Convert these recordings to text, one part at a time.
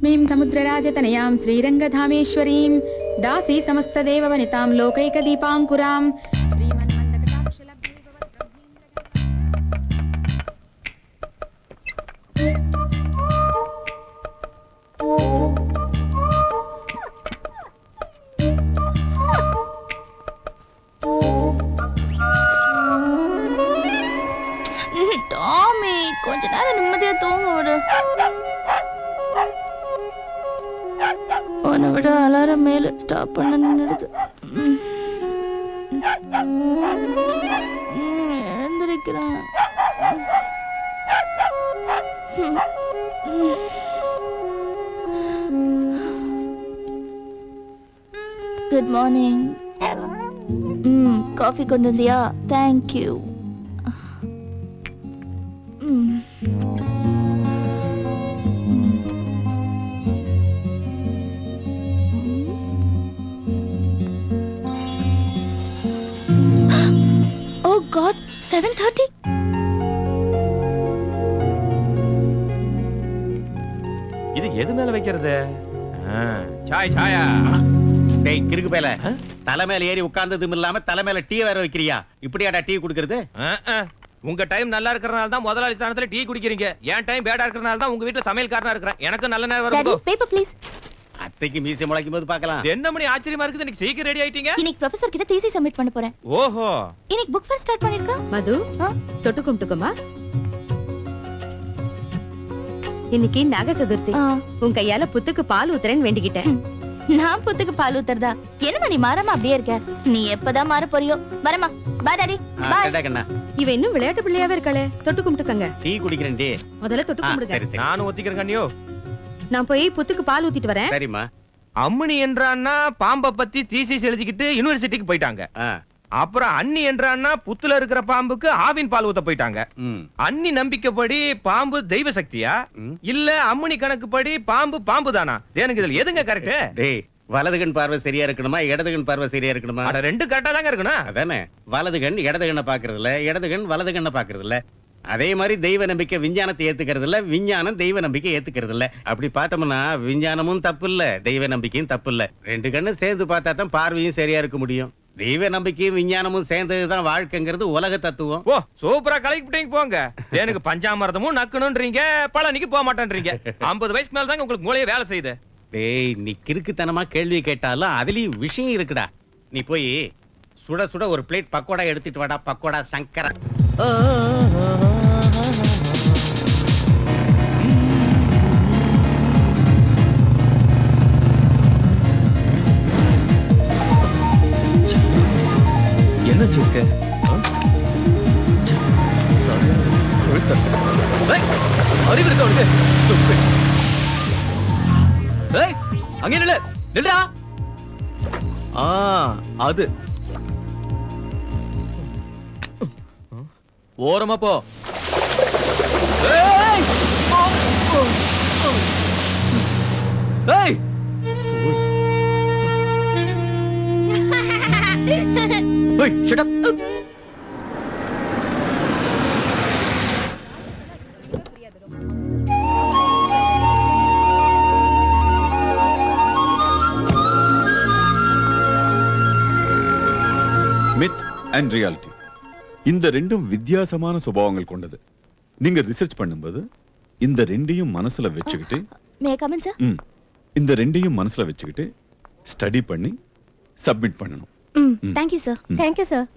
लक्ष्मीं समुद्रराजतनयां श्रीरङ्गधामेश्वरीं दासी समस्तदेववनितां लोकैकदीपाङ्कुरां டாமி கொஞ்ச நேரம் நிம்மதியா தூங்க விடு உன்னை விட அலாரம் மேல ஸ்டாப் பண்ண நின்னுடுது ம். ம், எழுந்திருக்கிறேன் குட் மார்னிங் ம் காஃபி கொண்டு வந்தியா தேங்க்யூ ம் ஓ காட் செவன் தேர்ட்டி இது எது மேல வைக்கிறது ஆ, சாய் சாயா டேய் கிறுக்கு பேல தலை மேல ஏறி உட்கார்ந்ததும் இல்லாம தலை மேல டீ வேற வைக்கிறியா இப்படியாடா டீ குடுக்கறது ஆ, ஆ. உங்க டைம் நல்லா இருக்கறனால தான் முதலாளி ஸ்தானத்துல டீ குடிக்கிறீங்க என் டைம் பேடா இருக்கறனால தான் உங்க வீட்ல சமையல்காரனா இருக்கிறேன் எனக்கு நல்ல நேரம் டாடி வரும் பேப்பர் ப்ளீஸ் அத்தைக்கு மீசை முளைக்கும் போது பார்க்கலாம் இது என்ன மணி ஆச்சரியமா இருக்குது இன்னைக்கு சீக்கிரம் ரெடி ஆயிட்டீங்க இன்னைக்கு ப்ரொஃபசர் கிட்ட தீசி சப்மிட் பண்ண போறேன் ஓஹோ இன்னைக்கு புக் ஃபேர் ஸ்டார்ட் பண்ணிருக்கா மது ஆ? தொட்டு கும்பிட்டுக்கோமா இன்னைக்கு நாக சதுர்த்தி ஆ, உன் கையால புத்துக்கு பால் ஊத்துறேன்னு வேண்டிக்கிட்டேன் நான் புத்துக்கு பால் ஊத்துறதா என்னமா நீ மாறாம அப்படியே இருக்க நீ எப்பதான் மாற போறியோ வரமா பா டாடி ஆ, பாய் கேட்டா கண்ணா இவ இன்னும் விளையாட்டு பிள்ளையாவே இருக்காளே தொட்டு கும்பிட்டுக்கங்க டீ குடிக்கிறேன் டீ முதல்ல தொட்டு ஆ, கும்பிடுங்க சரி சரி நானும் ஒத்திக்கிறேன் கண்ணியோ நான் போய் புத்துக்கு பால் ஊத்திட்டு வரேன் சரிம்மா அம்மணி என்றான்னா பாம்பை பத்தி தீசிஸ் எழுதிக்கிட்டு யூனிவர்சிட்டிக்கு போயிட்டாங்க ஆ, அப்புறம் அண்ணி என்றான்னா புத்துல இருக்கிற பாம்புக்கு ஆவின் பால் ஊத்த போயிட்டாங்க ம், அண்ணி நம்பிக்கைப்படி பாம்பு தெய்வ சக்தியா ம். இல்ல அம்மணி கணக்குப்படி பாம்பு பாம்பு தானா எனக்கு இதுல எதுங்க கரெக்ட் டேய் வலது கண் பார்வை சரியா இருக்கணுமா இடது கண் பார்வை சரியா இருக்கணுமா அட ரெண்டு கரெக்டா தாங்க இருக்கணும் அதானே வலது கண் இடது கண்ணை பாக்குறது இல்ல இடது கண் வலது கண்ணை பாக்குறது இல்ல அதே மாதிரி தெய்வ நம்பிக்கை விஞ்ஞானத்தை ஏத்துக்கிறது இல்ல விஞ்ஞானம் தெய்வ நம்பிக்கை ஏத்துக்கிறது இல்ல அப்படி பார்த்தோம்னா விஞ்ஞானமும் தப்பு இல்ல தெய்வ நம்பிக்கையும் தப்பு இல்ல ரெண்டு கண்ணும் சேர்ந்து பார்த்தா தான் பார்வையும் சரியா இருக்க முடியும் தெய்வ நம்பிக்கையும் விஞ்ஞானமும் சேர்ந்ததுதான் வாழ்க்கைங்கிறது உலக தத்துவம் ஓ சூப்பரா கலக்கிட்டீங்க போங்க எனக்கு பஞ்சாமிரதமும் நக்கணும்ன்றீங்க பழனிக்கு போக மாட்டேன்றீங்க ஐம்பது வயசுக்கு மேல தாங்க உங்களுக்கு மூளையே வேலை செய்யுது டேய் நீ கிறுக்குத்தனமா கேள்வி கேட்டாலும் அதுலயும் விஷயம் இருக்குடா நீ போய் சுட சுட ஒரு பிளேட் பக்கோடா எடுத்துட்டு வாடா பக்கோடா சங்கரா என்ன சிக்க அறிவு இருக்க அவனுக்கு ஏய் அங்கே நில்லு நில்றா ஆ அது ஓரமா போ ஏய் ஏய் ஏய் shut up myth and reality இந்த ரெண்டும் வித்தியாசமான சுபாவங்கள் கொண்டது நீங்க ரிசர்ச் பண்ணும்போது இந்த ரெண்டையும் மனசுல வச்சுக்கிட்டு மே கமன் சார் ம், இந்த ரெண்டையும் மனசுல வச்சுக்கிட்டு ஸ்டடி பண்ணி சப்மிட் பண்ணணும் ம் ம். தேங்க்யூ சார் ம். Thank you sir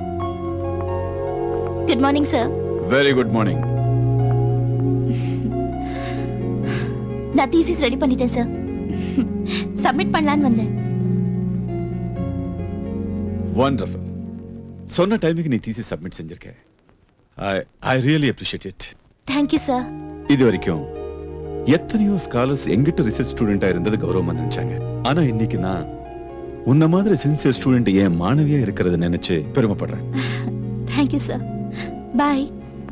good morning sir very good morning நான் தீசிஸ் ரெடி பண்ணிட்டேன் சார் சப்மிட் பண்ணலான்னு வந்தேன் வண்டர்ஃபுல் சொன்ன டைமுக்கு நீ தீசி சப்மிட் செஞ்சிருக்க I I really appreciate it thank you sir இது வரைக்கும் எத்தனையோ ஸ்காலர்ஸ் எங்கிட்ட ரிசர்ச் ஸ்டூடெண்டா இருந்தது கௌரவமா நினைச்சாங்க ஆனா இன்னைக்கு நான் உன்ன மாதிரி சின்சியர் ஸ்டூடெண்ட் என் மாணவியா இருக்கிறத நினைச்சு பெருமைப்படுறேன் thank you sir bye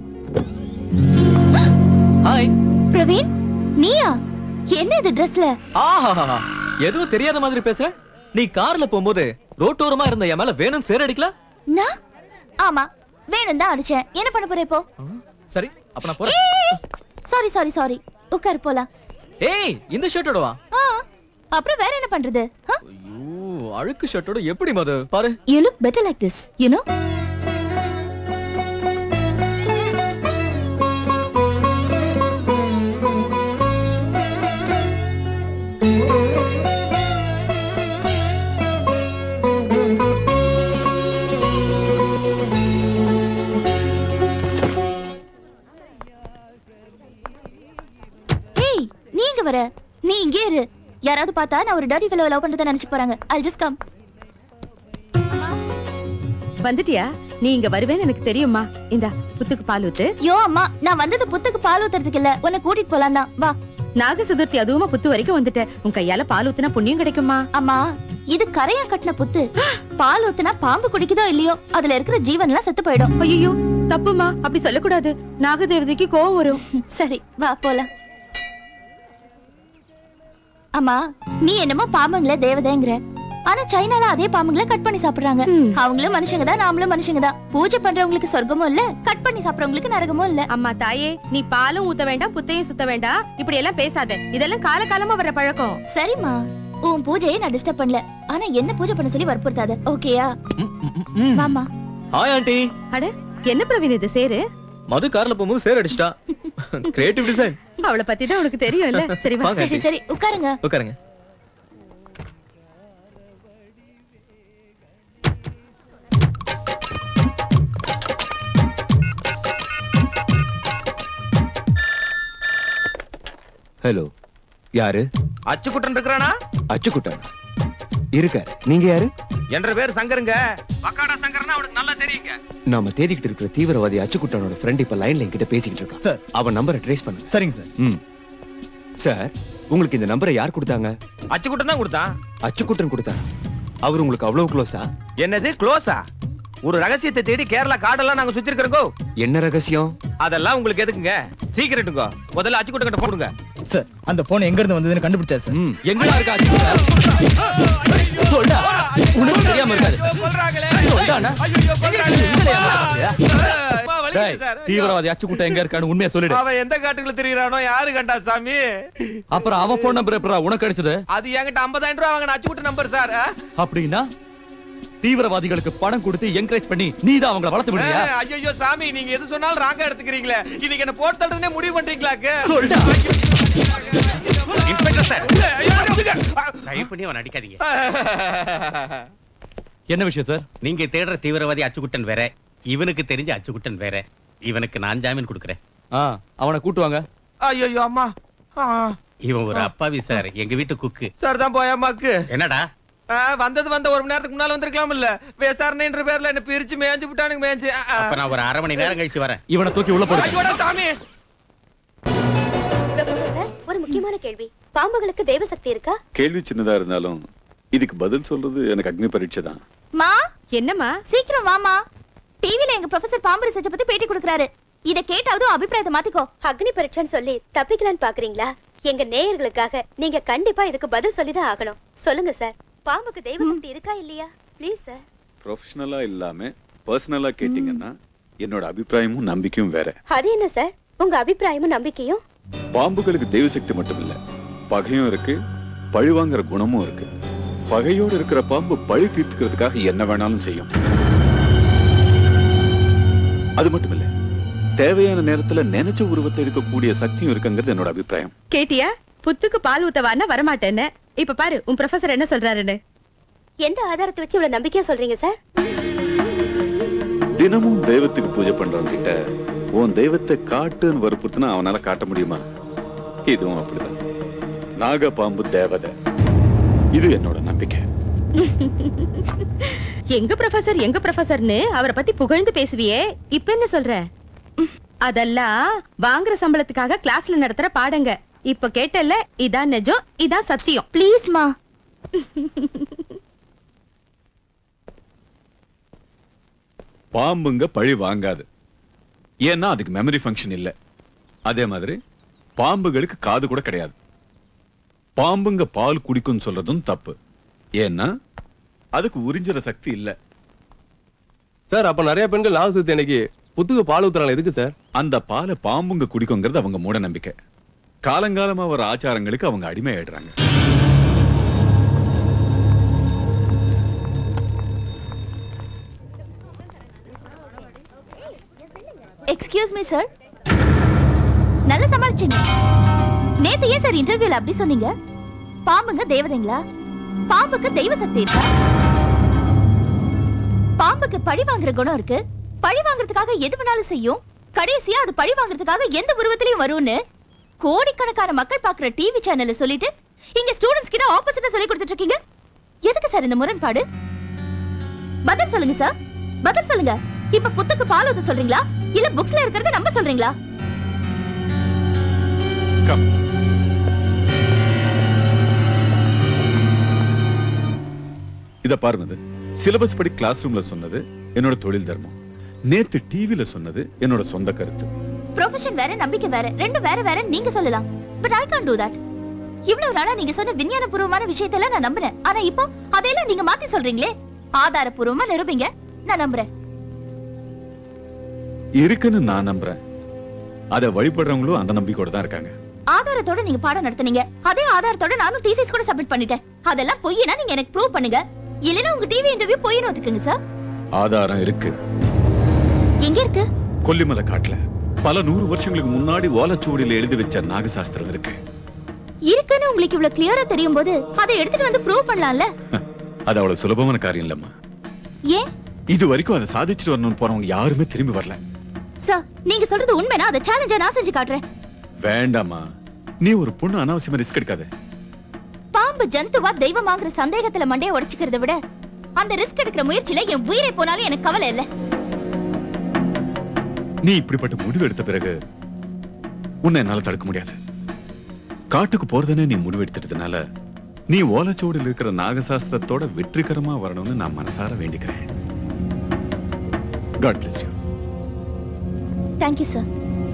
hi Praveen நீயா என்ன இது ட்ரெஸ்ல ஆஹா எதுவும் தெரியாத மாதிரி பேசுற நீ கார்ல போகும்போது ரோட்டோரமா இருந்த என் மேல வேணும் சேர் அடிக்கல நான் ஆமா வேணும் தான் அடிச்சேன் என்ன பண்ண போற இப்போ சரி அப்ப நான் போறேன் சாரி சாரி சாரி உட்காரு போலாம் ஏய் இந்த ஷர்ட்டோட வா ஆ, அப்புறம் வேற என்ன பண்றது ஐயோ அழுக்கு ஷர்ட்டோட எப்படி மது பாரு you look better like this you know ஏய் நீ இங்க வர நீ இங்கே இரு யாராவது பார்த்தா நான் ஒரு டர்ட்டி ஃபெலோ லவ் பண்றதை நினைச்சு போறாங்க I'll just come வந்துட்டியா நீ இங்க வருவேன்னு எனக்கு தெரியுமா இந்தா புத்துக்கு பால் ஊத்து யோ அம்மா நான் வந்தது புத்துக்கு பால் ஊத்துறதுக்கு இல்ல உன்னை கூட்டிட்டு போலாம் தான் வா நாக சதுர்த்தி அதுவுமா புத்து வரைக்கும் வந்துட்ட உன் கையால பால் ஊத்துனா புண்ணியம் கிடைக்குமா அம்மா இது கரையா கட்டின புத்து பால் ஊத்துனா பாம்பு குடிக்குதோ இல்லையோ அதுல இருக்கிற ஜீவன் எல்லாம் செத்து போயிடும் ஐயோ தப்புமா அப்படி சொல்லக்கூடாது நாகதேவதைக்கு கோவம் வரும் சரி வா போலாம் அம்மா நீ என்னமோ பாம்புங்கள தேவதைங்கிற ஆனா சைனால அதே பாம்புங்கள கட் பண்ணி சாப்பிடுறாங்க ம். அவங்களும் மனுஷங்க தான் நாமளும் மனுஷங்க தான் பூஜை பண்றவங்களுக்கு சொர்க்கமும் இல்ல கட் பண்ணி சாப்பிடுறவங்களுக்கு நரகமும் இல்ல அம்மா தாயே நீ பாலும் ஊத்த வேண்டாம் புத்தையும் சுத்த வேண்டாம் இப்படி எல்லாம் பேசாத இதெல்லாம் காலகாலமா வர பழக்கம் சரிம்மா உன் பூஜையை நான் டிஸ்டர்ப் பண்ணல ஆனா என்ன பூஜை பண்ண சொல்லி வற்புறுத்தாத ஓகேயா வாமா ஹாய் ஆண்டி அட என்ன பிரவீன் இது சேரு மது கார்ல போகும்போது சேர் அடிச்சிட்டா கிரியேட்டிவ் டிசைன் அவளை பத்தி தான் உனக்கு தெரியும் இல்ல சரி வா வாங்க சரி ஆண்டி சரி உட்காருங்க உட்காருங்க ஹலோ யாரு அச்சுக்குட்டன் இருக்கிறானா அச்சுக்குட்டன் இருக்கார் நீங்க யாரு என்ற பேர் சங்கருங்க வக்காடா சங்கர்னா அவனுக்கு நல்லா தெரியுங்க நாம தேடிக்கிட்டு இருக்கிற தீவிரவாதி அச்சுக்குட்டனோட ஃப்ரெண்ட் இப்ப லைன்ல என்கிட்ட பேசிக்கிட்டு இருக்கான் சார். அவன் நம்பரை ட்ரேஸ் பண்ணுங்க சரிங்க சார் ம் சார் உங்களுக்கு இந்த நம்பரை யார் கொடுத்தாங்க அச்சுக்குட்டன் தான் கொடுத்தான் அச்சுக்குட்டன் கொடுத்தாங்க அவர் உங்களுக்கு அவ்வளவு க்ளோஸா என்னது க்ளோஸா ஒரு ரகசியத்தை தேடி கேரளா காடெல்லாம் நாங்க சுத்தி இருக்கிறோம் என்ன ரகசியம் அதெல்லாம் உங்களுக்கு எதுக்குங்க சீக்கிரட்டுங்க முதல்ல அச்சுக்குட்டன் கிட்ட போடுங்க சார் அந்த போன் எங்க இருந்து வந்ததுன்னு கண்டுபிடிச்சாரு சார் ம் எங்கடா இருக்கா அச்சுக்குட்டன் சொல்டா உனக்கு தெரியாம இருக்காது சொல்டா அண்ணா. டேய், தீவிரவாதி அச்சுக்குட்ட எங்க இருக்கான்னு உண்மையா சொல்லிடு அவன் எந்த காட்டுக்குள்ள தெரியறானோ யாரு கண்டா சாமி அப்புறம் அவன் போன் நம்பர் எப்படா உனக்கு கிடைச்சது அது என்கிட்ட 50000 ரூபாய் வாங்கின அச்சுக்குட்ட நம்பர் சார் அப்படின்னா தீவிரவாதிகளுக்கு பணம் கொடுத்து என்கரேஜ் பண்ணி நீ தான் அவங்கள வளர்த்து விடுறியா ஐயோ சாமி நீங்க எது சொன்னாலும் ராங்கா எடுத்துக்கிறீங்களே இன்னைக்கு என்ன போட்டு தள்ளுறதுனே முடிவு பண்றீங்களாக்கு சொல்டா இன்ஸ்பெக்டர் சார் ஐயோ, விடுங்க. தயவு பண்ணி அவன் அடிக்காதீங்க என்ன விஷயம் சார் நீங்க தேடுற தீவிரவாதி அச்சுக்குட்டன் வேற இவனுக்கு தெரிஞ்ச அச்சுக்குட்டன் வேற இவனுக்கு நான் ஜாமீன் கொடுக்குறேன் ஆ அவனை கூட்டு வாங்க ஐயோ அம்மா ஆ, இவன் ஒரு அப்பாவி சார் எங்க வீட்டு குக்கு சார் தான் போய் அம்மாக்கு என்னடா ஆ, வந்தது வந்த ஒரு மணி நேரத்துக்கு முன்னால வந்திருக்கலாம் இல்ல விசாரணைன்ற பேர்ல என்ன பிரிச்சு மேய்ஞ்சு விட்டானுங்க மேய்ஞ்சு ஆ, ஆ. அப்ப நான் ஒரு அரை மணி நேரம் கழிச்சு வரேன் இவனை தூக்கி உள்ள போடு ஐயோடா சாமி ஒரு முக்கியமான கேள்வி பாம்புகளுக்கு தெய்வ சக்தி இருக்கா கேள்வி சின்னதா இருந்தாலும் இதுக்கு பதில் சொல்றது எனக்கு அக்னி பரீட்சை தான் மா என்னம்மா சீக்கிரம் வாமா டிவில எங்க ப்ரொஃபசர் பாம்பு ரிசர்ச் பத்தி பேட்டி கொடுக்கறாரு இத கேட்டாவது உன் அபிப்பிராயத்தை மாத்திக்கோ அக்னி பரீட்சைன்னு சொல்லி தப்பிக்கலான்னு பாக்குறீங்களா எங்க நேயர்களுக்காக நீங்க கண்டிப்பா இதுக்கு பதில் சொல்லிதான் ஆகணும் சொல்லுங்க சார் பாம்புக்கு தெய்வ சக்தி இருக்கா இல்லையா ப்ளீஸ் சார் ப்ரொஃபஷனலா இல்லாம பர்சனலா கேட்டீங்கன்னா என்னோட அபிப்பிராயமும் நம்பிக்கையும் வேற அது என்ன சார் உங்க அபிப்பிராயமும் நம்பிக்கையும் பாம்புகளுக்கு தெய்வ சக்தி மட்டும் இல்ல பகையும் இருக்கு பழிவாங்குற குணமும் இருக்கு பகையோடு இருக்கிற பாம்பு பழி தீர்த்துக்கிறதுக்காக என்ன வேணாலும் செய்யும் அது மட்டும் இல்ல தேவையான நேரத்துல நினைச்ச உருவத்தை எடுக்கக்கூடிய சக்தியும் இருக்குங்கிறது என்னோட அபிப்பிராயம் கேட்டியா புத்துக்கு பால் ஊத்தவான்னா வரமாட்டேன்னு இப்ப பாரு உன் ப்ரொஃபசர் என்ன சொல்றாருன்னு எந்த ஆதாரத்தை வச்சு இவ்வளவு நம்பிக்கையா சொல்றீங்க சார் தினமும் தெய்வத்துக்கு பூஜை பண்றவங்க கிட்ட உன் தெய்வத்தை காட்டுன்னு வற்புறுத்தினா அவனால காட்ட முடியுமா இதுவும் அப்படிதான் நாக பாம்பு தேவதை இது என்னோட நம்பிக்கை எங்க ப்ரொஃபசர் எங்க ப்ரொஃபசர்னு அவரை பத்தி புகழ்ந்து பேசுவியே இப்ப என்ன சொல்ற அதெல்லாம் வாங்குற சம்பளத்துக்காக கிளாஸ்ல நடத்துற பாடங்க இப்ப கேட்டல இதான் நிஜம் இதான் சத்தியம் ப்ளீஸ் மா பாம்புங்க பழி வாங்காது ஏன்னா அதுக்கு மெமரி ஃபங்க்ஷன் இல்ல அதே மாதிரி பாம்புகளுக்கு காது கூட கிடையாது பாம்புங்க பால் குடிக்கும்னு சொல்றதும் தப்பு ஏன்னா அதுக்கு உறிஞ்சுற சக்தி இல்ல சார் அப்ப நிறைய பெண்கள் நாகசுத்தி அன்னைக்கு புத்துக்கு பால் ஊத்துறாங்க எதுக்கு சார் அந்த பாலை பாம்புங்க குடிக்குங்கிறது அவங்க மூட நம்பிக்கை காலங்காலமா வர ஆச்சாரங்களுக்கு அவங்க அடிமையாயிடுறாங்க எக்ஸ்கியூஸ் மீ சார் நல்லா சமாளிச்சீங்க நேத்து ஏன் சார் இன்டர்வியூல அப்படி சொன்னீங்க பாம்புங்க தேவதைங்களா பாம்புக்கு தெய்வ சக்தி இருக்கா பாம்புக்கு பழி வாங்குற குணம் இருக்கு பழி வாங்குறதுக்காக எது வேணாலும் செய்யும் கடைசியா அது பழி வாங்குறதுக்காக எந்த உருவத்திலையும் வரும்னு கோடிக்கணக்கான மக்கள் பாக்குற டிவி சேனல்ல சொல்லிட்டு இங்க ஸ்டூடண்ட்ஸ் கிட்ட ஆப்போசிட்டா சொல்லி கொடுத்துட்டு இருக்கீங்க எதுக்கு சார் இந்த முரண்பாடு பதில் சொல்லுங்க சார் பதில் சொல்லுங்க இப்ப புத்துக்கு பால் ஊத்த சொல்றீங்களா இல்ல புக்ஸ்ல இருக்கிறத நம்ப சொல்றீங்களா கம் இத பாருங்க சிலபஸ் படி கிளாஸ் ரூம்ல சொன்னது என்னோட தொழில் தர்மம் நேத்து டிவில சொன்னது என்னோட சொந்த கருத்து ப்ரொஃபஷன் வேற நம்பிக்கை வேற ரெண்டு வேற வேற நீங்க சொல்லலாம் but I can't do that இவ்வளவு நாளா நீங்க சொன்ன விஞ்ஞானபூர்வமான விஷயத்தெல்லாம் நான் நம்புறேன் ஆனா இப்போ அதையெல்லாம் நீங்க மாத்தி சொல்றீங்களே ஆதாரபூர்வமா நிரூபிங்க நான் நம்புறேன் இருக்குன்னு நான் நம்புறேன் அத வழிபடுறவங்களும் அந்த நம்பிக்கையோட தான் இருக்காங்க ஆதாரத்தோட நீங்க பாடம் நடத்துனீங்க அதே ஆதாரத்தோட நானும் தீசிஸ் கூட சப்மிட் பண்ணிட்டேன் அதெல்லாம் பொய்னா நீங்க எனக்கு ப்ரூவ் பண்ணுங்க இல்லனா உங்க டிவி இன்டர்வியூ பொய்னு ஒத்துக்குங்க சார் ஆதாரம் இருக்கு எங்க இருக்கு கொல்லிமலை காட்டுல பல நூறு வருஷங்களுக்கு முன்னாடி ஓலைச்சுவடியில எழுதி வச்ச நாகசாஸ்திரம் இருக்கு இருக்குன்னு உங்களுக்கு இவ்வளவு கிளியரா தெரியும் போது அதை எடுத்துட்டு வந்து ப்ரூவ் பண்ணலாம்ல அது அவ்வளவு சுலபமான காரியம் இல்லம்மா ஏன் இது வரைக்கும் அதை சாதிச்சுட்டு வரணும்னு போறவங்க யாருமே திரும்பி வரல சார் நீங்க சொல்றது உண்மைனா அதை சேலஞ்சா நான் செஞ்சு காட்டுறேன் வேண்டாமா நீ ஒரு பொண்ணு அனாவசியமா ரிஸ்க் எடுக்காத பாம்பு ஜந்துவா தெய்வமாங்கிற சந்தேகத்துல மண்டைய உடைச்சுக்கிறத விட அந்த ரிஸ்க் எடுக்கிற முயற்சியில என் உயிரை போனாலும் எனக்கு கவலை இல்ல நீ இப்படிப்பட்ட முடிவு எடுத்த பிறகு உன்னை என்னால தடுக்க முடியாது காட்டுக்கு போறதுன்னு நீ முடிவு எடுத்துட்டதுனால நீ ஓலைச்சுவடியில் இருக்கிற நாகசாஸ்திரத்தோட வெற்றிகரமா வரணும்னு நான் மனசார வேண்டிக்கிறேன் God bless you thank you sir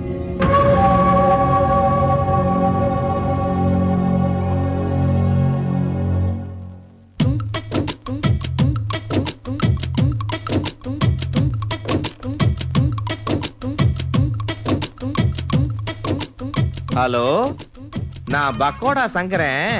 hello நான் பக்கோடா சங்கரன்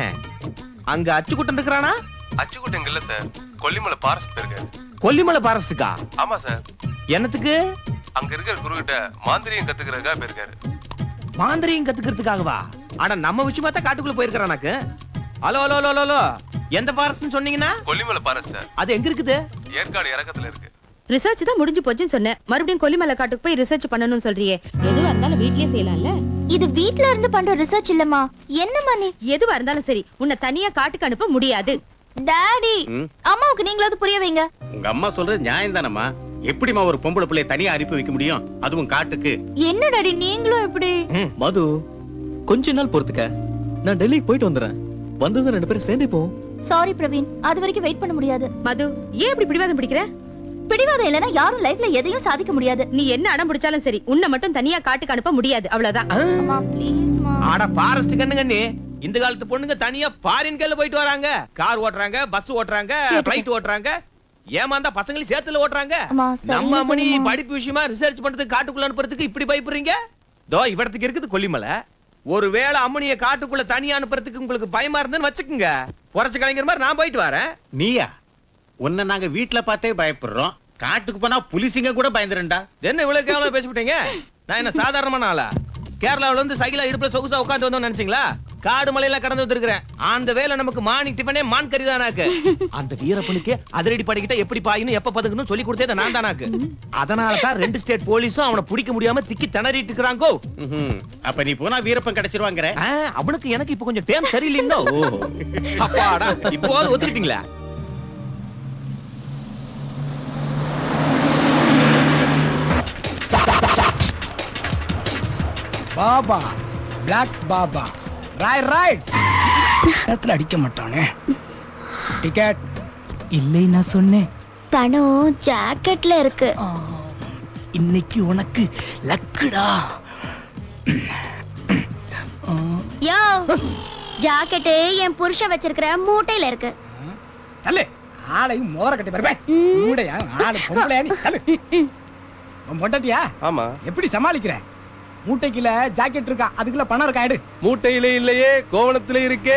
அங்க அச்சுக்குட்டன் இருக்கிறானா அச்சுக்குட்டன் இல்ல சார் கொல்லிமலை ஃபாரஸ்ட் போயிருக்காரு கொல்லிமலை பாரஸ்டுக்கா ஆமா சார் என்னத்துக்கு அங்க இருக்கிற குருகிட்ட மாந்திரியம் கத்துக்கிறதுக்காக போயிருக்காரு மாந்திரியம் கத்துக்கிறதுக்காகவா ஆனா நம்ம விஷயமா தான் காட்டுக்குள்ள போயிருக்கிறானாக்கு ஹலோ ஹலோ ஹலோ ஹலோ எந்த ஃபாரஸ்ட்னு சொன்னீங்கன்னா கொல்லிமலை ஃபாரஸ்ட் சார் அது எங்க இருக்குது ஏற்காடு இறக்கத்துல இருக்கு ரிசர்ச் தான் முடிஞ்சு போச்சுன்னு சொன்னேன் மறுபடியும் கொல்லிமலை காட்டுக்கு போய் ரிசர்ச் பண்ணணும்னு சொல்றியே எதுவா இருந்தாலும் வீட்லயே செய்யலாம்ல இது வீட்ல இருந்து பண்ற ரிசர்ச் இல்லம்மா என்னம்மா நீ எதுவா இருந்தாலும் சரி உன்னை தனியா காட்டுக்கு அனுப்ப முடியாது டாடி ம்? அம்மாவுக்கு நீங்களாவது புரிய வைங்க உங்க அம்மா சொல்றது நியாயம் தானம்மா எப்படிம்மா ஒரு பொம்பளை பிள்ளைய தனியா அனுப்பி வைக்க முடியும் அதுவும் காட்டுக்கு என்ன டாடி நீங்களும் இப்படி மது கொஞ்ச நாள் பொறுத்துக்க நான் டெல்லிக்கு போயிட்டு வந்துடுறேன் வந்ததும் ரெண்டு பேரும் சேர்ந்தே போவோம் சாரி பிரவீன் அது வரைக்கும் வெயிட் பண்ண முடியாது மது ஏன் இப்படி பிடிவாதம் பிடிக்கிற பிடிவாதம் இல்லனா யாரும் லைஃப்ல எதையும் சாதிக்க முடியாது நீ என்ன அடம் பிடிச்சாலும் சரி உன்னை மட்டும் தனியா காட்டுக்கு அனுப்ப முடியாது அவ்வளவுதான் அம்மா ப்ளீஸ் மா ஆட ஃபாரஸ்ட் கண்ணு கண்ணு இந்த காலத்து பொண்ணுங்க தனியா ஃபாரின் கேல போயிட்டு வராங்க கார் ஓட்டுறாங்க பஸ் ஓட்டுறாங்க கேட்டுட்டேன். பிளைட் ஓட்டுறாங்க ஏமாந்தா பசங்களையும் சேர்த்துல ஓட்டுறாங்க அம்மா, சரியா நம்ம மணி சொல்லுமா. படிப்பு விஷயமா ரிசர்ச் பண்றதுக்கு காட்டுக்குள்ள அனுப்புறதுக்கு இப்படி பயப்படுறீங்க தோ இவடத்துக்கு இருக்குது கொல்லிமலை ஒருவேளை அம்மனிய காட்டுக்குள்ள தனியா அனுப்புறதுக்கு உங்களுக்கு பயமா இருந்துன்னு வச்சுக்குங்க குறைச்சு கலைஞர் மாதிரி நான் போயிட்டு வரேன் நீயா உன்னை நாங்க வீட்டுல பார்த்தே பயப்படுறோம் காட்டுக்கு போனா புலிசிங்க கூட பயந்துருண்டா என்ன இவ்வளவு கேவலமா பேசிவிட்டீங்க நான் என்ன சாதாரணமான ஆளா கேரளாவுல இருந்து சைக்கிளா இடுப்புல சொகுசா உட்காந்து வந்தோம் நினைச்சீங்களா காடு மலையில கடந்து வந்திருக்கிறேன் அந்த வேலை நமக்கு மார்னிங் டிஃபனே மான் கறி தானாக்கு அந்த வீரப்பனுக்கு அதிரடி படிக்கிட்ட எப்படி பாயின்னு எப்ப பதுக்கணும் சொல்லி கொடுத்தே நான் தானாக்கு அதனால தான் ரெண்டு ஸ்டேட் போலீஸும் அவனை பிடிக்க முடியாம திக்கி திணறிட்டு இருக்கிறாங்கோ ம்ஹும். அப்ப நீ போனா வீரப்பன் கிடைச்சிருவாங்கற ஆ, அவனுக்கு எனக்கு இப்ப கொஞ்சம் டேம் சரியில்லைங்களோ அப்பாடா இப்போது ஒத்துக்கிட்டீங்களா பாபா பிளாக் பாபா ராய் ரைட் நேரத்துல அடிக்க மாட்டானே டிக்கெட் இல்லை நான் சொன்னேன் பணம் ஜாக்கெட்ல இருக்கு இன்னைக்கு உனக்கு லக்குடா யோ ஜாக்கெட்டு என் புருஷன் வச்சிருக்கிற மூட்டையில இருக்கு தள்ளு ஆளையும் மோதிர கட்டி பாருப்பேன் ஊடையா ஆளு பொம்பளையா நீ தள்ளு உன் பொண்டாட்டியா ஆமா எப்படி சமாளிக்கிற மூட்டைக்குள்ள ஜாக்கெட் இருக்கா அதுக்குள்ள பணம் இருக்கா எடு மூட்டையிலே இல்லையே கோவணத்திலே இருக்கே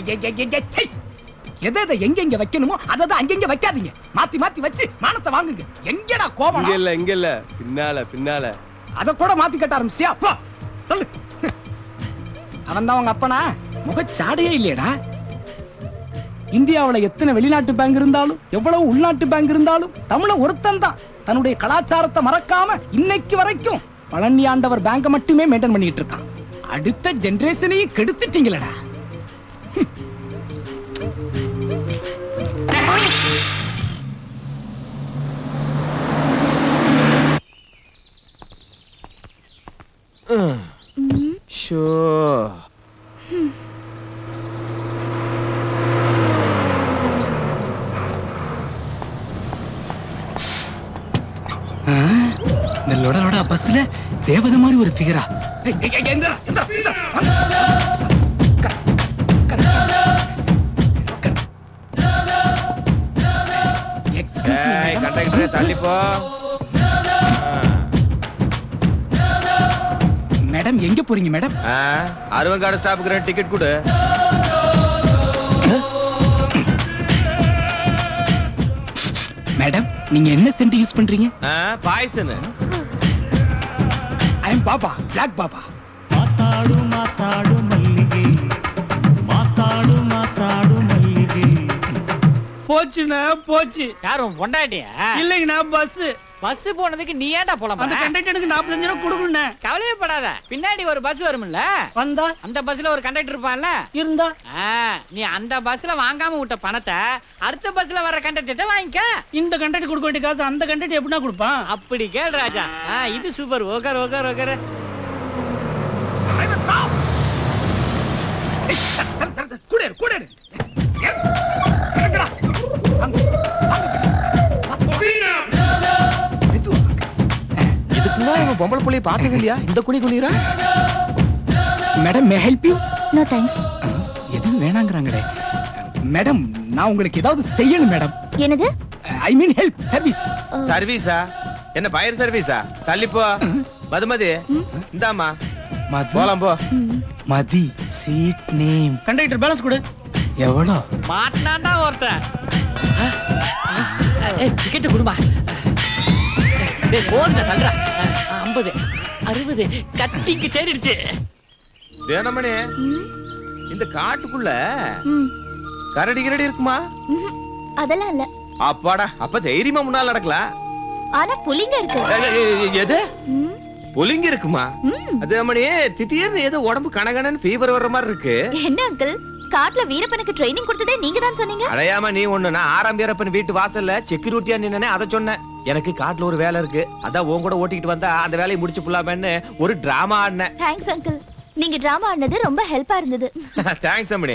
எதை எதை எங்க எங்க வைக்கணுமோ அதை தான் அங்கங்க வைக்காதீங்க மாத்தி மாத்தி வச்சு மானத்தை வாங்குங்க எங்கடா கோபம் இங்க இல்ல இங்க இல்ல பின்னால பின்னால அத கூட மாத்தி கட்ட ஆரம்பிச்சியா போ சொல்லு அவன் தான் உங்க அப்பனா முகச்சாடையே இல்லையடா இந்தியாவுல எத்தனை வெளிநாட்டு பேங்க் இருந்தாலும் எவ்வளவு உள்நாட்டு பேங்க் இருந்தாலும் தமிழ ஒருத்தன் தான் தன்னுடைய கலாச்சாரத்தை மறக்காம இன்னைக்கு வரைக்கும் பழனி ஆண்டவர் பேங்க மட்டுமே மெயின்டைன் பண்ணிட்டு இருக்கான் அடுத்த ஜெனரேஷனையும் கெடுத்துட்டீங்களடா ஷோ இந்த லொட லொட பஸ்ல தேவதை மாதிரி ஒரு பிகரா ஏய் கண்டக்டர் தள்ளி போ மேடம் எங்க போறீங்க மேடம் ஆ, அருவங்காடு ஸ்டாப்புக்கு ரெண்டு டிக்கெட் கொடு மேடம் நீங்க என்ன சென்ட் யூஸ் பண்றீங்க poison I am Baba black Baba ಮಾತಾಡು ಮಾತಾಡು ಮಲ್ಲಿಗೆ ಮಾತಾಡು ಮಾತಾಡು ಮಲ್ಲಿಗೆ போச்சுண்ணா போச்சு யாரும் பொண்டாட்டியா இல்லைங்கண்ணா பஸ் பஸ் போனதுக்கு நீ ஏன்டா போலாம் அந்த கண்டக்டருக்கு நாற்பத்தஞ்சு ரூபா கொடுக்கணுண்ணே கவலையப்படாத பின்னாடி ஒரு பஸ் வரும்ல வந்தா அந்த பஸ்ல ஒரு கண்டக்டர் இருப்பான்ல இருந்தா ஆ, நீ அந்த பஸ்ல வாங்காம விட்ட பணத்தை அடுத்த பஸ்ல வர கண்டக்டர் வாங்கிக்க இந்த கண்டக்டர் கொடுக்க வேண்டிய காசு அந்த கண்டக்டர் எப்படின்னா கொடுப்பான் அப்படி கேள் ராஜா ஆ, இது சூப்பர் ஓகர் ஓகர் ஓகர் கூட இரு, கூட இரு. இதுக்கு முன்னாடி இவன் பொம்பளை புள்ளைய பார்த்தது இல்லையா இந்த குனி குனிரா madam may help you no thanks எதுவும் வேணாங்கிறாங்களே மேடம் நான் உங்களுக்கு ஏதாவது செய்யணும் மேடம் என்னது ஐ மீன் ஹெல்ப் சர்வீஸ் சர்வீஸா என்ன பயர் சர்வீஸா தள்ளி போ மதுமதி இந்தாமா போலாம் போ Mathi sweet name conductor balance கொடு எவ்வளோ மாட்டினாண்டா ஒருத்தன் டிக்கெட் கொடுமா டேய் போதுடா தள்ளுடா ஐம்பது அறுபது கத்திக்கு தேடிடுச்சு தினமணி இந்த காட்டுக்குள்ள கரடி கிரடி இருக்குமா அதெல்லாம் இல்ல அப்பாடா அப்ப தைரியமா முன்னால நடக்கலாம் ஆனா புலிங்க இருக்கு ஏய், ஏய், ஏய், எது புலிங்க இருக்குமா அது மணி திடீர்னு ஏதோ உடம்பு கனகனன்னு ஃபீவர் வர்ற மாதிரி இருக்கு என்ன அங்கிள் காட்டுல வீரப்பனுக்கு ட்ரைனிங் கொடுத்ததே நீங்க தான் சொன்னீங்க அடையாம நீ ஒண்ணு நான் ஆறாம் வீரப்பன் வீட்டு வாசல்ல செக்யூரிட்டியா நின்னனே அதை சொன்னேன் எனக்கு காட்டுல ஒரு வேலை இருக்கு அதான் உன் கூட ஓட்டிக்கிட்டு வந்தா அந்த வேலையை முடிச்சு புள்ளாமன்னு ஒரு டிராமா ஆடினேன் தேங்க்ஸ் அங்கிள் நீங்க டிராமா ஆடினது ரொம்ப ஹெல்ப்பா இருந்தது தேங்க்ஸ் அம்மணி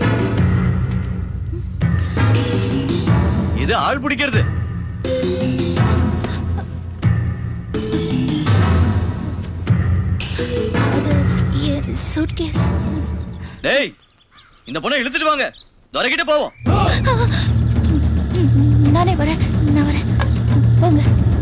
இது ஆள் பிடிக்கிறது சூட்கேஸ் டேய் இந்த பொண்ணை இழுத்துட்டு வாங்க துரைக்கிட்ட போவோம் நானே வரேன் நான் வரேன் போங்க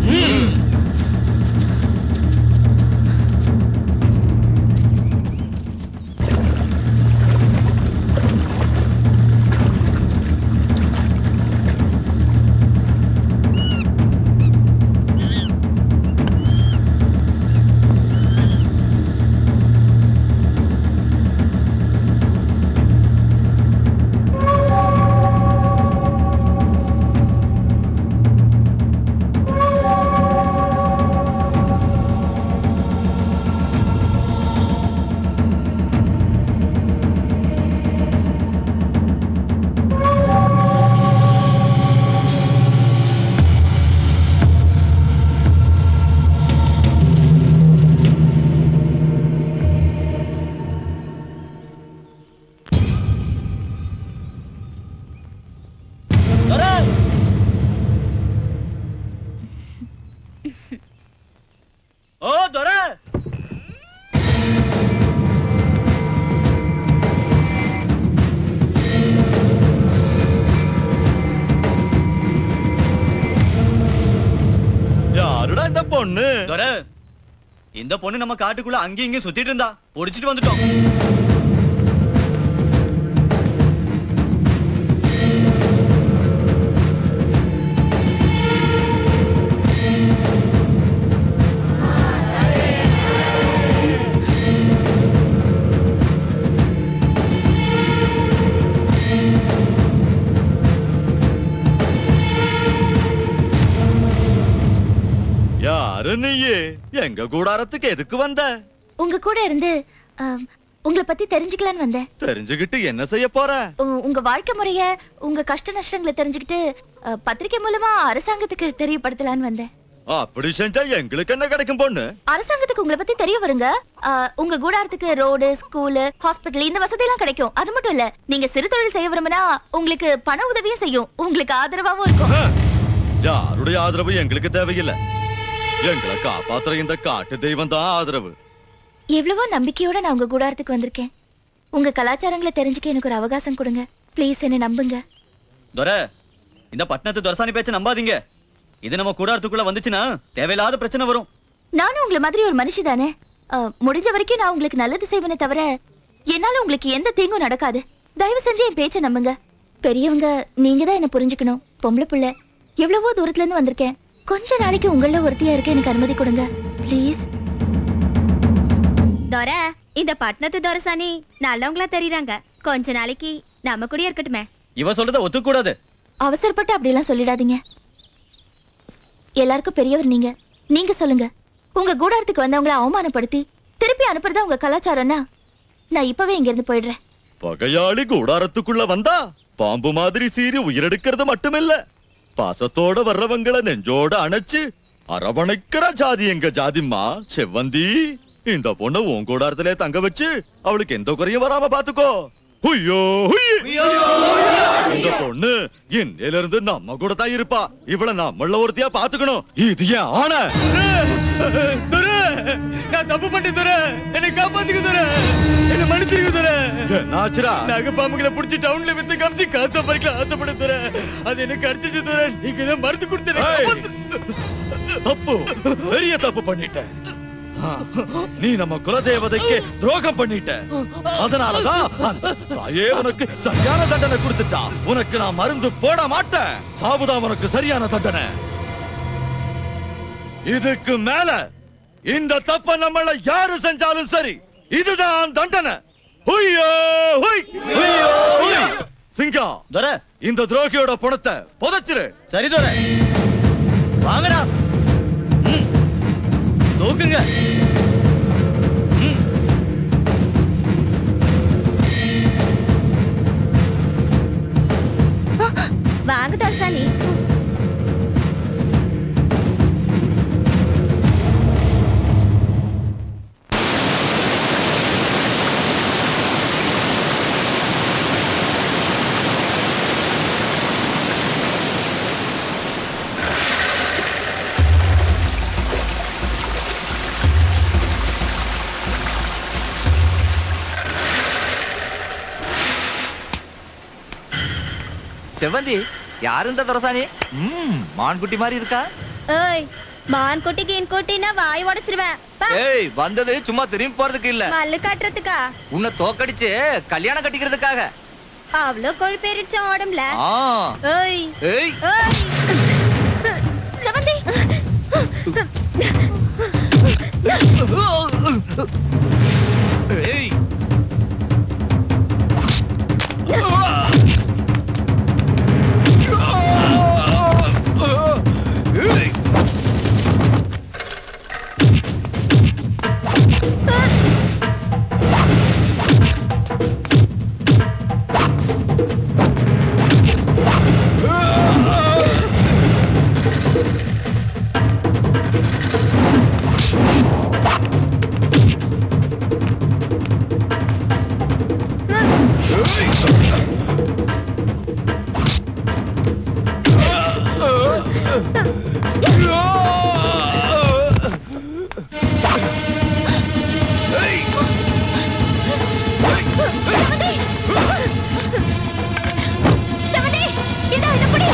ஓ துரை யாருடா இந்த பொண்ணு துரை இந்த பொண்ணு நம்ம காட்டுக்குள்ள அங்கேயும் இங்கேயும் சுத்திட்டு இருந்தா புடிச்சிட்டு வந்துட்டோம் யாரு நீயே எங்க கூடாரத்துக்கு எதுக்கு வந்த உங்க கூட இருந்து ஆம், உங்களை பத்தி தெரிஞ்சுக்கலான்னு வந்தேன் தெரிஞ்சுக்கிட்டு என்ன செய்ய போற உ- உங்க வாழ்க்கை முறைய உங்க கஷ்ட நஷ்டங்களை தெரிஞ்சுக்கிட்டு அ, பத்திரிக்கை மூலமா அரசாங்கத்துக்கு தெரியப்படுத்தலான்னு வந்தேன் அப்படி செஞ்சா எங்களுக்கு என்ன கிடைக்கும் பொண்ணு அரசாங்கத்துக்கு உங்களை பத்தி தெரிய வருங்க அ, உங்க கூடாரத்துக்கு ரோடு ஸ்கூலு ஹாஸ்பிட்டல் இந்த வசதி எல்லாம் கிடைக்கும் அது மட்டும் இல்ல நீங்க சிறு தொழில் செய்ய விரும்பினா உங்களுக்கு பண உதவியும் செய்யும் உங்களுக்கு ஆதரவாவும் இருக்கும் யாருடைய ஆதரவு எங்களுக்கு தேவையில்லை எங்களை காப்பாத்துற இந்த காட்டு தெய்வம் தான் ஆதரவு எவ்வளவோ நம்பிக்கையோட நான் உங்க கூடாரத்துக்கு வந்திருக்கேன் உங்க கலாச்சாரங்களை தெரிஞ்சுக்க எனக்கு ஒரு அவகாசம் கொடுங்க ப்ளீஸ் என்ன நம்புங்க துரை இந்த பட்டணத்து துரசாணி பேச்ச நம்பாதீங்க இது நம்ம கூடாரத்துக்குள்ள வந்துச்சுன்னா தேவையில்லாத பிரச்சனை வரும் நானும் உங்களை மாதிரி ஒரு மனுஷி தானே முடிஞ்ச வரைக்கும் நான் உங்களுக்கு நல்லது செய்வேனே தவிர என்னால உங்களுக்கு எந்த தீங்கும் நடக்காது தயவு செஞ்சு என் பேச்சை நம்புங்க பெரியவங்க நீங்க தான் என்ன புரிஞ்சுக்கணும் பொம்பளை புள்ள எவ்வளவோ தூரத்துல இருந்து வந்திருக்கேன் கொஞ்ச நாளைக்கு உங்கள ஒருத்தியா இருக்க எனக்கு அனுமதி கொடுங்க ப்ளீஸ் தோர இந்த பட்டணத்து தோரசாணி நல்லவங்களா தெரியுறாங்க கொஞ்ச நாளைக்கு நம்ம கூட இருக்கட்டுமே இவ சொல்றத ஒத்துக்கூடாது அவசரப்பட்டு அப்படியெல்லாம் சொல்லிடாதீங்க எல்லாருக்கும் பெரியவர் நீங்க நீங்க சொல்லுங்க உங்க கூடாரத்துக்கு வந்தவங்கள அவமானப்படுத்தி திருப்பி அனுப்புறதா உங்க கலாச்சாரம்னா நான் இப்பவே இங்க இருந்து போயிடுறேன் பகையாளி கூடாரத்துக்குள்ள வந்தா பாம்பு மாதிரி சீறி உயிரெடுக்கிறது மட்டுமில்ல பாசத்தோட வர்றவங்கள நெஞ்சோட அணைச்சு அரவணைக்கிற ஜாதி எங்க ஜாதிம்மா செவ்வந்தி இந்த பொண்ணு உன் கூடாரத்திலே தங்க வச்சு அவளுக்கு எந்த குறையும் வராம பாத்துக்கோ ஹுய்யோ ஹுய் இந்த பொண்ணு இன்னையில இருந்து நம்ம கூட தான் இருப்பா இவள நம்மள ஒருத்தியா பாத்துக்கணும் இது ஏன் ஆன நான் தப்பு பண்ணிட்டேன் துரை என்னை காப்பாத்துக்க துரை என்ன மன்னிச்சிருக்க துரை என்னாச்சுடா நாக பாம்புகளை புடிச்சு டவுன்ல வித்து காமிச்சு காத்த பறிக்கல ஆசைப்பட துரை அது எனக்கு அடிச்சிச்சு துரை நீங்க தான் மருந்து கொடுத்தேன் தப்பு பெரிய தப்பு பண்ணிட்ட ஆ, நீ நம்ம குலதேவதைக்கு துரோகம் பண்ணிட்ட அதனாலதான் அந்த தாயே உனக்கு சரியான தண்டனை கொடுத்துட்டா உனக்கு நான் மருந்து போட மாட்டேன் சாவுதான் உனக்கு சரியான தண்டனை இதுக்கு மேல இந்த தப்ப நம்மள யாரு செஞ்சாலும் சரி இதுதான் தண்டனை ஹுய்யோ ஹுய் ஹுய்யோ ஹுய் சிங்கம் துரை இந்த துரோகியோட பணத்தை புதைச்சிரு சரி துரை வாங்கடா ம். தூக்குங்க ம். வாங்க தோரசாணி செவ்வந்தி யாரு இந்த துரசாணி ம் மான்குட்டி மாதிரி இருக்கா ஏய் மான் குட்டி கீன் குட்டினா வாய் உடைச்சிருவேன் பா. ஏய் வந்தது சும்மா திரும்பி போறதுக்கு இல்ல மல்லு காட்டுறதுக்கா உன்னை தோக்கடிச்சு கல்யாணம் கட்டிக்கிறதுக்காக அவ்வளோ கொழுப்பேறிச்ச உடம்புல ஆ ஏய் ஏய் ஏய் செவந்தி ஏய் செவந்தி இதோ இத புடி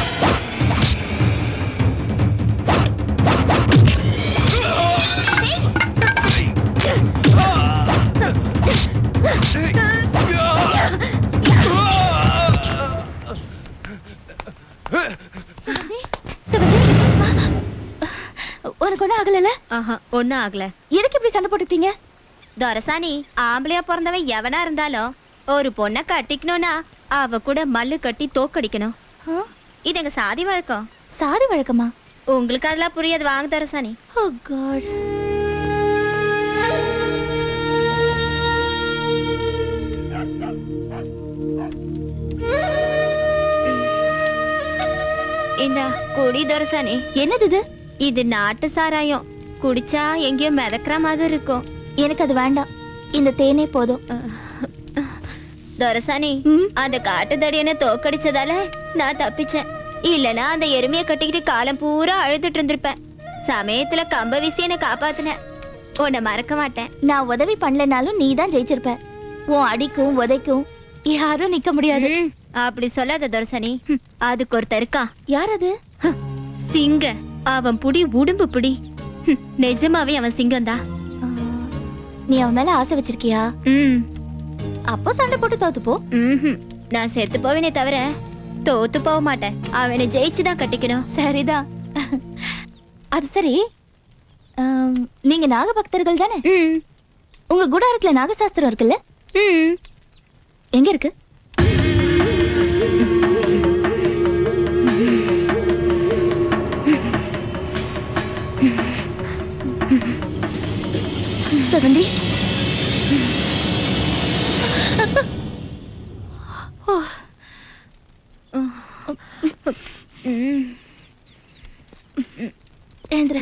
உனக்கு ஒண்ணும் ஆகல ஆஹா ஒண்ணும் ஆகல எதுக்கு இப்படி சண்டை போட்டுட்டீங்க தரசாணி ஆம்பளையா பிறந்தவன் எவனா இருந்தாலும் ஒரு பொண்ண கட்டிக்கணும்னா அவ கூட மல்லு கட்டி தோக்கடிக்கணும் இது எங்க சாதி வழக்கம் சாதி வழக்கமா உங்களுக்கு அதெல்லாம் புரியாது வாங்க தரசாணி ஓ காட் இந்த குடி தரசாணி என்னது இது இது நாட்டு சாராயம் குடிச்சா எங்கேயோ மிதக்கிற மாதிரி இருக்கும் எனக்கு அது வேண்டாம் இந்த தேனே போதும் தரசாணி அந்த காட்டு தடியனை தோக்கடிச்சதால நான் தப்பிச்சேன் இல்லனா அந்த எருமையை கட்டிக்கிட்டு காலம் பூரா அழுதுட்டு இருந்திருப்பேன் சமயத்துல கம்ப வீசி என்ன காப்பாத்தின உன்னை மறக்க மாட்டேன் நான் உதவி பண்ணலனாலும் நீ தான் ஜெயிச்சிருப்ப உன் அடிக்கும் உதைக்கும் யாரும் நிக்க முடியாது அப்படி சொல்லாத தர்சனி அதுக்கு ஒருத்தர் இருக்கான் யார் அது சிங்க அவன் புடி உடும்பு புடி ஹம், நிஜமாவே அவன் சிங்கம்தா நீ அவன் மேல ஆசை வச்சிருக்கியா ம் அப்போ சண்டை போட்டு தோத்து போ ம்ஹும். நான் செத்து போவேனே தவிர தோத்து போக மாட்டேன் அவனை ஜெயிச்சுதான் கட்டிக்கணும் சரிதான் அது சரி ஆம், நீங்க நாகபக்தர்கள் தானே உங்க குடாரத்துல நாகசாஸ்திரம் இருக்குல்ல எங்க இருக்கு செவந்தி ஓ எழுந்துரு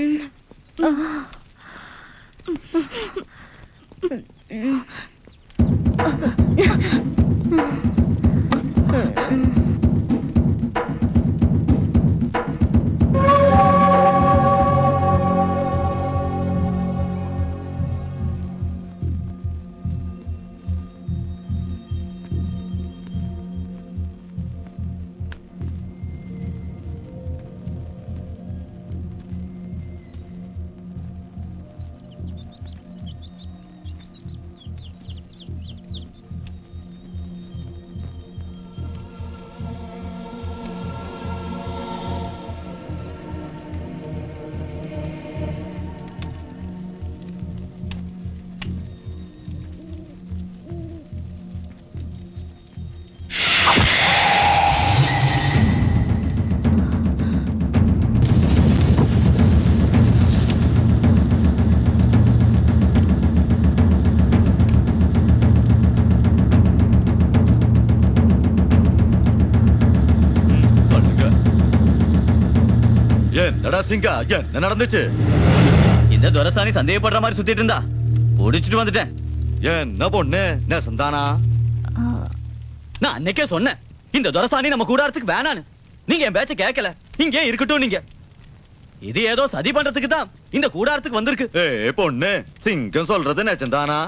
என்னடா சிங்கா என்ன நடந்துச்சு இந்த துரசாணி சந்தேகப்படுற மாதிரி சுத்திட்டு இருந்தா புடிச்சிட்டு வந்துட்டேன் என்ன பொண்ணு என்ன சந்தானா நான் அன்னைக்கே சொன்னேன் இந்த துரசாணி நம்ம கூடாரத்துக்கு வேணான்னு நீங்க என் பேச்ச கேட்கல இங்கே இருக்கட்டும் நீங்க இது ஏதோ சதி பண்றதுக்கு தான் இந்த கூடாரத்துக்கு வந்திருக்கு ஏ பொண்ணு சிங்கம் சொல்றது நெச்சந்தானா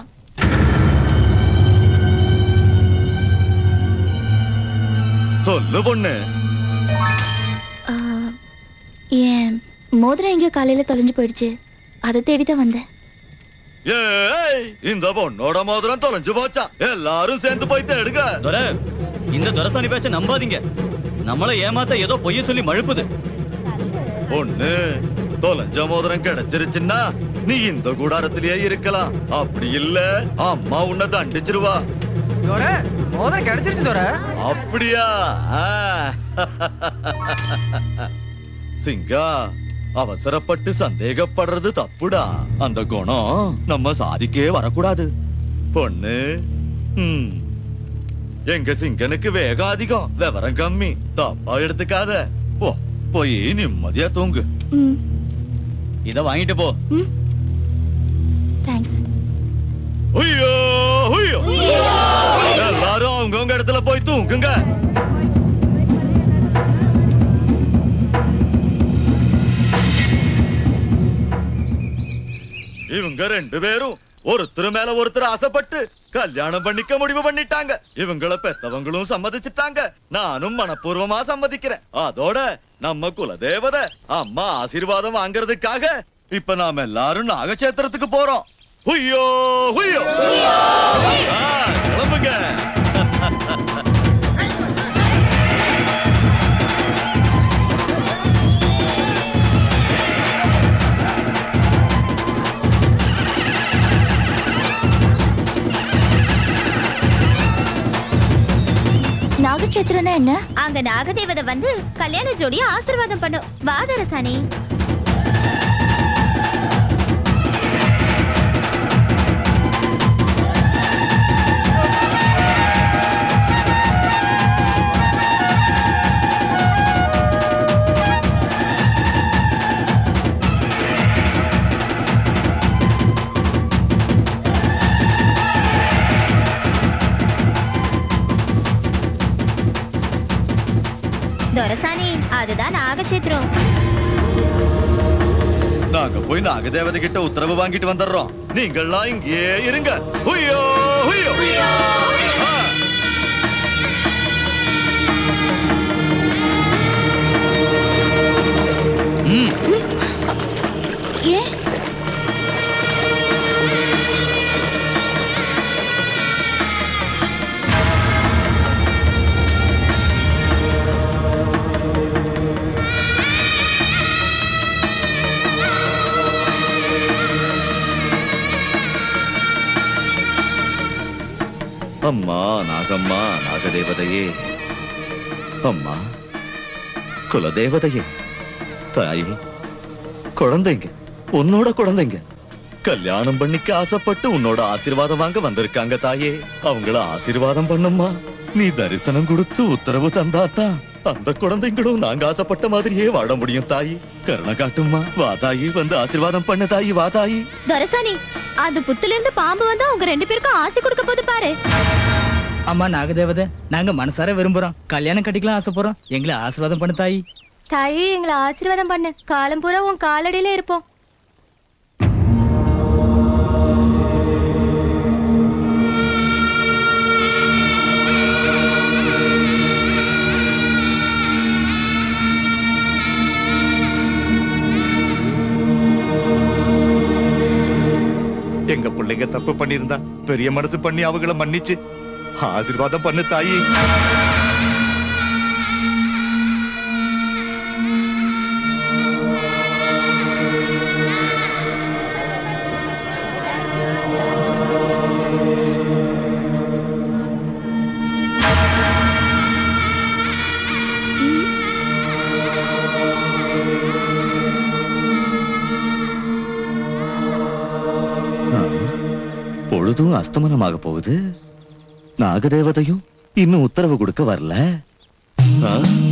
சொல்லு பொண்ணு ஆ, என் மோதிரம் எங்கேயோ காலையில தொலைஞ்சு போயிடுச்சு அதை தேடி தான் வந்தேன் ஏய் இந்த பொண்ணோட மோதிரம் தொலைஞ்சு போச்சா எல்லாரும் சேர்ந்து போய் தேடுங்க துரை இந்த துரசாணி பேச்ச நம்பாதீங்க நம்மள ஏமாத்த ஏதோ பொய்ய சொல்லி மழுப்புது பொண்ணு தொலைஞ்ச மோதிரம் கிடைச்சிருச்சுன்னா நீ இந்த கூடாரத்திலேயே இருக்கலாம் அப்படி இல்ல அம்மா உன்னை தண்டிச்சிருவா மோதிரம் கிடைச்சிருச்சு தோற அப்படியா ஆ. சிங்கா அவசரப்பட்டு சந்தேகப்படுறது தப்புடா அந்த குணம் நம்ம சாதிக்கே வரக்கூடாது பொண்ணு ம். எங்க சிங்கனுக்கு வேகம் அதிகம் விவரம் கம்மி தப்பா எடுத்துக்காத போ போய் நிம்மதியா தூங்கு இத வாங்கிட்டு போ தேங்க்ஸ் ஐயோ ஐயோ எல்லாரும் அவங்கவங்க இடத்துல போய் தூங்குங்க இவங்க ரெண்டு பேரும் ஒருத்தர் மேல ஒருத்தர் ஆசைப்பட்டு கல்யாணம் பண்ணிக்க முடிவு பண்ணிட்டாங்க இவங்கள பெத்தவங்களும் சம்மதிச்சிட்டாங்க நானும் மனப்பூர்வமா சம்மதிக்கிறேன் அதோட நம்ம குலதேவதை அம்மா ஆசீர்வாதம் வாங்குறதுக்காக இப்ப நாம எல்லாரும் நாகச்சேத்திரத்துக்கு போறோம் ஹுய்யோ ஹுய்யோ ஆ, கிளம்புங்க நாகச்சேத்திரனா என்ன அங்க நாகதேவதை வந்து கல்யாண ஜோடிய ஆசீர்வாதம் பண்ணும் வாதரசானி துரசானி அதுதான் நாகச்சேத்திரம் நாங்க போய் நாகதேவதை கிட்ட உத்தரவு வாங்கிட்டு வந்துடுறோம் நீங்கள்லாம் இங்கேயே இருங்க ஹுய்யோ ஹுய்யோ ஆ. ஏன் அம்மா நாகம்மா நாகதேவதையே அம்மா குலதேவதையே தாய் குழந்தைங்க உன்னோட குழந்தைங்க கல்யாணம் பண்ணிக்க ஆசைப்பட்டு உன்னோட ஆசீர்வாதம் வாங்க வந்திருக்காங்க தாயே அவங்கள ஆசீர்வாதம் பண்ணும்மா நீ தரிசனம் கொடுத்து உத்தரவு தந்தாத்தான் அந்த குழந்தைங்களும் நாங்க ஆசைப்பட்ட மாதிரியே வாழ முடியும் தாயி கருணை காட்டும்மா வா தாயி வந்து ஆசீர்வாதம் பண்ண தாயி வா தாயி துரசானி அந்த புத்துல இருந்து பாம்பு வந்து அவங்க ரெண்டு பேருக்கும் ஆசை கொடுக்க போது பாரு அம்மா நாகதேவதை நாங்க மனசார விரும்புறோம் கல்யாணம் கட்டிக்கலாம் ஆசைப்படுறோம் எங்களை ஆசீர்வாதம் பண்ணு தாயி தாயே எங்களை ஆசீர்வாதம் பண்ணு காலம் பூரா உன் காலடியில இருப்போம் எங்க பிள்ளைங்க தப்பு பண்ணிருந்தா பெரிய மனசு பண்ணி அவங்கள மன்னிச்சு ஆசீர்வாதம் பண்ணு தாயி பொழுதும் அஸ்தமனமாக போகுது நாகதேவதையும் இன்னும் உத்தரவு கொடுக்க வரல ஆ?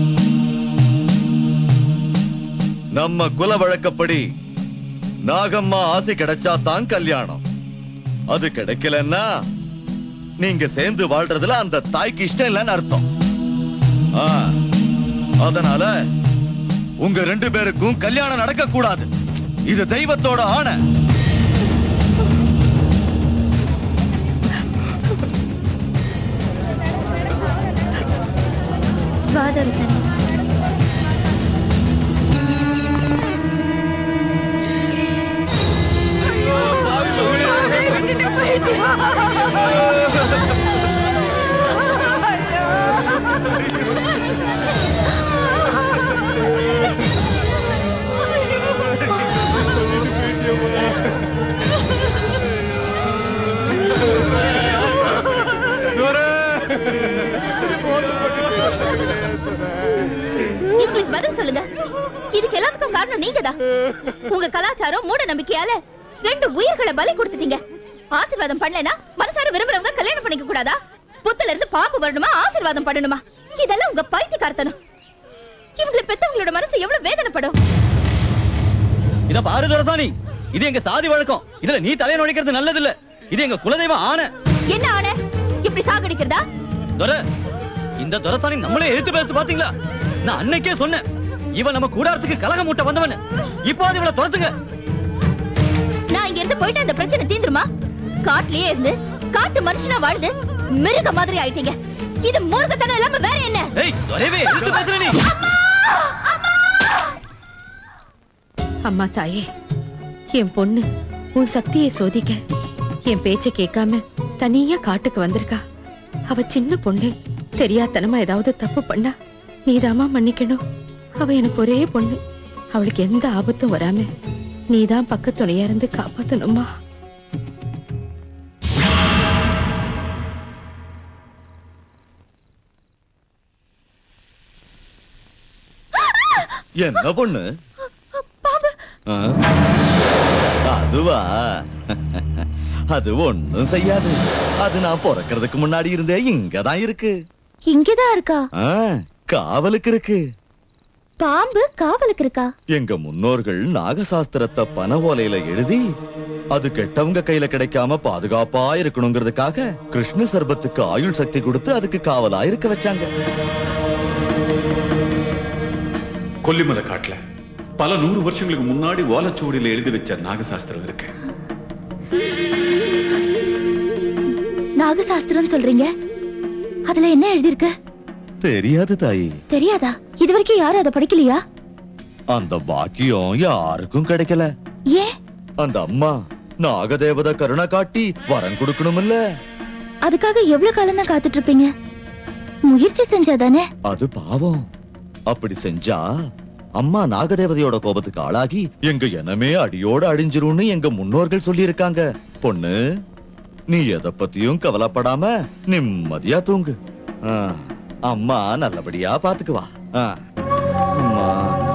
நம்ம குல வழக்கப்படி நாகம்மா ஆசை கிடைச்சா தான் கல்யாணம் அது கிடைக்கலன்னா நீங்க சேர்ந்து வாழ்றதுல அந்த தாய்க்கு இஷ்டம் இல்லைன்னு அர்த்தம் ஆ, அதனால உங்க ரெண்டு பேருக்கும் கல்யாணம் நடக்க கூடாது இது தெய்வத்தோட ஆணை வாதரசன் இவங்களுக்கு பதில் சொல்லுங்க இதுக்கு எல்லாத்துக்கும் காரணம் நீங்கதான் உங்க கலாச்சாரம் மூட நம்பிக்கையால ரெண்டு உயிர்களை பலி கொடுத்துட்டீங்க ஆசீர்வாதம் பண்ணலைன்னா மனசார விரும்புறவங்க கல்யாணம் பண்ணிக்க கூடாதா புத்துல இருந்து பாம்பு வரணுமா ஆசீர்வாதம் பண்ணணுமா இதெல்லாம் உங்க பைத்தியக்காரத்தனம் இவங்களை பெத்தவங்களோட மனசு எவ்வளவு வேதனைப்படும் இத பாரு துரசாணி இது எங்க சாதி வழக்கம் இதுல நீ தலையை நுழைக்கிறது நல்லது இல்ல இது எங்க குலதெய்வம் ஆன என்ன ஆன இப்படி சாகடிக்கிறதா துர இந்த துரசாணி நம்மளே எதிர்த்து பேசு பாத்தீங்களா நான் அன்னைக்கே சொன்னேன் இவன் நம்ம கூடாரத்துக்கு கலகம் மூட்ட வந்தவன் இப்போ அது இவளை துரத்துங்க நான் இங்க இருந்து போயிட்டு அந்த பிரச்சனை தீந்துருமா காட்டுலயே இருந்து காட்டு மனுஷனா வாழ்ந்து மிருக மாதிரி ஆயிட்டீங்க இது மூர்க்கத்தனம் இல்லாம வேற என்ன ஏய் துரைவே எதிர்த்து பேசுற நீ அம்மா தாயே என் பொண்ணு உன் சக்தியை சோதிக்க என் பேச்ச கேட்காம தனியா காட்டுக்கு வந்திருக்கா அவ சின்ன பொண்ணு தெரியாத்தனமா ஏதாவது தப்பு பண்ணா நீதாம்மா மன்னிக்கணும் அவ எனக்கு ஒரே பொண்ணு அவளுக்கு எந்த ஆபத்தும் வராம நீதான் பக்கத்துணையா இருந்து காப்பாத்தணுமா என்ன பொண்ணு ஆ? அதுவா அது ஒண்ணும் செய்யாது அது நான் பிறக்கிறதுக்கு முன்னாடி இருந்தே இங்கதான் இருக்கு இங்கதான் இருக்கா ஆ, காவலுக்கு இருக்கு பாம்பு காவலுக்கு இருக்கா எங்க முன்னோர்கள் நாகசாஸ்திரத்தை பனை ஓலையில எழுதி அது கெட்டவங்க கையில கிடைக்காம பாதுகாப்பா இருக்கணுங்கிறதுக்காக கிருஷ்ண சர்பத்துக்கு ஆயுள் சக்தி கொடுத்து அதுக்கு காவலா இருக்க வச்சாங்க கொல்லிமலை காட்டுல பல நூறு வருஷங்களுக்கு முன்னாடி ஓலைச்சுவடியில எழுதி வச்ச நாகசாஸ்திரம் இருக்கு நாகசாஸ்திரம் சொல்றீங்க அதுல என்ன எழுதிருக்கு தெரியாது தாயி தெரியாதா இது வரைக்கும் யாரும் அதை படிக்கலையா அந்த பாக்கியம் யாருக்கும் கிடைக்கல ஏன் அந்த அம்மா நாகதேவதை கருணை காட்டி வரம் கொடுக்கணும்ல அதுக்காக எவ்வளவு காலம் தான் காத்துட்டு இருப்பீங்க முயற்சி செஞ்சாதானே அது பாவம் அப்படி செஞ்சா அம்மா நாகதேவதையோட கோபத்துக்கு ஆளாகி எங்க இனமே அடியோட அழிஞ்சிரும்னு எங்க முன்னோர்கள் சொல்லியிருக்காங்க பொண்ணு நீ எதை பத்தியும் கவலைப்படாம நிம்மதியா தூங்கு ஆ, அம்மா நல்லபடியா பாத்துக்குவா ஆ. அம்மா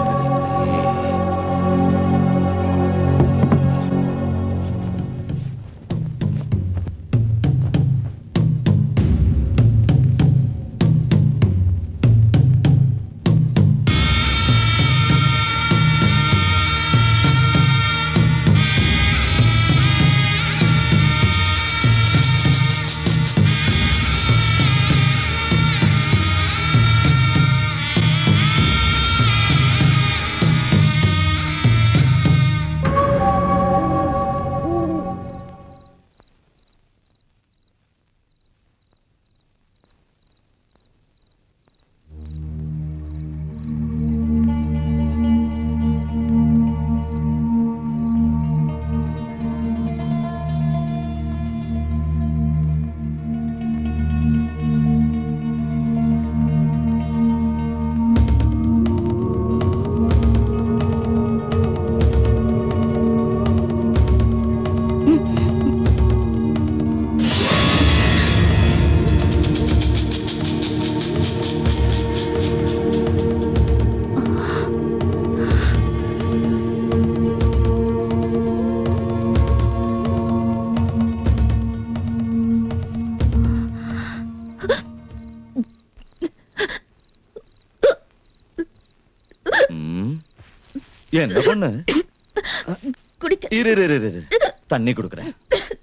ம். என்ன பொண்ணு குடிக்க இரு இரு, இரு, இரு. தண்ணி கொடுக்குறேன்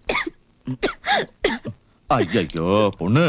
ஐயோ பொண்ணு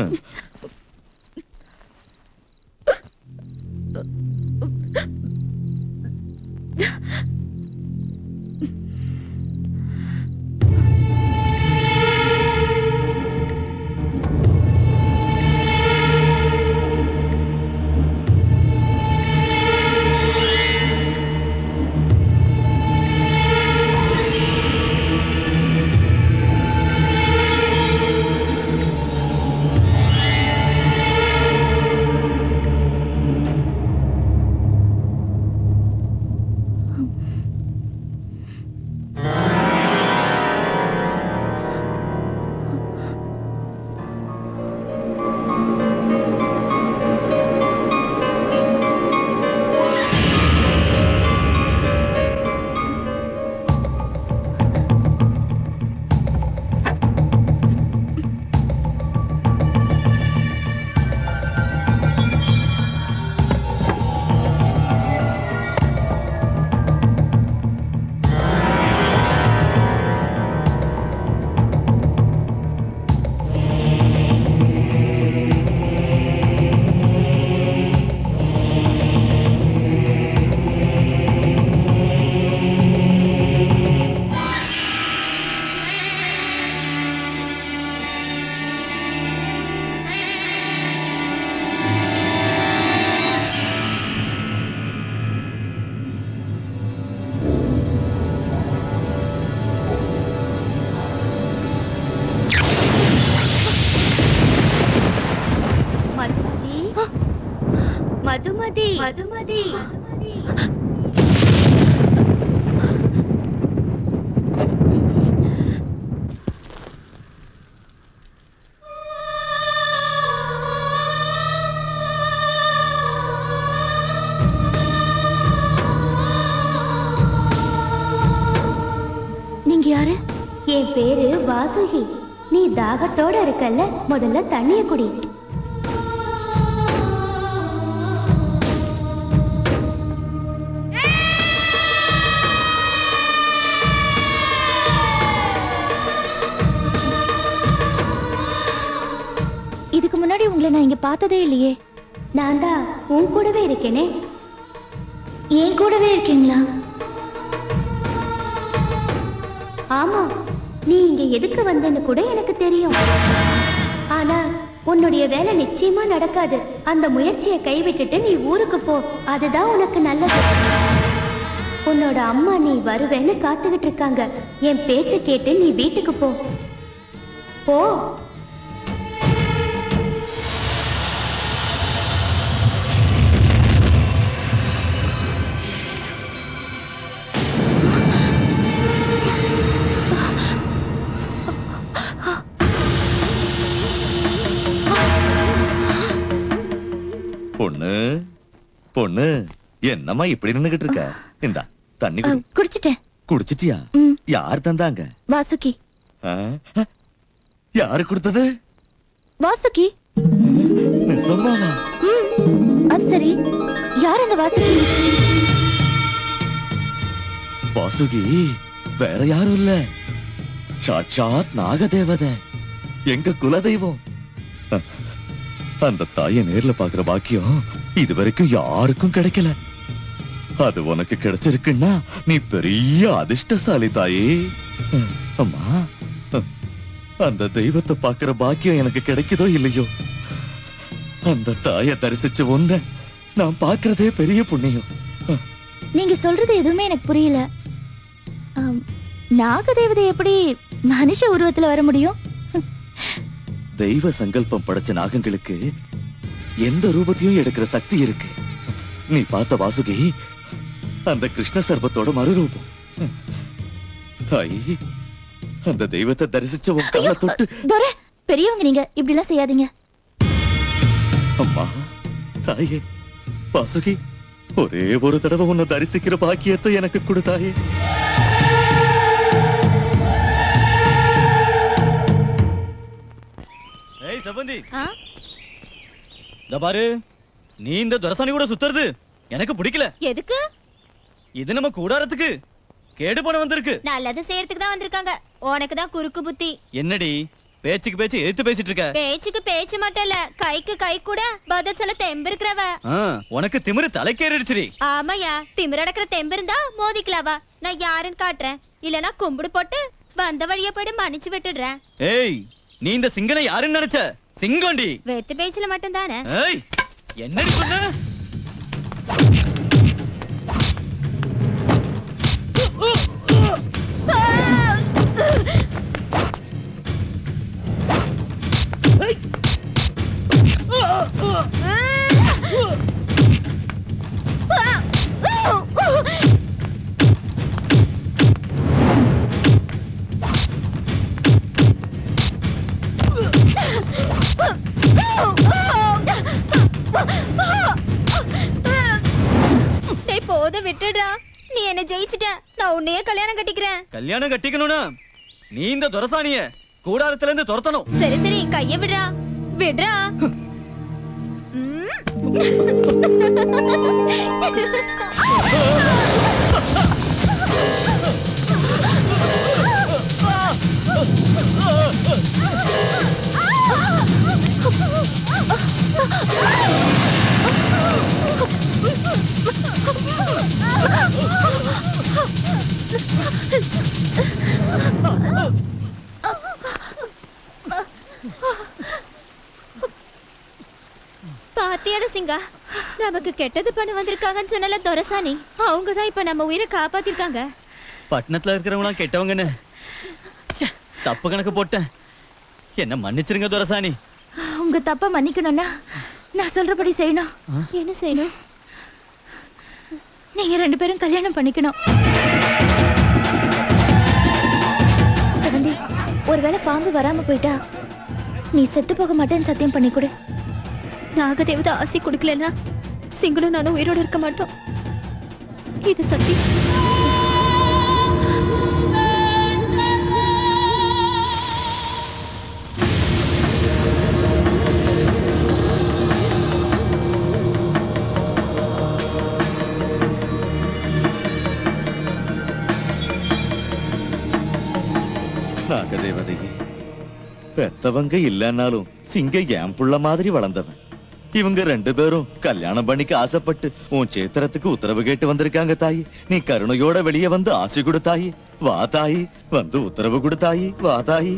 மதுமதி மதுமதி நீங்க யாரு என் பேரு வாசுகி நீ தாகத்தோட இருக்கல்ல முதல்ல தண்ணிய குடி இதுக்கு முன்னாடி உங்களை நான் இங்க பார்த்ததே இல்லையே நான் தான் உன் கூடவே இருக்கேனே என் கூடவே இருக்கீங்களா ஆமா நீ இங்க எதுக்கு வந்தேன்னு கூட எனக்கு தெரியும் ஆனா உன்னுடைய வேலை நிச்சயமா நடக்காது அந்த முயற்சியை கைவிட்டுட்டு நீ ஊருக்கு போ அதுதான் உனக்கு நல்லது உன்னோட அம்மா நீ வருவேன்னு காத்துக்கிட்டு இருக்காங்க என் பேச்ச கேட்டு நீ வீட்டுக்கு போ போ பொண்ணு பொண்ணு என்னம்மா இப்படி நின்னுகிட்டு இருக்க இந்தா தண்ணி குடி குடிச்சிட்டேன் குடிச்சிட்டியா யார் தந்தாங்க வாசுகி ஆ? யாரு கொடுத்தது வாசுகி நிசமாவா ம், அது சரி யார் அந்த வாசுகி வாசுகி வேற யாரும் இல்ல சாட்சாத் நாகதேவதை எங்க குலதெய்வம் அ- அந்த தாயை நேர்ல பாக்குற பாக்கியம் இது வரைக்கும் யாருக்கும் கிடைக்கல அது உனக்கு கிடைச்சிருக்குன்னா நீ பெரிய அதிர்ஷ்டசாலி தாயே அ, அம்மா அ, அந்த தெய்வத்தை பாக்குற பாக்கியம் எனக்கு கிடைக்குதோ இல்லையோ அந்த தாயை தரிசிச்சு ஒந்த நான் பாக்குறதே பெரிய புண்ணியம் நீங்க சொல்றது எதுவுமே எனக்கு புரியல ஆம், நாகதேவதை எப்படி மனுஷ உருவத்துல வர முடியும் தெய்வ சங்கல்பம் படைச்ச நாகங்களுக்கு எந்த ரூபத்தையும் எடுக்கிற சக்தி இருக்கு நீ பார்த்த வாசுகி அந்த கிருஷ்ண சர்பத்தோட மறுரூபம் தாயி அந்த தெய்வத்தை தரிசிச்ச உன் கண்ணை தொட்டு துரை பெரியவங்க நீங்க இப்படி எல்லாம் செய்யாதீங்க அம்மா தாயே வாசுகி ஒரே ஒரு தடவை உன்னை தரிசிக்கிற பாக்கியத்தை எனக்கு கொடு தாயே ஏய் சம்பந்தி இந்த பாரு நீ இந்த துரசாணி கூட சுத்துறது எனக்கு பிடிக்கல எதுக்கு இது நம்ம கூடாரத்துக்கு கேடு போன வந்திருக்கு நல்லது செய்யறதுக்கு தான் வந்திருக்காங்க உனக்கு தான் குறுக்கு புத்தி என்னடி பேச்சுக்கு பேச்சு எடுத்து பேசிட்டு இருக்க பேச்சுக்கு பேச்சு மட்டும் இல்ல கைக்கு கை கூட பதில் சொல்ல தெம்பு இருக்கிறவ ஆ, உனக்கு திமிரு தலைக்கேறிடுச்சுடி ஆமாயா திமிரடக்கிற தெம்பு இருந்தா மோதிக்கலாவா நான் யாருன்னு காட்டுறேன் இல்லனா கும்பிடு போட்டு வந்த வழிய போயிட்டு மன்னிச்சு விட்டுடுறேன் ஏய் நீ இந்த சிங்கனை யாருன்னு நினைச்ச சிங்கோண்டி வெத்து பேச்சுல மட்டும் தானே ஏய் என்னடி பண்ண டேய் போத விட்டுடுடா நீ என்ன ஜெயிச்சிட்ட நான் உன்னையே கல்யாணம் கட்டிக்கிறேன் கல்யாணம் கட்டிக்கணும்னா நீ இந்த துரசாணிய கூடாரத்துல இருந்து துரத்தணும் சரி சரி கைய விடுறா விடுறா பாத்தியாட சிங்கா நமக்கு கெட்டது பண்ண வந்திருக்காங்கன்னு சொன்னல துரசாணி அவங்க தான் இப்ப நம்ம உயிரை காப்பாத்திருக்காங்க பட்டணத்துல இருக்கிறவங்களாம் கெட்டவங்கன்னு ச்சே, தப்பு கணக்கு போட்டேன் என்ன மன்னிச்சிருங்க துரசாணி உங்க தப்ப மன்னிக்கணும்னா நான் சொல்றபடி செய்யணும் என்ன செய்யணும் நீங்க ரெண்டு பேரும் கல்யாணம் பண்ணிக்கணும் செவந்தி ஒருவேளை பாம்பு வராம போயிட்டா நீ செத்து போக மாட்டேன்னு சத்தியம் பண்ணி கொடு நாகதேவதை ஆசை கொடுக்கலன்னா சிங்களும் நானும் உயிரோடு இருக்க மாட்டோம் இது சத்தியம் நாகதேவதையே பெத்தவங்க இல்லைன்னாலும் சிங்கம் என் புள்ள மாதிரி வளர்ந்தவன் இவங்க ரெண்டு பேரும் கல்யாணம் பண்ணிக்க ஆசைப்பட்டு உன் சேத்திரத்துக்கு உத்தரவு கேட்டு வந்திருக்காங்க தாயி நீ கருணையோட வெளியே வந்து ஆசை கொடுத்தாயி வா தாயி வந்து உத்தரவு கொடுத்தாயி வா தாயி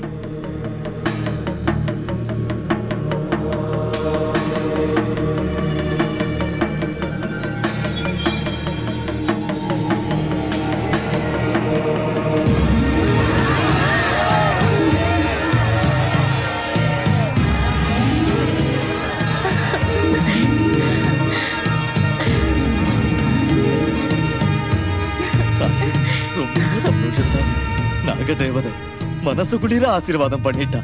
ரொம்ப சந்தோஷம்தான் நாகதேவதை மனசு குளிர ஆசீர்வாதம் பண்ணிட்டான்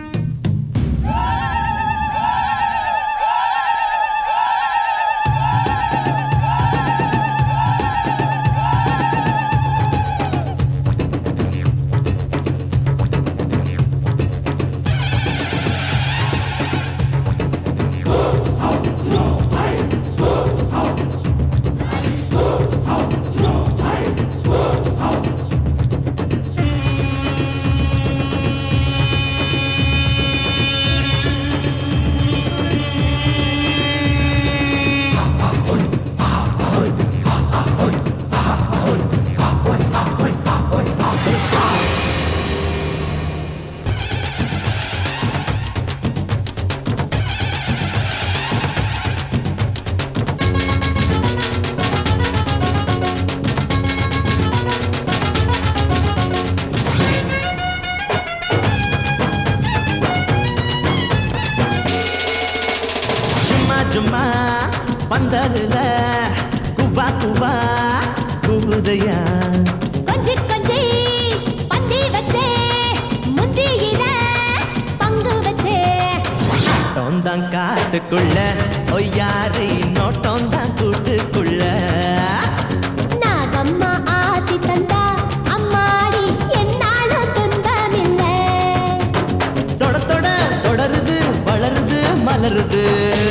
சும்மா சும்மா பந்தலுல குவா குவா கூதையா கொஞ்சி கொஞ்சி பந்தி வச்சே முந்தியில பங்கு வச்சே நோட்டம் தான் காட்டுக்குள்ள ஒய்யாரி நோட்டம் தான் கூட்டுக்குள்ள நாகம்மா ஆசி தந்தா அம்மாடி என்னாலும் துன்பமில்லை தொட தொட தொடருது வளருது மலருது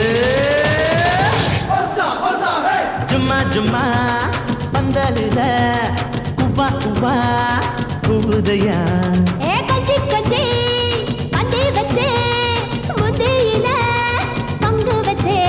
சும்மா சும்மா பந்தலுல குவா குவா கூதையா ஏ கொஞ்சி கொஞ்சி பந்தி வச்சே முந்தியில பங்கு வச்சே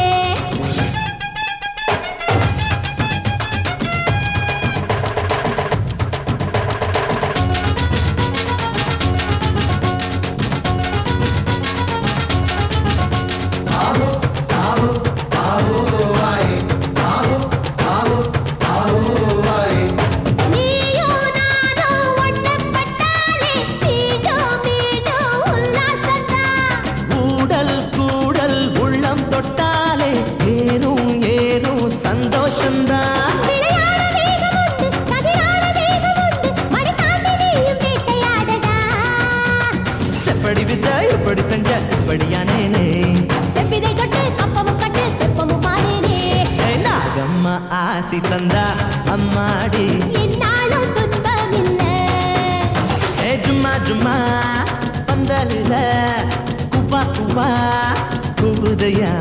நீயும் நானும் ஒண்ணப்பட்டாலே மீண்டும் மீண்டும் உல்லாசம்தான். கூடல் கூடல் உள்ளம் தொட்டாலே ஏனும் ஏனும் சந்தோஷம்தான் விளையாட வேகம் உண்டு, கதிராட வேகம் உண்டு, மடி தாண்டி நீயும் வேட்டையாடடா. செப்படி வித்த எப்படி செஞ்ச இப்படியானேனே செவ்விதை தொட்டு கப்பமும் கட்டு தெப்பமும் மாறேனே. நாகம்மா ஆசி தந்தா அம்மாடி என்னாலும் துன்பமில்லை. ஏ ஜும்மா ஜும்மா பந்தலில குவா குவா கூதையா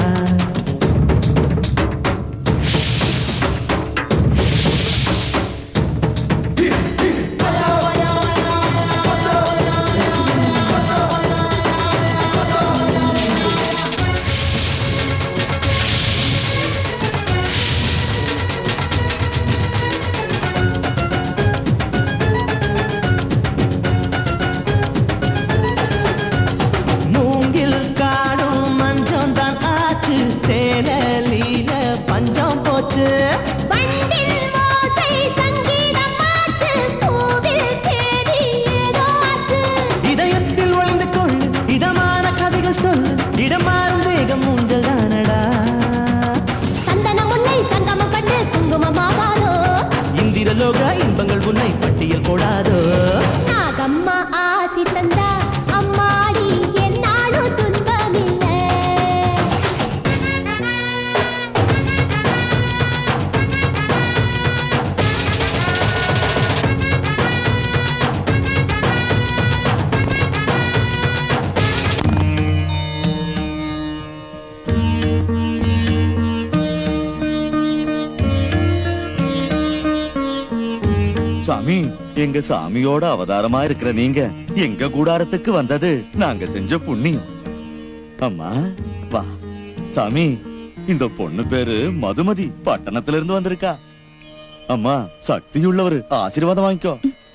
மூங்கில் காடும் மஞ்சம் தான் ஆச்சு சாமி எங்க சாமியோட அவதாரமா இருக்கிற நீங்க எங்க கூடாரத்துக்கு வந்தது நாங்க செஞ்ச புண்ணியம் அம்மா வா சாமி இந்த பொண்ணு பேரு மதுமதி பட்டணத்துல இருந்து வந்திருக்கா அம்மா சக்தியுள்ளவர் ஆசீர்வாதம் வாங்கிக்கோ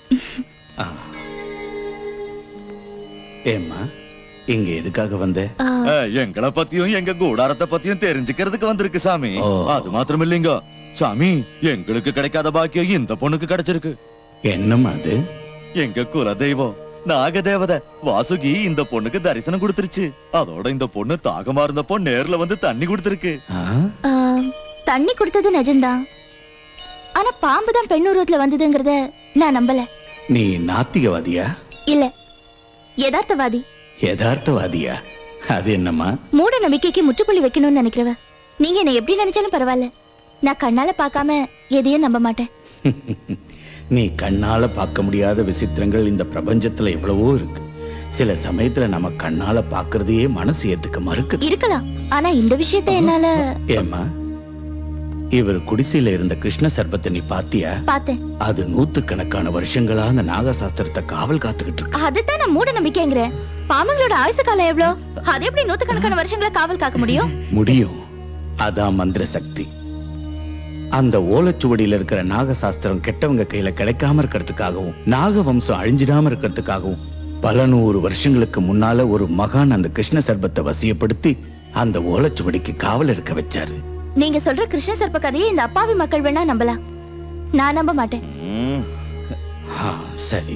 ஏம்மா இங்க எதுக்காக வந்த அஹ், எங்களை பத்தியும் எங்க கூடாரத்தை பத்தியும் தெரிஞ்சுக்கிறதுக்கு வந்திருக்கு சாமி ஓ. அது மாத்திரம் இல்லைங்க சாமி எங்களுக்கு கிடைக்காத பாக்கியம் இந்த பொண்ணுக்கு கிடைச்சிருக்கு என்னம்மா அது எங்க குல தெய்வம் நாகதேவதை வாசுகி இந்த பொண்ணுக்கு தரிசனம் கொடுத்துருச்சு அதோட இந்த பொண்ணு தாகமா இருந்தப்போ நேர்ல வந்து தண்ணி கொடுத்துருக்கு ஆ, தண்ணி கொடுத்தது நிஜம்தான் ஆனா பாம்பு தான் பெண் உருவத்துல வந்ததுங்கிறத நான் நம்பல நீ நாத்திகவாதியா இல்ல யதார்த்தவாதி யதார்த்தவாதியா அது என்னம்மா மூட நம்பிக்கைக்கு முற்றுப்புள்ளி வைக்கணும்னு நினைக்கிறவ நீங்க என்ன எப்படி நினைச்சாலும் பரவாயில்ல நான் கண்ணால பார்க்காம எதையும் நம்ப மாட்டேன் நீ கண்ணால பார்க்க முடியாத விசித்திரங்கள் இந்த பிரபஞ்சத்துல எவ்வளவோ இருக்கு சில சமயத்துல நம்ம கண்ணால பார்க்கறதையே மனசு ஏத்துக்க மறுக்குது இருக்கலாம் ஆனா இந்த விஷயத்த என்னால ஏம்மா இவர் குடிசையில இருந்த கிருஷ்ண சர்பத்தை நீ பாத்தியா பார்த்தேன் அது நூத்துக்கணக்கான வருஷங்களா அந்த நாகசாஸ்திரத்தை காவல் காத்துக்கிட்டு இருக்கு அதுதான் நான் மூட நம்பிக்கைங்கிறேன் பாம்புங்களோட ஆயுசு காலம் எவ்வளோ அது எப்படி நூத்துக்கணக்கான வருஷங்களை காவல் காக்க முடியும் முடியும் அதான் மந்திர சக்தி அந்த ஓலைச்சுவடியில இருக்கிற நாகசாஸ்திரம் கெட்டவங்க கையில கிடைக்காம இருக்கிறதுக்காகவும் நாக வம்சம் அழிஞ்சிடாம இருக்கிறதுக்காகவும் பல நூறு வருஷங்களுக்கு முன்னால ஒரு மகான் அந்த கிருஷ்ண சர்பத்தை வசியப்படுத்தி அந்த ஓலைச்சுவடிக்கு காவல் இருக்க வச்சாரு நீங்க சொல்ற கிருஷ்ண சர்ப்ப கதையை இந்த அப்பாவி மக்கள் வேணா நம்பலாம் நான் நம்ப மாட்டேன் ஆ, சரி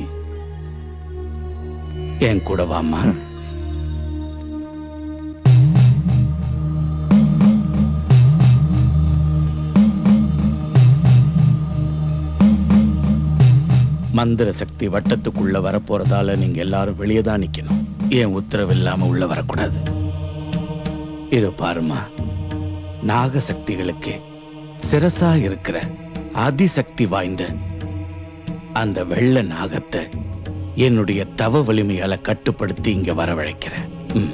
என் கூட வாம்மா மந்திர சக்தி வட்டத்துக்குள்ள வரப்போறதால நீங்க எல்லாரும் வெளியே தான் நிக்கணும் ஏன் உத்தரவு இல்லாம உள்ள வரக்கூடாது இது பாருமா நாக சக்திகளுக்கு சிரசா இருக்கிற அதிசக்தி வாய்ந்த அந்த வெள்ள நாகத்தை என்னுடைய தவ வலிமையால கட்டுப்படுத்தி இங்க வரவழைக்கிறேன் ம்.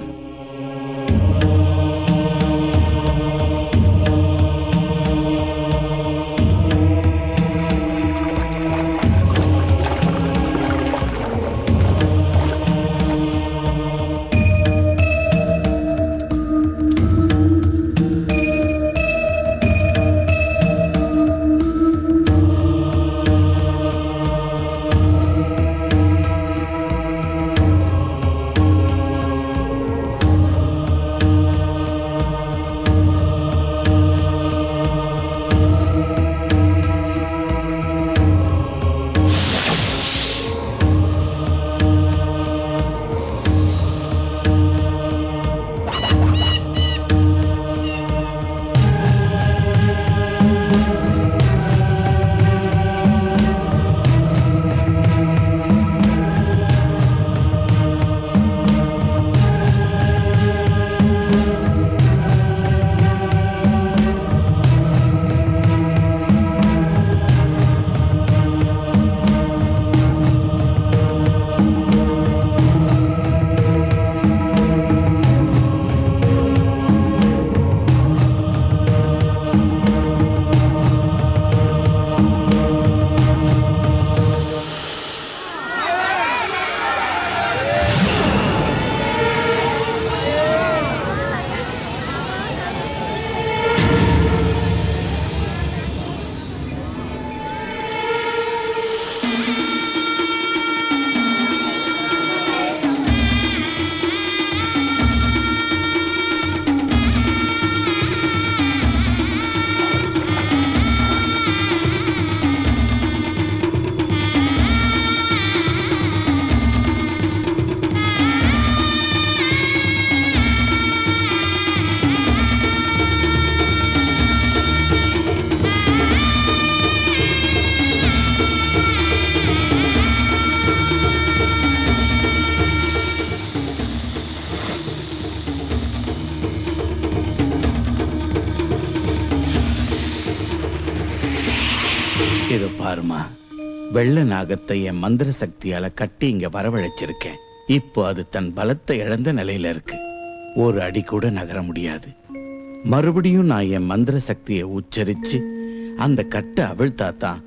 இது பாருமா வெள்ள நாகத்தை என் மந்திர சக்தியால கட்டி இங்க வரவழைச்சிருக்கேன் இப்போ அது தன் பலத்தை இழந்த நிலையில இருக்கு ஒரு அடி கூட நகர முடியாது மறுபடியும் நான் என் மந்திர சக்தியை உச்சரிச்சு அந்த கட்டை அவிழ்த்தாதான்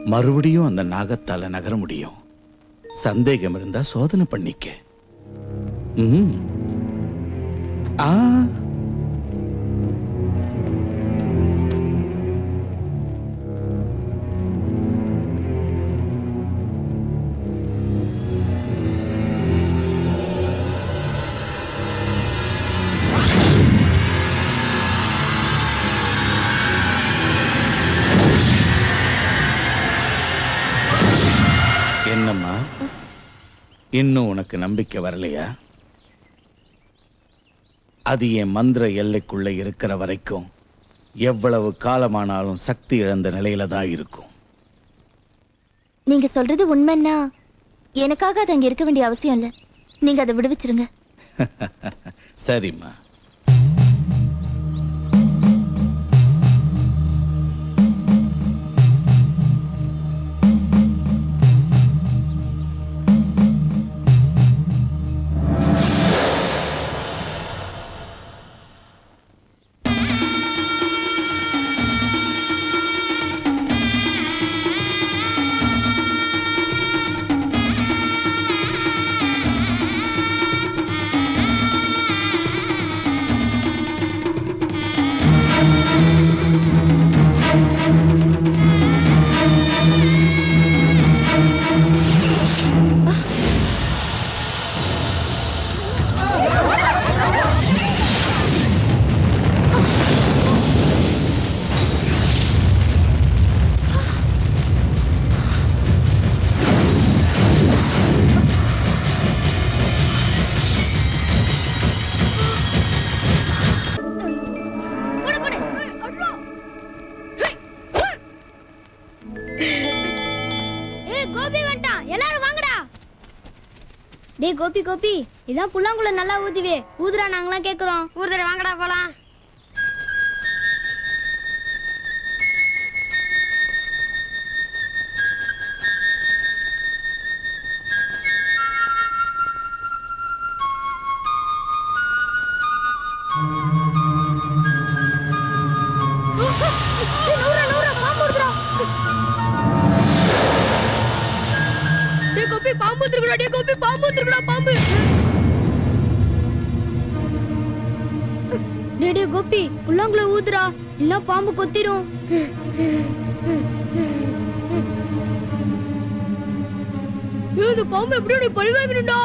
மறுபடியும் அந்த நாகத்தால நகர முடியும் சந்தேகம் இருந்தா சோதனை பண்ணிக்க ம். ஆ என்னம்மா இன்னும் உனக்கு நம்பிக்கை வரலையா அது என் மந்திர எல்லைக்குள்ள இருக்கிற வரைக்கும் எவ்வளவு காலமானாலும் சக்தி இழந்த நிலையில தான் இருக்கும் நீங்க சொல்றது உண்மைன்னா எனக்காக அது அங்க இருக்க வேண்டிய அவசியம் இல்ல நீங்க அதை விடுவிச்சிருங்க சரிம்மா ஏய் கோபி வந்துட்டான் எல்லாரும் வாங்கடா டேய் கோபி கோபி இதான் புல்லாங்குள்ள நல்லா ஊதுவே ஊதுறா நாங்களாம் கேக்குறோம் ஊதுற வாங்கடா போலாம் டேய் கோபி பாம்பு வந்துருக்குடா டேய் கோபி பாம்பு வந்துருக்குடா பாம்பு டேய் டேய் கோபி புல்லாங்குள்ள ஊதுறா இல்ல பாம்பு கொத்திரும் ஏய் இந்த பாம்பு எப்படி பழி வாங்கிடுடா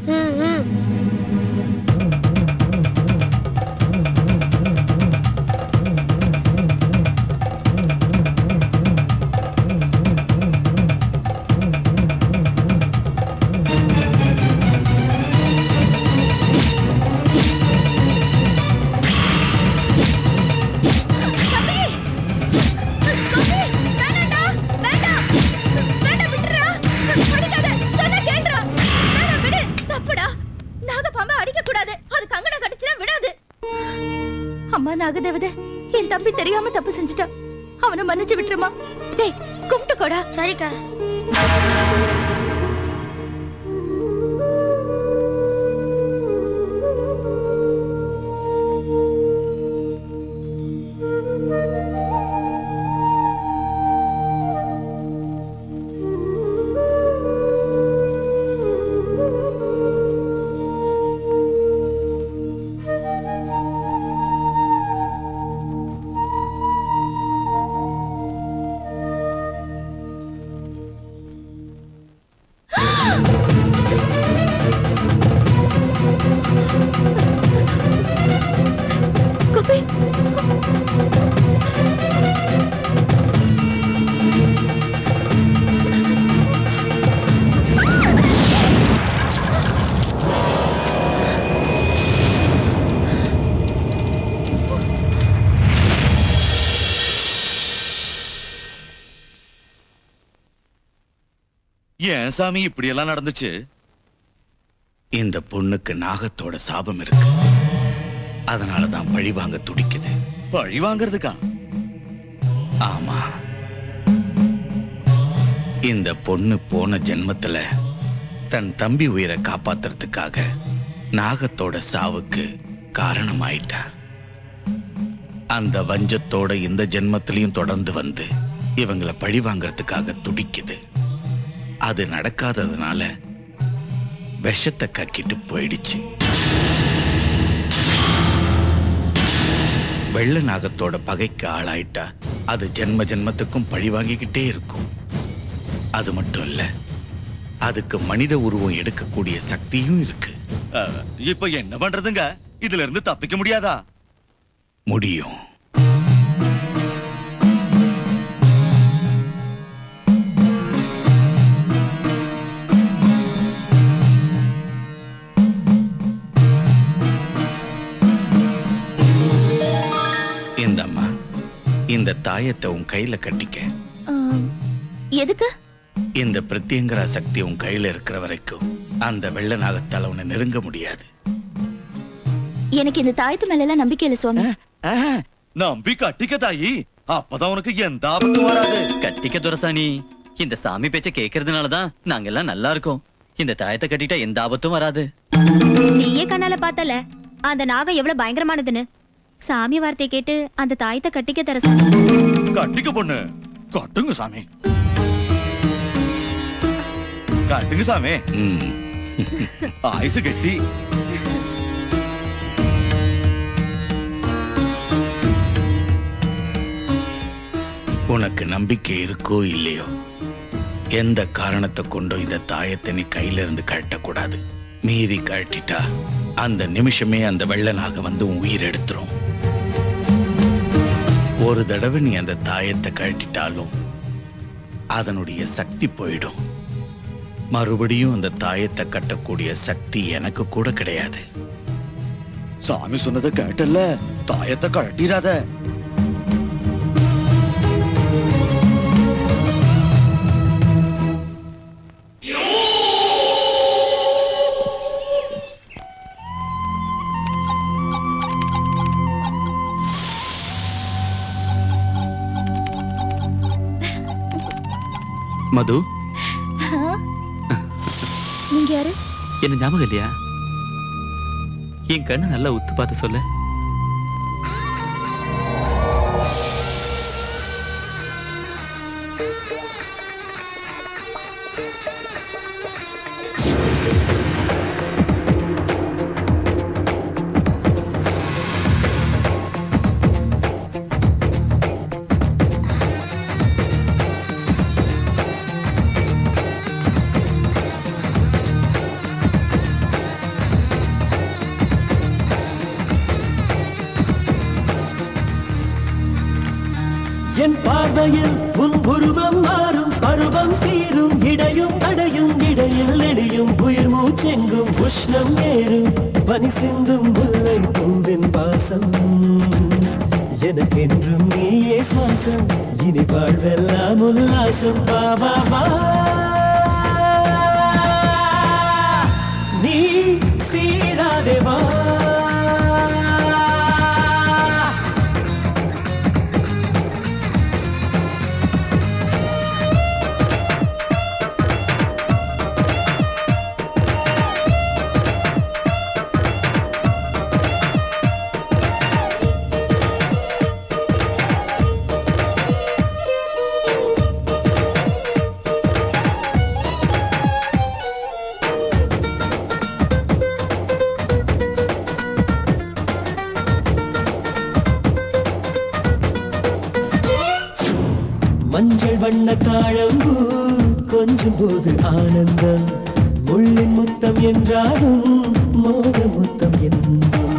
அம்மா நாகதேவதை என் தம்பி தெரியாம தப்பு செஞ்சுட்டான் அவனை மன்னிச்சு விட்டுருமா டேய் கும்பிட்டு கோடா சரிக்கா கோபி ஏன் சாமி இப்படி எல்லாம் நடந்துச்சு இந்த பொண்ணுக்கு நாகத்தோட சாபம் இருக்கு அதனாலதான் பழி வாங்க துடிக்குது பழி வாங்குறதுக்கா ஆமா இந்த பொண்ணு போன ஜென்மத்துல தன் தம்பி உயிரை காப்பாத்துறதுக்காக நாகத்தோட சாவுக்கு காரணமாயிட்டா அந்த வஞ்சத்தோட இந்த ஜென்மத்திலையும் தொடர்ந்து வந்து இவங்களை பழி வாங்கறதுக்காக துடிக்குது அது நடக்காததுனால விஷத்தை கக்கிட்டு போயிடுச்சு வெள்ள நாகத்தோட பகைக்கு ஆளாயிட்டா அது ஜென்ம ஜென்மத்துக்கும் பழி வாங்கிக்கிட்டே இருக்கும் அது மட்டும் இல்ல அதுக்கு மனித உருவம் எடுக்கக்கூடிய சக்தியும் இருக்கு அஹ், இப்ப என்ன பண்றதுங்க இதுல இருந்து தப்பிக்க முடியாதா முடியும் இந்தம்மா இந்த தாயத்தை உன் கையில கட்டிக்க ஆம், எதுக்கு இந்த பிரத்யங்கரா சக்தி உன் கையில இருக்கிற வரைக்கும் அந்த வெள்ள நாகத்தால உன்னை நெருங்க முடியாது எனக்கு இந்த தாயத்து மேல எல்லாம் நம்பிக்கை இல்ல சுவாமி நம்பி கட்டிக்க தாயி அப்பதான் உனக்கு எந்த ஆபத்தும் வராது கட்டிக்க துரசாணி இந்த சாமி பேச்ச கேக்குறதுனாலதான் நாங்க எல்லாம் நல்லா இருக்கோம் இந்த தாயத்தை கட்டிட்டா எந்த ஆபத்தும் வராது நீயே கண்ணால பார்த்தல அந்த நாகம் எவ்வளவு பயங்கரமானதுன்னு சாமி வார்த்தை கேட்டு அந்த தாயத்தை கட்டிக்க தர சொன்ன கட்டிக்க பொண்ணு கட்டுங்க சாமி கட்டுங்க சாமி ஆயுசு கட்டி உனக்கு நம்பிக்கை இருக்கோ இல்லையோ எந்த காரணத்தை கொண்டும் இந்த தாயத்தை நீ கையில இருந்து கழட்டக்கூடாது மீறி கழட்டிட்டா அந்த நிமிஷமே அந்த வெள்ள நாக வந்து உன் உயிர் எடுத்துரும் ஒரு தடவை நீ அந்த தாயத்தை கழட்டிட்டாலும் அதனுடைய சக்தி போயிடும் மறுபடியும் அந்த தாயத்தை கட்டக்கூடிய சக்தி எனக்கு கூட கிடையாது சாமி சொன்னதை கேட்டல்ல தாயத்தை கழட்டிராத மது நீங்க யாரு என்ன ஞாபகம் இல்லையா என் கண்ணு நல்லா உத்து பார்த்து சொல்ல என் பார்வையில் உன் உருவம் மாறும் பருவம் சீரும் இடையும் அடையும் இடையில் நெடியும் உயிர் மூச்செங்கும் உஷ்ணம் ஏறும் பனி சிந்தும் முல்லை பூவின் வாசம் எனக்கென்றும் நீயே சுவாசம் இனி வாழ்வெல்லாம் உல்லாசம் வா வா வா நீ சீராதே வா மஞ்சள் வண்ண தாழம்பூ கொஞ்சம் போது ஆனந்தம் முள்ளின் முத்தம் என்றாலும் மோக முத்தம் என்பம்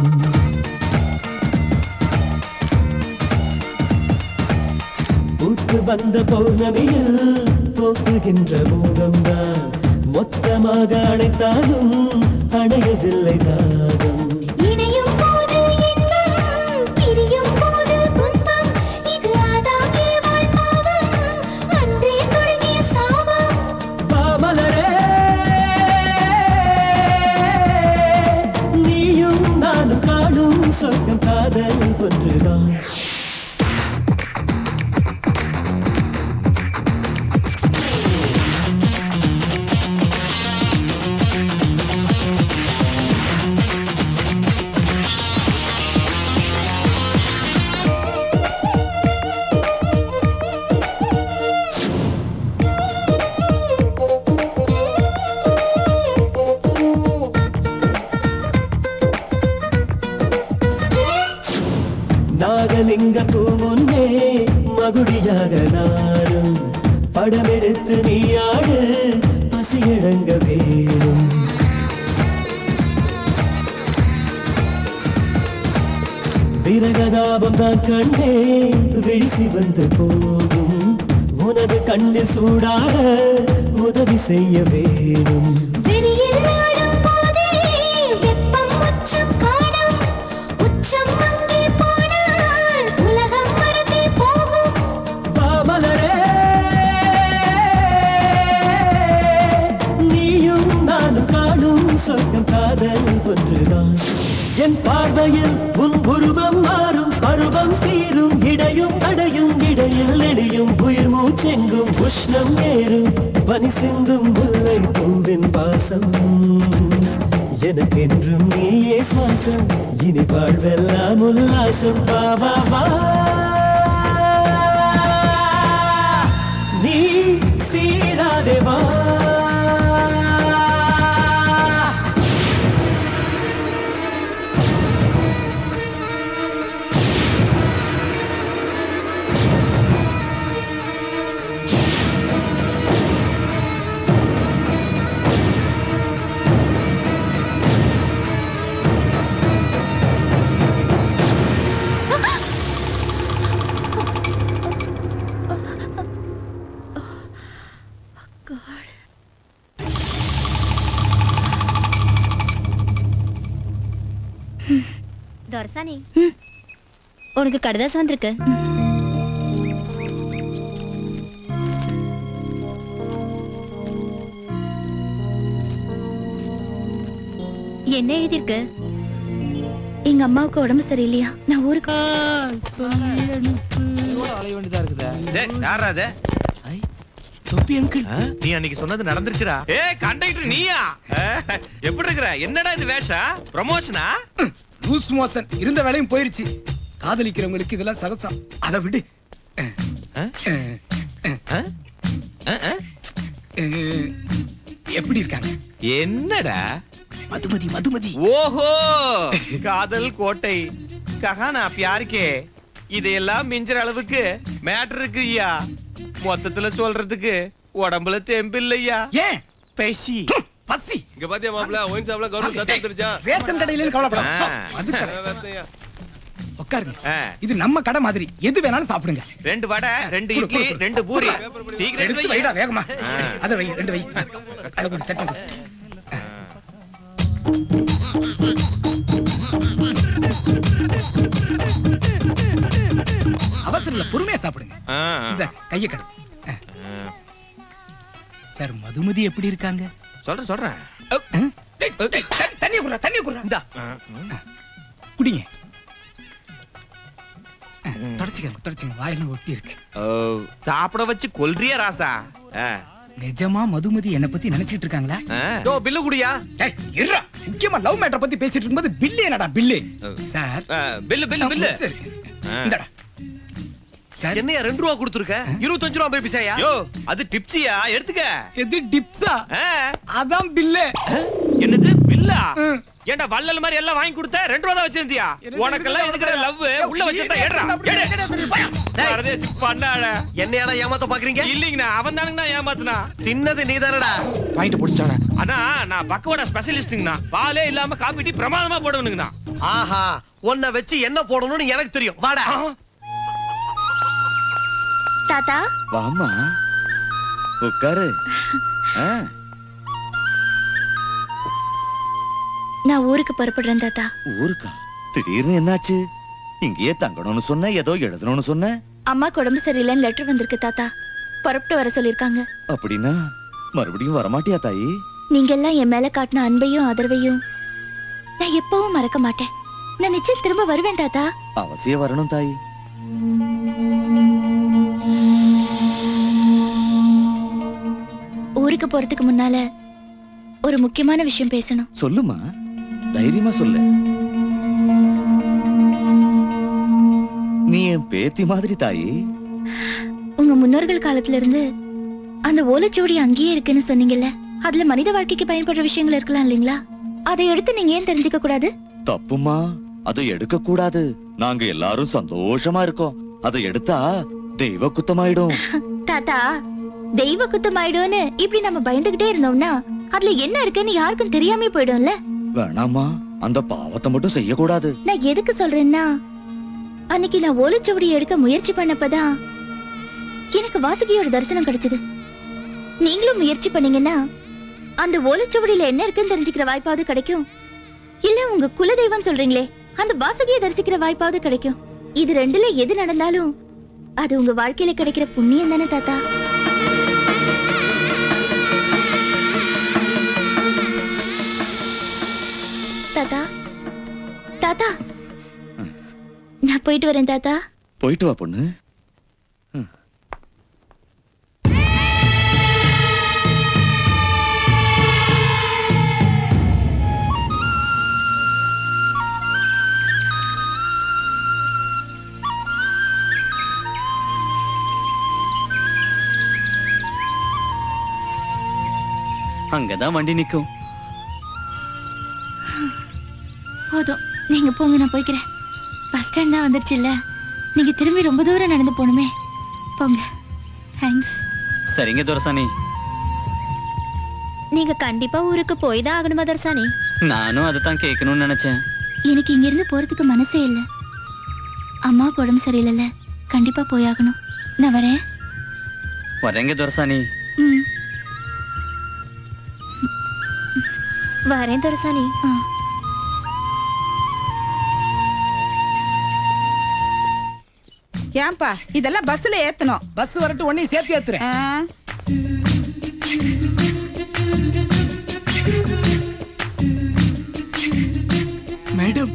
பூத்து வந்த பௌர்ணமியில் போக்குகின்ற மோகம்தான் மொத்தமாக அணைத்தாலும் அணையவில்லை தாகம் இணையும் போது இன்பம் பிரியும் போது துன்பம் இது ஆதாகிய வாழ்பாவம் அன்றே தொடங்கிய சாபம் வாமலரே நீயும் நானும் காணும் சொர்க்கம் காதல் ஒன்றுதான் மகுடியாக நானும் படமெடுத்து நீ ஆடு பசியழங்க வேணும் விரகதாபம் தான் கண்ணே விழிசி வந்து போகும் உனது கண்ணில் சூடாக உதவி செய்ய வேணும் வெளியில் நாடும் போதே வெப்பம் உச்சம் காணும் உச்சம் அங்கே போனால் உலகம் மறந்தே போகும் பாமலரே நீயும் நானும் காணும் சொர்க்கம் காதல் ஒன்றுதான் என் பார்வையில் உன் உருவம் மாறும் பருவம் சீரும் இடையும் அடையும் இடையில் நெளியும் உயிர் மூச்செங்கும் உஷ்ணம் ஏறும் பனி சிந்தும் முல்லை பூவின் வாசம் எனக்கென்றும் நீயே சுவாசம் இனி வாழ்வெல்லாம் உல்லாசம் வா வா வா நீ சீராதே வா தர்சானி உனக்கு கடிதாசம் வந்திருக்கு என்ன எழுதியிருக்கு எங்க அம்மாவுக்கு உடம்பு சரியில்லையா நான் ஊருக்கு அலைய வேண்டியதா இருக்குதா டேய் யாரா அது தொப்பி அங்கிள் நீ அன்னைக்கு சொன்னது நடந்துருச்சுடா ஏ கண்டக்டர் நீயா அஹ், எப்படி இருக்கிற என்னடா இது வேஷம் ப்ரமோஷனா லூஸ் மோஷன் இருந்த வேலையும் போயிருச்சு காதலிக்கிறவங்களுக்கு இதெல்லாம் சகசம் அதை விடு எப்படி இருக்காங்க என்னடா மதுமதி மதுமதி ஓஹோ காதல் கோட்டை கஹானா பியாருக்கே இதையெல்லாம் மிஞ்சுற அளவுக்கு மேட்டர் இருக்கு ஐயா மொத்தத்துல சொல்றதுக்கு உடம்புல தெம்பு இல்லையா ஏன் பேசி பசி இங்க பாத்தியா மாப்பிள ஒயின் சாப்பிட கவர்மெண்ட் தத்தம் தெரிஞ்சான் ரேஷன் கடையில கவலைப்படாத அது கடை. உட்காருங்க இது நம்ம கடை மாதிரி எது வேணாலும் சாப்பிடுங்க ரெண்டு வடை ரெண்டு குடு, இட்லி குடு, குடு. ரெண்டு பூரி சீக்கிரம் எடுத்து எடுத்து வைடா வை. வேகமா ஆ. அத வை ரெண்டு வை அத கொஞ்சம் செட் பண்ணு அவசரம் இல்ல பொறுமையா சாப்பிடுங்க ஆ, ஆ. இந்த கைய கடு சார் மதுமதி எப்படி இருக்காங்க சொல்றேன் சொல்றேன் தண்ணிய குடுறா தண்ணிய குடுறா இந்தா குடிங்க தொடச்சுக்கங்க தொடச்சுங்க வாயில ஒட்டி இருக்கு ஓ, சாப்பிட வச்சு கொல்றிய ராசா ஆ. நிஜமா மதுமதி என்ன பத்தி நினைச்சிட்டு இருக்காங்களா யோ, பில்லு குடியா இருடா முக்கியமா லவ் மேட்டர் பத்தி பேசிட்டு இருக்கும்போது பில்லு என்னடா bill sir bill bill bill இந்தடா சார் என்னையா ரெண்டு ரூபா கொடுத்துருக்க இருபத்தஞ்சு ரூபா போய் பிசாயா யோ அது டிப்ஸியா எடுத்துக்க எது டிப்ஸா அதான் பில்லு என்னது பில்லா ஏன்டா வள்ளல் மாதிரி எல்லாம் வாங்கி கொடுத்த ரெண்டு ரூபா தான் வச்சிருந்தியா உனக்கெல்லாம் எதுக்குற லவ் உள்ள வச்சிருந்தா ஏடுறா பரதேசி பண்ணாட என்னையாடா ஏமாத்த பாக்குறீங்க இல்லீங்கண்ணா அவன் தானுங்கண்ணா ஏமாத்துனா தின்னது நீதானடா பாயிண்ட் பிடிச்சானே அண்ணா நான் பக்கவாட ஸ்பெஷலிஸ்ட்டுங்கண்ணா பாலே இல்லாம காப்பி டீ பிரமாதமா போடுவனுங்கண்ணா ஆஹா உன்னை வச்சு என்ன போடணும்னு எனக்கு தெரியும் வாடா தாத்தா வாமா உட்காரு ஆ, நான் ஊருக்கு புறப்படுறேன் தாத்தா ஊருக்கா திடீர்னு என்னாச்சு இங்கேயே தங்கணும்னு சொன்ன ஏதோ எழுதணும்னு சொன்ன அம்மாக்கு உடம்பு சரியில்லைன்னு லெட்டர் வந்திருக்கு தாத்தா புறப்பட்டு வர சொல்லிருக்காங்க அப்படின்னா மறுபடியும் வரமாட்டியா தாயி நீங்க எல்லாம் என் மேல காட்டின அன்பையும் ஆதரவையும் நான் எப்பவும் மறக்க மாட்டேன் நான் நிச்சயம் திரும்ப வருவேன் தாத்தா அவசியம் வரணும் தாயி ஊருக்கு போறதுக்கு முன்னால ஒரு முக்கியமான விஷயம் பேசணும் சொல்லுமா தைரியமா சொல்லு நீ என் பேத்தி மாதிரி தாயி உங்க முன்னோர்கள் காலத்துல இருந்து அந்த ஓலைச்சுவடி அங்கேயே இருக்குன்னு சொன்னீங்கல்ல அதுல மனித வாழ்க்கைக்கு பயன்படுற விஷயங்கள் இருக்கலாம் இல்லைங்களா அதை எடுத்து நீங்க ஏன் தெரிஞ்சுக்க கூடாது தப்புமா அதை எடுக்க கூடாது நாங்க எல்லாரும் சந்தோஷமா இருக்கோம் அதை எடுத்தா தெய்வ குத்தமாயிடும் தாத்தா தெய்வ குத்தம் ஆயிடும்னு இப்படி நம்ம பயந்துகிட்டே இருந்தோம்னா அதுல என்ன இருக்குன்னு யாருக்கும் தெரியாம போயிடும்ல வேணாமா அந்த பாவத்தை மட்டும் செய்யக்கூடாது நான் எதுக்கு சொல்றேன்னா அன்னைக்கு நான் ஓலைச்சுவடி எடுக்க முயற்சி பண்ணப்பதான் எனக்கு வாசுகியோட தரிசனம் கிடைச்சது நீங்களும் முயற்சி பண்ணீங்கன்னா அந்த ஓலைச்சுவடியில என்ன இருக்குன்னு தெரிஞ்சுக்கிற வாய்ப்பாவது கிடைக்கும் இல்ல உங்க குலதெய்வம் சொல்றீங்களே அந்த வாசுகியை தரிசிக்கிற வாய்ப்பாவது கிடைக்கும் இது ரெண்டுல எது நடந்தாலும் அது உங்க வாழ்க்கையில கிடைக்கிற புண்ணியம் தானே தாத்தா தாத்தா தாத்தா நான் போயிட்டு வரேன் தாத்தா போயிட்டு வா பொண்ணு அங்கதான் வண்டி நிக்கும் போதும் நீங்க போங்க நான் போய்க்கிறேன் பஸ் ஸ்டாண்ட் தான் வந்துருச்சுல்ல நீங்க திரும்பி ரொம்ப தூரம் நடந்து போகணுமே போங்க தேங்க்ஸ் சரிங்க துரசாணி நீங்க கண்டிப்பா ஊருக்கு போய் தான் ஆகணுமா தர்சானி நானும் அதை தான் கேட்கணும்னு நினைச்சேன் எனக்கு இங்க இருந்து போறதுக்கு மனசே இல்ல அம்மாவுக்கு உடம்பு சரியில்லைல்ல கண்டிப்பா போயாகணும் நான் வரேன் வரேங்க துரசாணி ம். வரேன் தர்சானி ஆ ஏன்பா இதெல்லாம் பஸ்ல ஏத்தணும் பஸ் வரட்டும் உடனே சேர்த்து ஏத்துறேன் மேடம்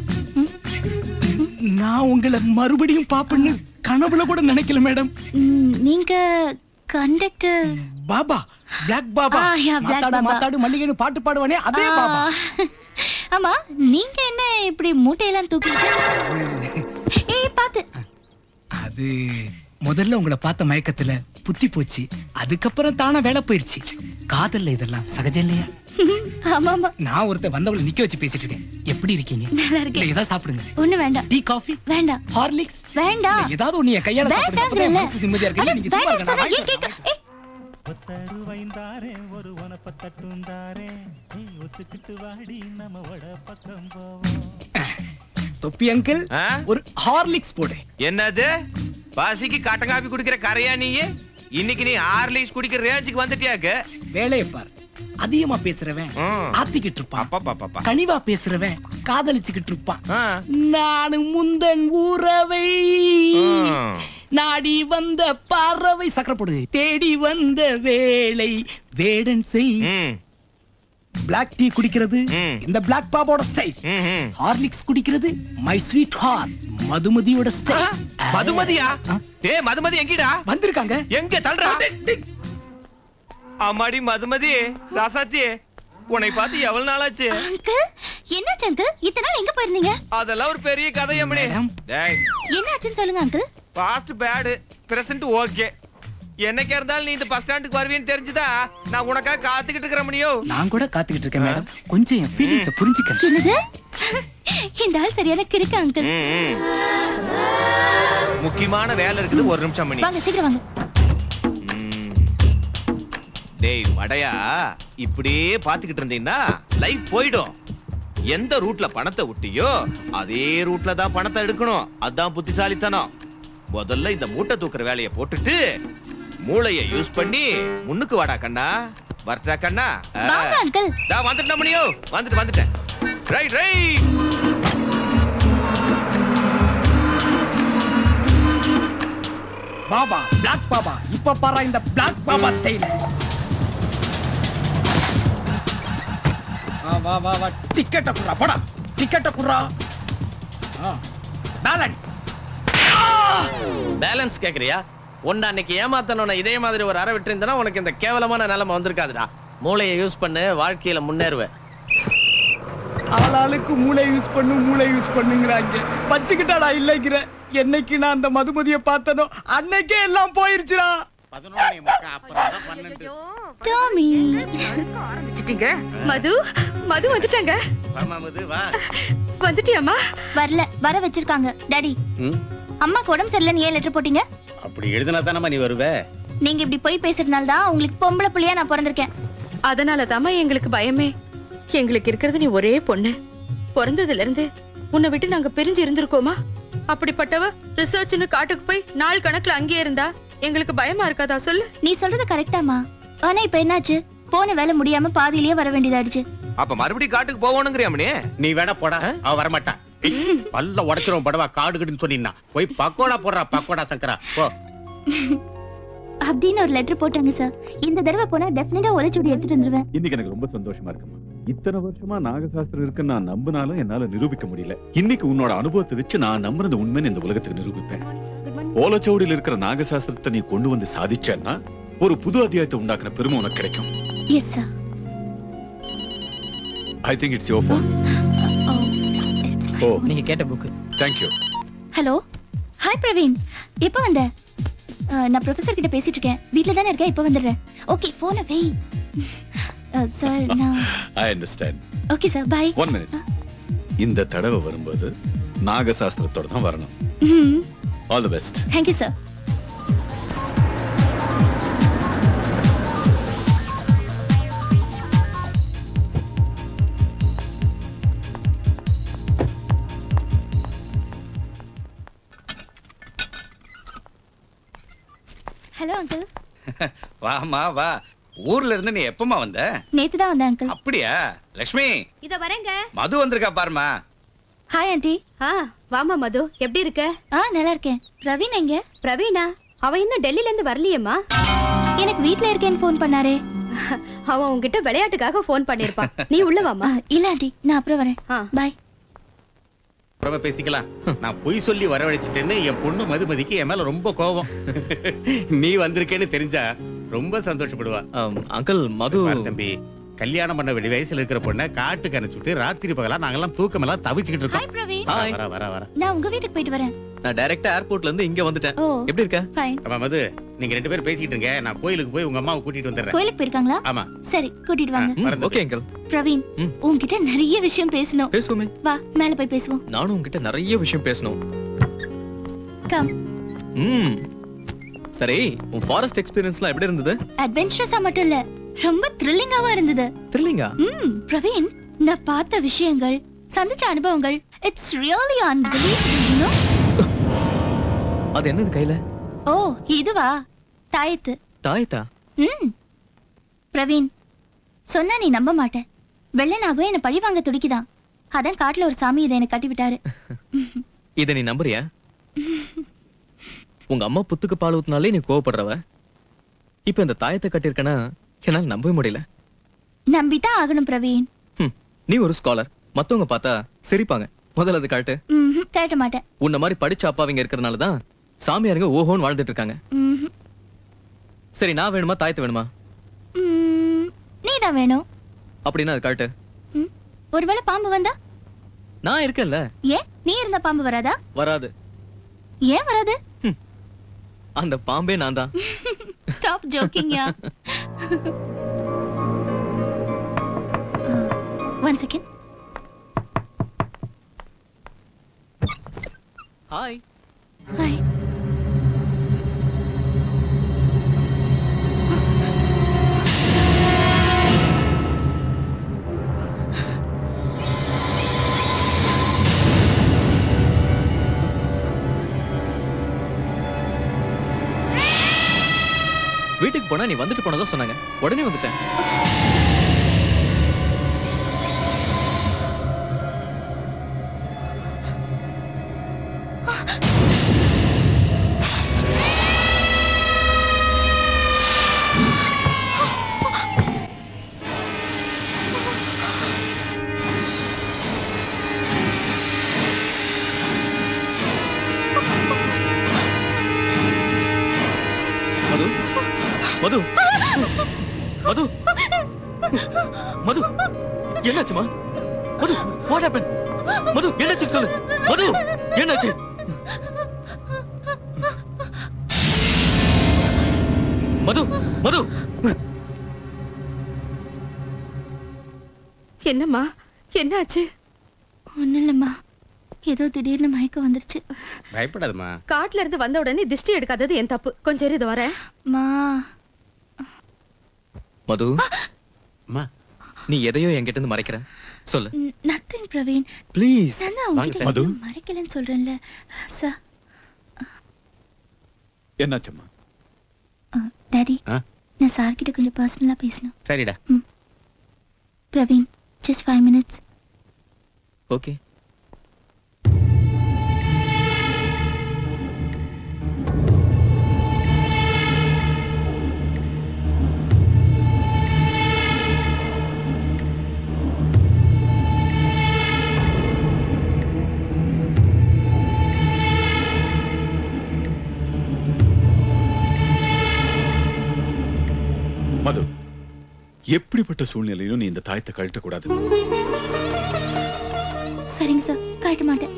நான் உங்களை மறுபடியும் பாப்பேன்னு கனவுல கூட நினைக்கல மேடம் ம், நீங்க கண்டக்டர் பாபா பிளாக் பாபா ஆ, yeah, Black மாத்தாடு Baba. மாத்தாடு மல்லிகைன்னு பாட்டு பாடுவானே அதே பாபா ஆமா நீங்க என்ன இப்படி மூட்டையெல்லாம் தூக்கிட்டு ஏய் பாத்து அது முதல்ல உங்களை பார்த்த மயக்கத்துல புத்தி போச்சு அதுக்கப்புறம் தானா வேலை போயிருச்சு காதல்ல இதெல்லாம் சகஜம் இல்லையா ஆமா ஆமா நான் ஒருத்தர் வந்தவங்களை நிக்க வச்சு பேசிட்டு இருக்கேன் எப்படி இருக்கீங்க நல்லா இருக்கேன். இல்ல, ஏதாவது சாப்பிடுங்க ஒண்ணு வேண்டாம் டீ காஃபி வேண்டாம் ஹார்லிக்ஸ் வேண்டாம் இல்ல, ஏதாவது ஒண்ணு என் கையால சாப்பிடுங்க அப்பதான் வேண்டாங்கறல மனசு நிம்மதியா இருக்கு இல்ல, நீங்க சும்மா இருங்க, நான் வாங்கிட்டு வரேன். ஒத்தருவைந்தாரே ஒரு ஒனப்ப தட்டுந்தாரே நீ ஒத்துக்கிட்டு வாடி நம்ம வட பக்கம் போவோம் தொப்பி அங்கிள் ஒரு ஹார்லிக்ஸ் போடு என்னது பாசிக்கு கட்ட காப்பி குடிக்கிற கரையா நீ இன்னைக்கு நீ ஹார்லிக்ஸ் குடிக்கிற ரேஞ்சுக்கு வந்துட்டியாக்கு வேலையை பார் அதிகமா பேசுறவன் ஆத்திக்கிட்டு இருப்பான் கனிவா பேசுறவன் காதலிச்சுக்கிட்டு இருப்பான் நானு முந்தன் உறவை நாடி வந்த பறவை சக்கரை போடு தேடி வந்த வேலை வேடன் செய் பிளாக் டீ குடிக்கிறது இந்த பிளாக் பாபோட ஸ்டைல் ஹார்லிக்ஸ் குடிக்கிறது மை ஸ்வீட் ஹார்ட் மதுமதியோட ஸ்டைல் மதுமதியா ஏ மதுமதி எங்கடா வந்திருக்காங்க எங்க தள்ளுறா அம்மாடி மதுமதி ராசாத்தி உன்னை பார்த்து எவ்வளவு நாளாச்சு அங்கிள் என்னாச்சு அங்கிள் இத்தனை நாள் எங்க போயிருந்தீங்க அதெல்லாம் ஒரு பெரிய கதை அம்மணி டேய் என்னாச்சுன்னு சொல்லுங்க uncle past bad present okay என்னைக்கா இருந்தாலும் நீ இந்த பஸ் ஸ்டாண்டுக்கு வருவேன்னு தெரிஞ்சுதா நான் உனக்காக காத்துக்கிட்டு இருக்கிற முடியோ நான் கூட காத்துக்கிட்டு இருக்கேன் மேடம் கொஞ்சம் என் ஃபீலிங்ஸ புரிஞ்சுக்க என்னது இந்த ஆள் சரியான கிறுக்கு அங்கிள் முக்கியமான வேலை இருக்குது ஒரு நிமிஷம் மணி வாங்க சீக்கிரம் வாங்க டேய் வடையா இப்படியே பாத்துக்கிட்டு இருந்தீங்கன்னா லைஃப் போயிடும் எந்த ரூட்ல பணத்தை விட்டியோ அதே ரூட்ல தான் பணத்தை எடுக்கணும் அதான் புத்திசாலித்தனம் முதல்ல இந்த மூட்டை தூக்குற வேலையை போட்டுட்டு மூளைய யூஸ் பண்ணி முன்னுக்கு வாடா கண்ணா வரட்டா கண்ணா ஆ. வாங்க அங்கிள் தா வந்துட்டேன் மணியோ வந்துட்டு வந்துட்டேன் right right Baba black Baba இப்ப பாரா இந்த பிளாக் பாபா ஸ்டைல் வா வா வா டிக்கெட்ட குடுறா போடா டிக்கெட்ட குடுறா பேலன்ஸ் பேலன்ஸ் கேக்குறியா உன்னை அன்னைக்கு ஏமாத்தணும் இதே மாதிரி ஒரு அறை விட்டு உனக்கு இந்த கேவலமான நிலைமை வந்திருக்காதுடா மூளையை யூஸ் பண்ணு வாழ்க்கையில முன்னேறுவ ஆளாளுக்கு மூளை யூஸ் பண்ணு மூளை யூஸ் பண்ணுங்கறாங்க வச்சுக்கிட்டாடா இல்லைங்கிற என்னைக்கு நான் அந்த மதுமதிய பார்த்தனோ அன்னைக்கே எல்லாம் போயிருச்சுடா டாமி ஆரம்பிச்சிட்டீங்க மது மது வந்துட்டாங்க மது வா வந்துட்டியாமா வரல வர வச்சிருக்காங்க டாடி அம்மாக்கு உடம்பு சரியில்லைன்னு ஏன் லெட்டர் போட்டீங்க அப்படி எழுதினா தானம்மா நீ வருவ நீங்க இப்படி போய் பேசுறதுனால தான் உங்களுக்கு பொம்பளை புள்ளையா நான் பிறந்திருக்கேன் அதனால தாமா எங்களுக்கு பயமே எங்களுக்கு இருக்கிறது நீ ஒரே பொண்ணு பிறந்ததுல இருந்து உன்னை விட்டு நாங்க பிரிஞ்சு இருந்திருக்கோமா அப்படிப்பட்டவ ரிசர்ச்னு காட்டுக்கு போய் நாள் கணக்குல அங்கேயே இருந்தா எங்களுக்கு பயமா இருக்காதா சொல்லு நீ சொல்றது கரெக்டாமா ஆனா இப்ப என்னாச்சு போன வேலை முடியாம பாதியிலேயே வர வேண்டியதாயிடுச்சு அப்ப மறுபடியும் காட்டுக்கு போவோனுங்கிறியாமணி நீ வேணா போடா அவ வரமாட்டா ஏய், பல்ல உடைச்சிரும் படவா காடு கிடுன்னு சொன்னீங்கன்னா போய் பக்கோடா போடுறா பக்கோடா சங்கரா போ அப்படின்னு ஒரு லெட்டர் போட்டாங்க சார் இந்த தடவை போனா டெஃபினட்டா ஒலைச்சுடி எடுத்துட்டு வந்துருவேன் இன்னைக்கு எனக்கு ரொம்ப சந்தோஷமா இருக்குமா இத்தனை வருஷமா நாகசாஸ்திரம் இருக்குன்னு நான் நம்பினாலும் என்னால நிரூபிக்க முடியல இன்னைக்கு உன்னோட அனுபவத்தை வச்சு நான் நம்புறது உண்மைன்னு இந்த உலகத்துக்கு நிரூபிப்பேன் ஓலச்சோடியில் இருக்கிற நாகசாஸ்திரத்தை நீ கொண்டு வந்து சாதிச்சேன்னா ஒரு புது அத்தியாயத்தை உண்டாக்குன பெருமை உனக்கு கிடைக்கும் yes sir I think it's your phone oh நீங்க கேட்ட book thank you hello hi Praveen எப்போ வந்த அஹ், நான் ப்ரொஃபசர் கிட்ட பேசிட்டு இருக்கேன் வீட்ல தானே இருக்கேன் இப்போ வந்துடுறேன் ஓகே போனை வை சார் நான் I understand okay sir bye one minute இந்த தடவை வரும்போது நாகசாஸ்திரத்தோட தான் வரணும் all the best thank you sir hello uncle வாமா வா ஊர்ல இருந்து நீ எப்பமா வந்த நேத்து தான் வந்தேன் அங்கிள் அப்படியா லக்ஷ்மி இத வரேங்க மது வந்திருக்கா பாருமா ஹாய் ஆண்டி ஆ வாமா மது எப்படி இருக்க ஆ நல்லா இருக்கேன் பிரவீன் எங்க பிரவீனா அவ இன்னும் டெல்லில இருந்து வரலையேம்மா எனக்கு வீட்ல இருக்கேன்னு ஃபோன் பண்ணாரே அவன் உன்கிட்ட விளையாட்டுக்காக ஃபோன் பண்ணிருப்பான் நீ உள்ள வாமா இல்ல ஆண்டி நான் அப்புறம் வரேன் பாய் அப்புறமா பேசிக்கலாம் நான் பொய் சொல்லி வரவழைச்சிட்டேன்னு என் பொண்ணு மதுமதிக்கு என் மேல ரொம்ப கோபம் நீ வந்திருக்கேன்னு தெரிஞ்சா ரொம்ப சந்தோஷப்படுவா அங்கிள் மது பாரு தம்பி கல்யாணம் பண்ண வெளி வயசுல இருக்கிற பொண்ணை காட்டுக்கு அனுப்பிச்சுட்டு ராத்திரி பகலா நாங்கெல்லாம் தூக்கம் எல்லாம் தவிச்சுக்கிட்டு இருக்கோம் பிரவீன் வர, வர வர வர நான் உங்க வீட்டுக்கு போயிட்டு வரேன் நான் டைரக்டா ஏர்போர்ட்ல இருந்து இங்க வந்துட்டேன் ஓ எப்படி இருக்க ஃபைன் ஆமா மது நீங்க ரெண்டு பேரும் பேசிக்கிட்டு இருங்க நான் கோயிலுக்கு போய் உங்க அம்மாவை கூட்டிட்டு வந்துடுறேன் கோயிலுக்கு போயிருக்காங்களா ஆமா சரி கூட்டிட்டு வாங்க மறந்து ஓகே அங்கிள் பிரவீன் ம். உன்கிட்ட நிறைய விஷயம் பேசணும் பேசுவோமே வா மேல போய் பேசுவோம் நானும் உன்கிட்ட நிறைய விஷயம் பேசணும் கம் ம் சரி உன் ஃபாரஸ்ட் எக்ஸ்பீரியன்ஸ்லாம் எப்படி இருந்தது அட்வென்ச்சரஸா மட்டும் இல்ல ரொம்ப த்ரில்லிங்காவா இருந்தது த்ரில்லிங்கா ம் பிரவீன் நான் பார்த்த விஷயங்கள் சந்திச்ச அனுபவங்கள் it's really unbelievable you know அது என்னது கையில ஓ இதுவா தாயத்து தாயத்தா ம் பிரவீன் சொன்னா நீ நம்ப மாட்டேன் வெள்ளனாகும் என்ன பழி வாங்க துடிக்குதான் அதான் காட்டுல ஒரு சாமி இதை எனக்கு கட்டி விட்டாரு இத நீ நம்புறியா உங்க அம்மா புத்துக்கு பால் ஊத்துனாலே நீ கோவப்படுறவ இப்ப இந்த தாயத்தை கட்டியிருக்கனா என்னால நம்பவே முடியல நம்பித்தான் ஆகணும் பிரவீன் ஹம், நீ ஒரு ஸ்காலர் மத்தவங்க பார்த்தா சிரிப்பாங்க முதல்ல அது காட்டு ம்ஹும், கேட்ட மாட்டேன் உன்ன மாதிரி படிச்ச அப்பாவிங்க இருக்கிறதுனால தான் சாமியாருங்க ஓஹோன்னு வாழ்ந்துட்டு இருக்காங்க ம்ஹும். சரி நான் வேணுமா தாயத்து வேணுமா ம், நீதான் வேணும் அப்படின்னா அது காட்டு ம், ஒருவேளை பாம்பு வந்தா நான் இருக்கேன்ல ஏன் நீ இருந்த பாம்பு வராதா வராது ஏன் வராது அந்த பாம்பே நான் தான் ஸ்டாப் ஜோக்கிங் யா ஒன் செகண்ட் ஹாய் ஹாய் வீட்டுக்கு போனா நீ வந்துட்டு போனதா சொன்னாங்க உடனே வந்துட்டேன் மது மது மது மது என்னாச்சுமா மது வாட் ஹேப்பன் மது என்னாச்சு சொல்லு மது என்னாச்சு மது மது என்னம்மா என்னாச்சு ஒண்ணும் இல்லம்மா ஏதோ திடீர்னு மயக்கம் வந்துருச்சு பயப்படாதம்மா காட்டுல இருந்து வந்த உடனே திஷ்டி எடுக்காதது என் தப்பு கொஞ்சம் இரு, இது வரேன் மா மது அம்மா நீ எதையோ என்கிட்ட இருந்து மறைக்கிற சொல்லு நத்திங் பிரவீன் ப்ளீஸ் நான் தான் உங்ககிட்ட மது. எதுவும் மறைக்கலன்னு சொல்றேன்ல சார் என்னாச்சம்மா டாடி ஆ? நான் சார் கிட்ட கொஞ்சம் பர்சனலா பேசணும் சரிடா Praveen just five minutes okay Madhu எப்படிப்பட்ட சூழ்நிலையிலும் நீ இந்த தாயத்தை கழட்டக்கூடாது சரிங்க சார் கழட்ட மாட்டேன்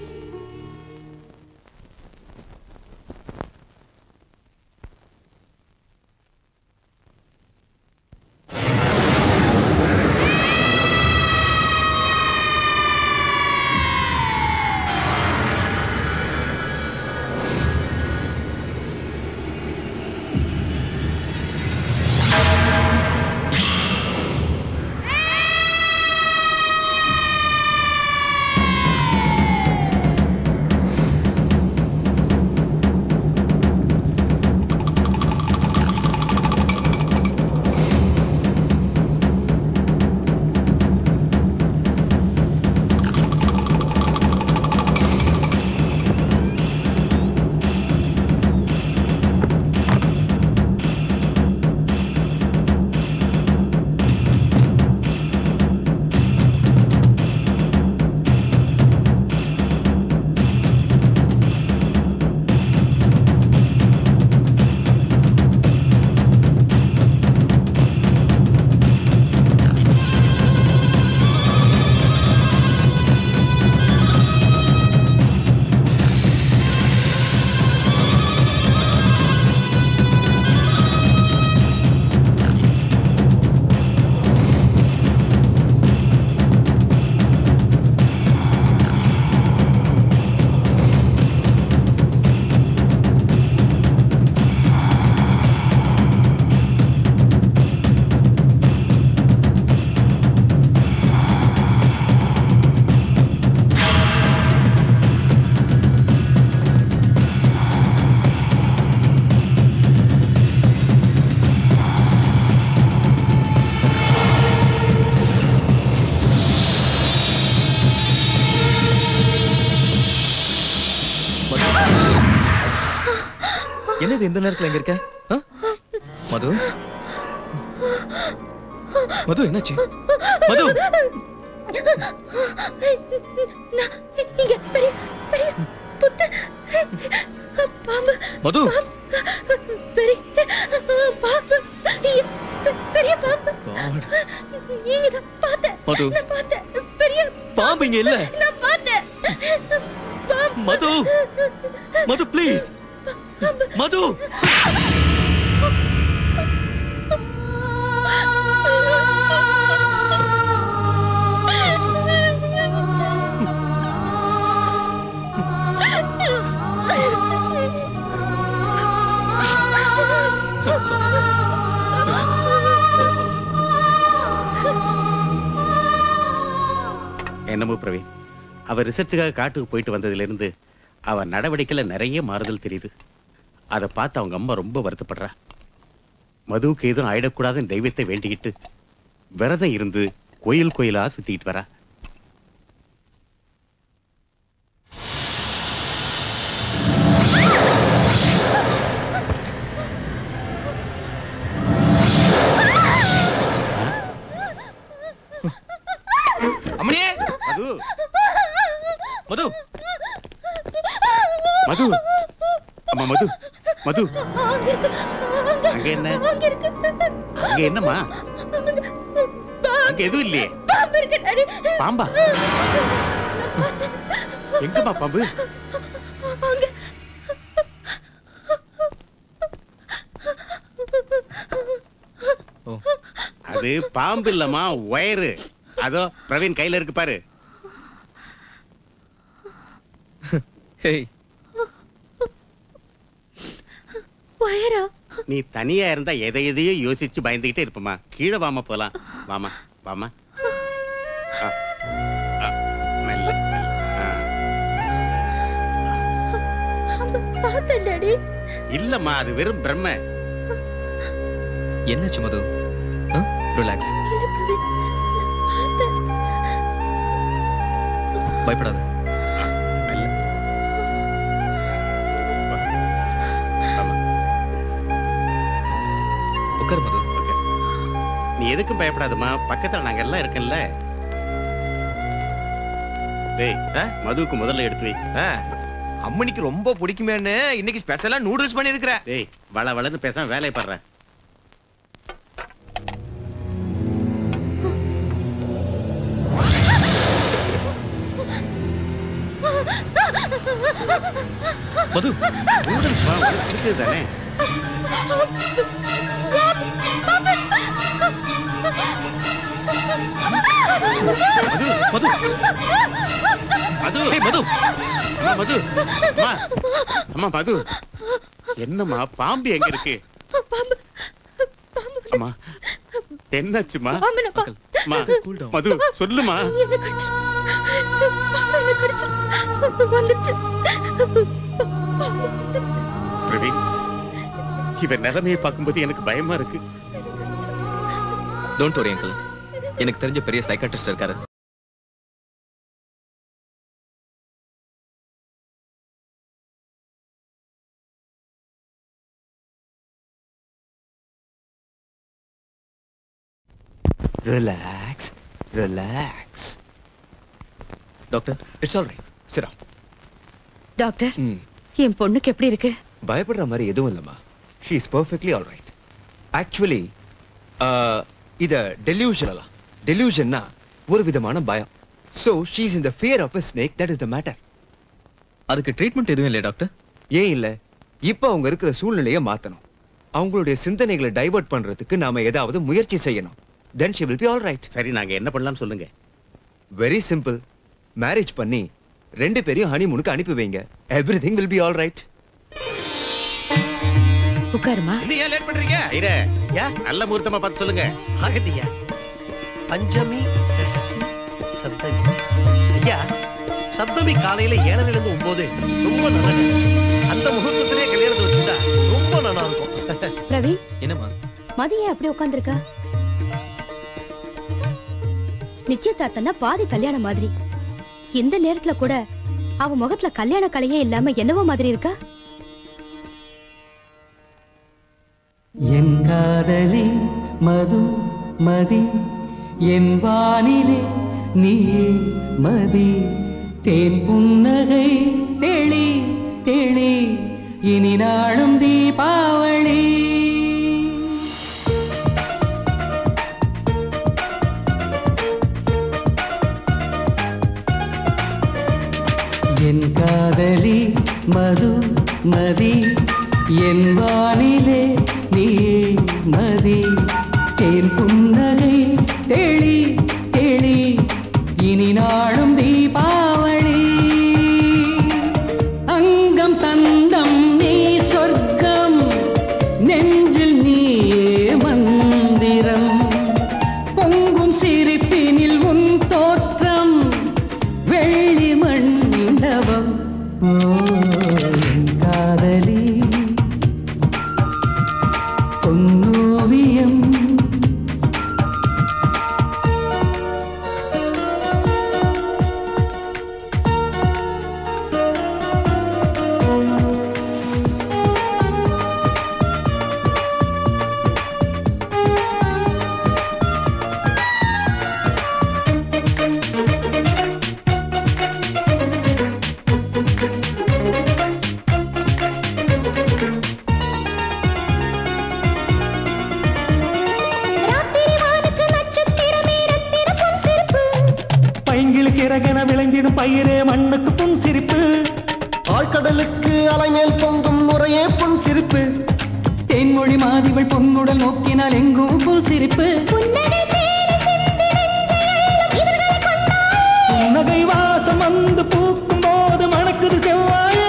என்னது இந்த நேரத்துல எங்க இருக்க ஆ? மது மது என்னாச்சு மது நான் இங்க பெரிய பெரிய புத்து பாம்பு மது பெரிய பாம்பு ஐயோ, பெரிய பாம்பு நீங்க தான் பார்த்தேன் மது. நான் பார்த்தேன் பெரிய பாம்பு இங்க இல்ல நான் பார்த்தேன் பாம்பு மது மது ப்ளீஸ் மது என்னமோ பிரவீன் அவ ரிசர்ச்சுக்காக காட்டுக்கு போயிட்டு வந்ததுல இருந்து அவ நடவடிக்கையில நிறைய மாறுதல் தெரியுது அதை பார்த்து அவங்க அம்மா ரொம்ப வருத்தப்படுறா மதுவுக்கு எதுவும் ஆயிடக்கூடாதுன்னு தெய்வத்தை வேண்டிக்கிட்டு விரதம் இருந்து கோயில் கோயிலா சுத்திக்கிட்டு வரா அம்மணியே மது மது மது அம்மா மது மது அங்க என்ன அங்க என்னம்மா அங்க எதுவும் இல்லையே பாம்பு இருக்கு டாடி பாம்பா எங்கம்மா பாம்பு அங்க அது பாம்பு இல்லம்மா ஒயரு அதோ பிரவீன் கையில இருக்கு பாரு ஹேய் வயரா நீ தனியா இருந்தா எதை எதையோ யோசிச்சு பயந்துகிட்டே இருப்பமா கீழே வாமா போலாம் வாமா வாமா ஆ, ஆ, மெல்ல, மெல்ல. ஆ. பார்த்தேன் டாடி இல்லம்மா அது வெறும் பிரம்ம என்னாச்சு மது ரிலாக்ஸ் பயப்படாத உட்காரு மது நீ எதுக்கும் பயப்படாதம்மா பக்கத்துல நாங்க எல்லாம் இருக்கேன்ல டேய் மதுவுக்கு முதல்ல எடுத்து வை அம்மனிக்கு ரொம்ப பிடிக்குமேன்னு இன்னைக்கு ஸ்பெஷலா நூடுல்ஸ் பண்ணி டேய் வள வளன்னு பேசாம வேலையை பாடுற மது நூடுல்ஸ் வா உனக்கு பிடிச்சது தானே மது மது மது ஏய் மது அம்மா மது அம்மா அம்மா மது என்னம்மா பாம்பு எங்க இருக்கு அம்மா என்னாச்சுமா அம்மா மது சொல்லுமா பிரவீன் இவன் நிலைமையை பார்க்கும்போது எனக்கு பயமா இருக்கு டோன்ட் வரி அங்கிள் எனக்கு தெரிஞ்ச பெரிய சைக்காட்ரிஸ்ட் இருக்காரு relax relax doctor it's all right சிரா டாக்டர் என் பொண்ணுக்கு எப்படி இருக்கு பயப்படுற மாதிரி எதுவும் இல்லைம்மா she is perfectly all right actually இத டெலியூஷனலா டெலியூஷன்னா ஒரு விதமான பயம் so she is in the fear of a snake that is the matter அதுக்கு ட்ரீட்மெண்ட் எதுவும் இல்லை டாக்டர் ஏன் இல்லை இப்போ அவங்க இருக்கிற சூழ்நிலையை மாற்றணும் அவங்களுடைய சிந்தனைகளை டைவர்ட் பண்றதுக்கு நாம ஏதாவது முயற்சி செய்யணும் then she will be all right சரி நாங்க என்ன பண்ணலாம்னு சொல்லுங்க வெரி சிம்பிள் மேரேஜ் பண்ணி ரெண்டு பேரையும் ஹனிமூனுக்கு அனுப்பி வைங்க everything will be all right உட்காருமா இன்னும் ஏன் லேட் பண்றீங்க ஐரே யா நல்ல முகூர்த்தமா பார்த்து சொல்லுங்க ஆகட்டியா பஞ்சமி சப்தமி ஐயா சப்தமி காலையில ஏழரைல இருந்து ஒன்பது ரொம்ப நல்ல நேரம். அந்த முகூர்த்தத்திலே கல்யாணத்தை வச்சுட்டா ரொம்ப நல்லா இருக்கும் பிரவீன் என்னம்மா மதிய அப்படி உட்காந்துருக்கா நிச்சயதார்த்தம்னா பாதி கல்யாணம் மாதிரி இந்த நேரத்துல கூட அவ முகத்துல கல்யாண கலையே இல்லாம என்னவோ மாதிரி இருக்கா என் காதலி மது மதி என் வானிலே நீயே மதி தேன் புன்னகை தெளி தெளி இனி நாளும் தீபாவளி என் காதலி மது மதி என் வானிலே நீயே மதி தேன் புன்னகை தெளி தெளி இனி நாளும் தீபாவளி அங்கம் தந்தம் நீ சொர்க்கம் நெஞ்சில் நீயே மந்திரம் பொங்கும் சிரிப்பினில் உன் தோற்றம் வெள்ளி மண்டபம் ஓ என் காதலி பொன்னோவியம் பைங்கிளி சிறகென விளைந்திடும் பயிரே மண்ணுக்கு புன் சிரிப்பு ஆழ்கடலுக்கு அலைமேல் பொங்கும் முறையே புன் சிரிப்பு தேன்மொழி மாதிவள் பொன்னுடல் நோக்கினால் எங்கும் புன் சிரிப்பு புன்னகை வாசம் வந்து பூக்கும் போது மணக்குது செவ்வாய்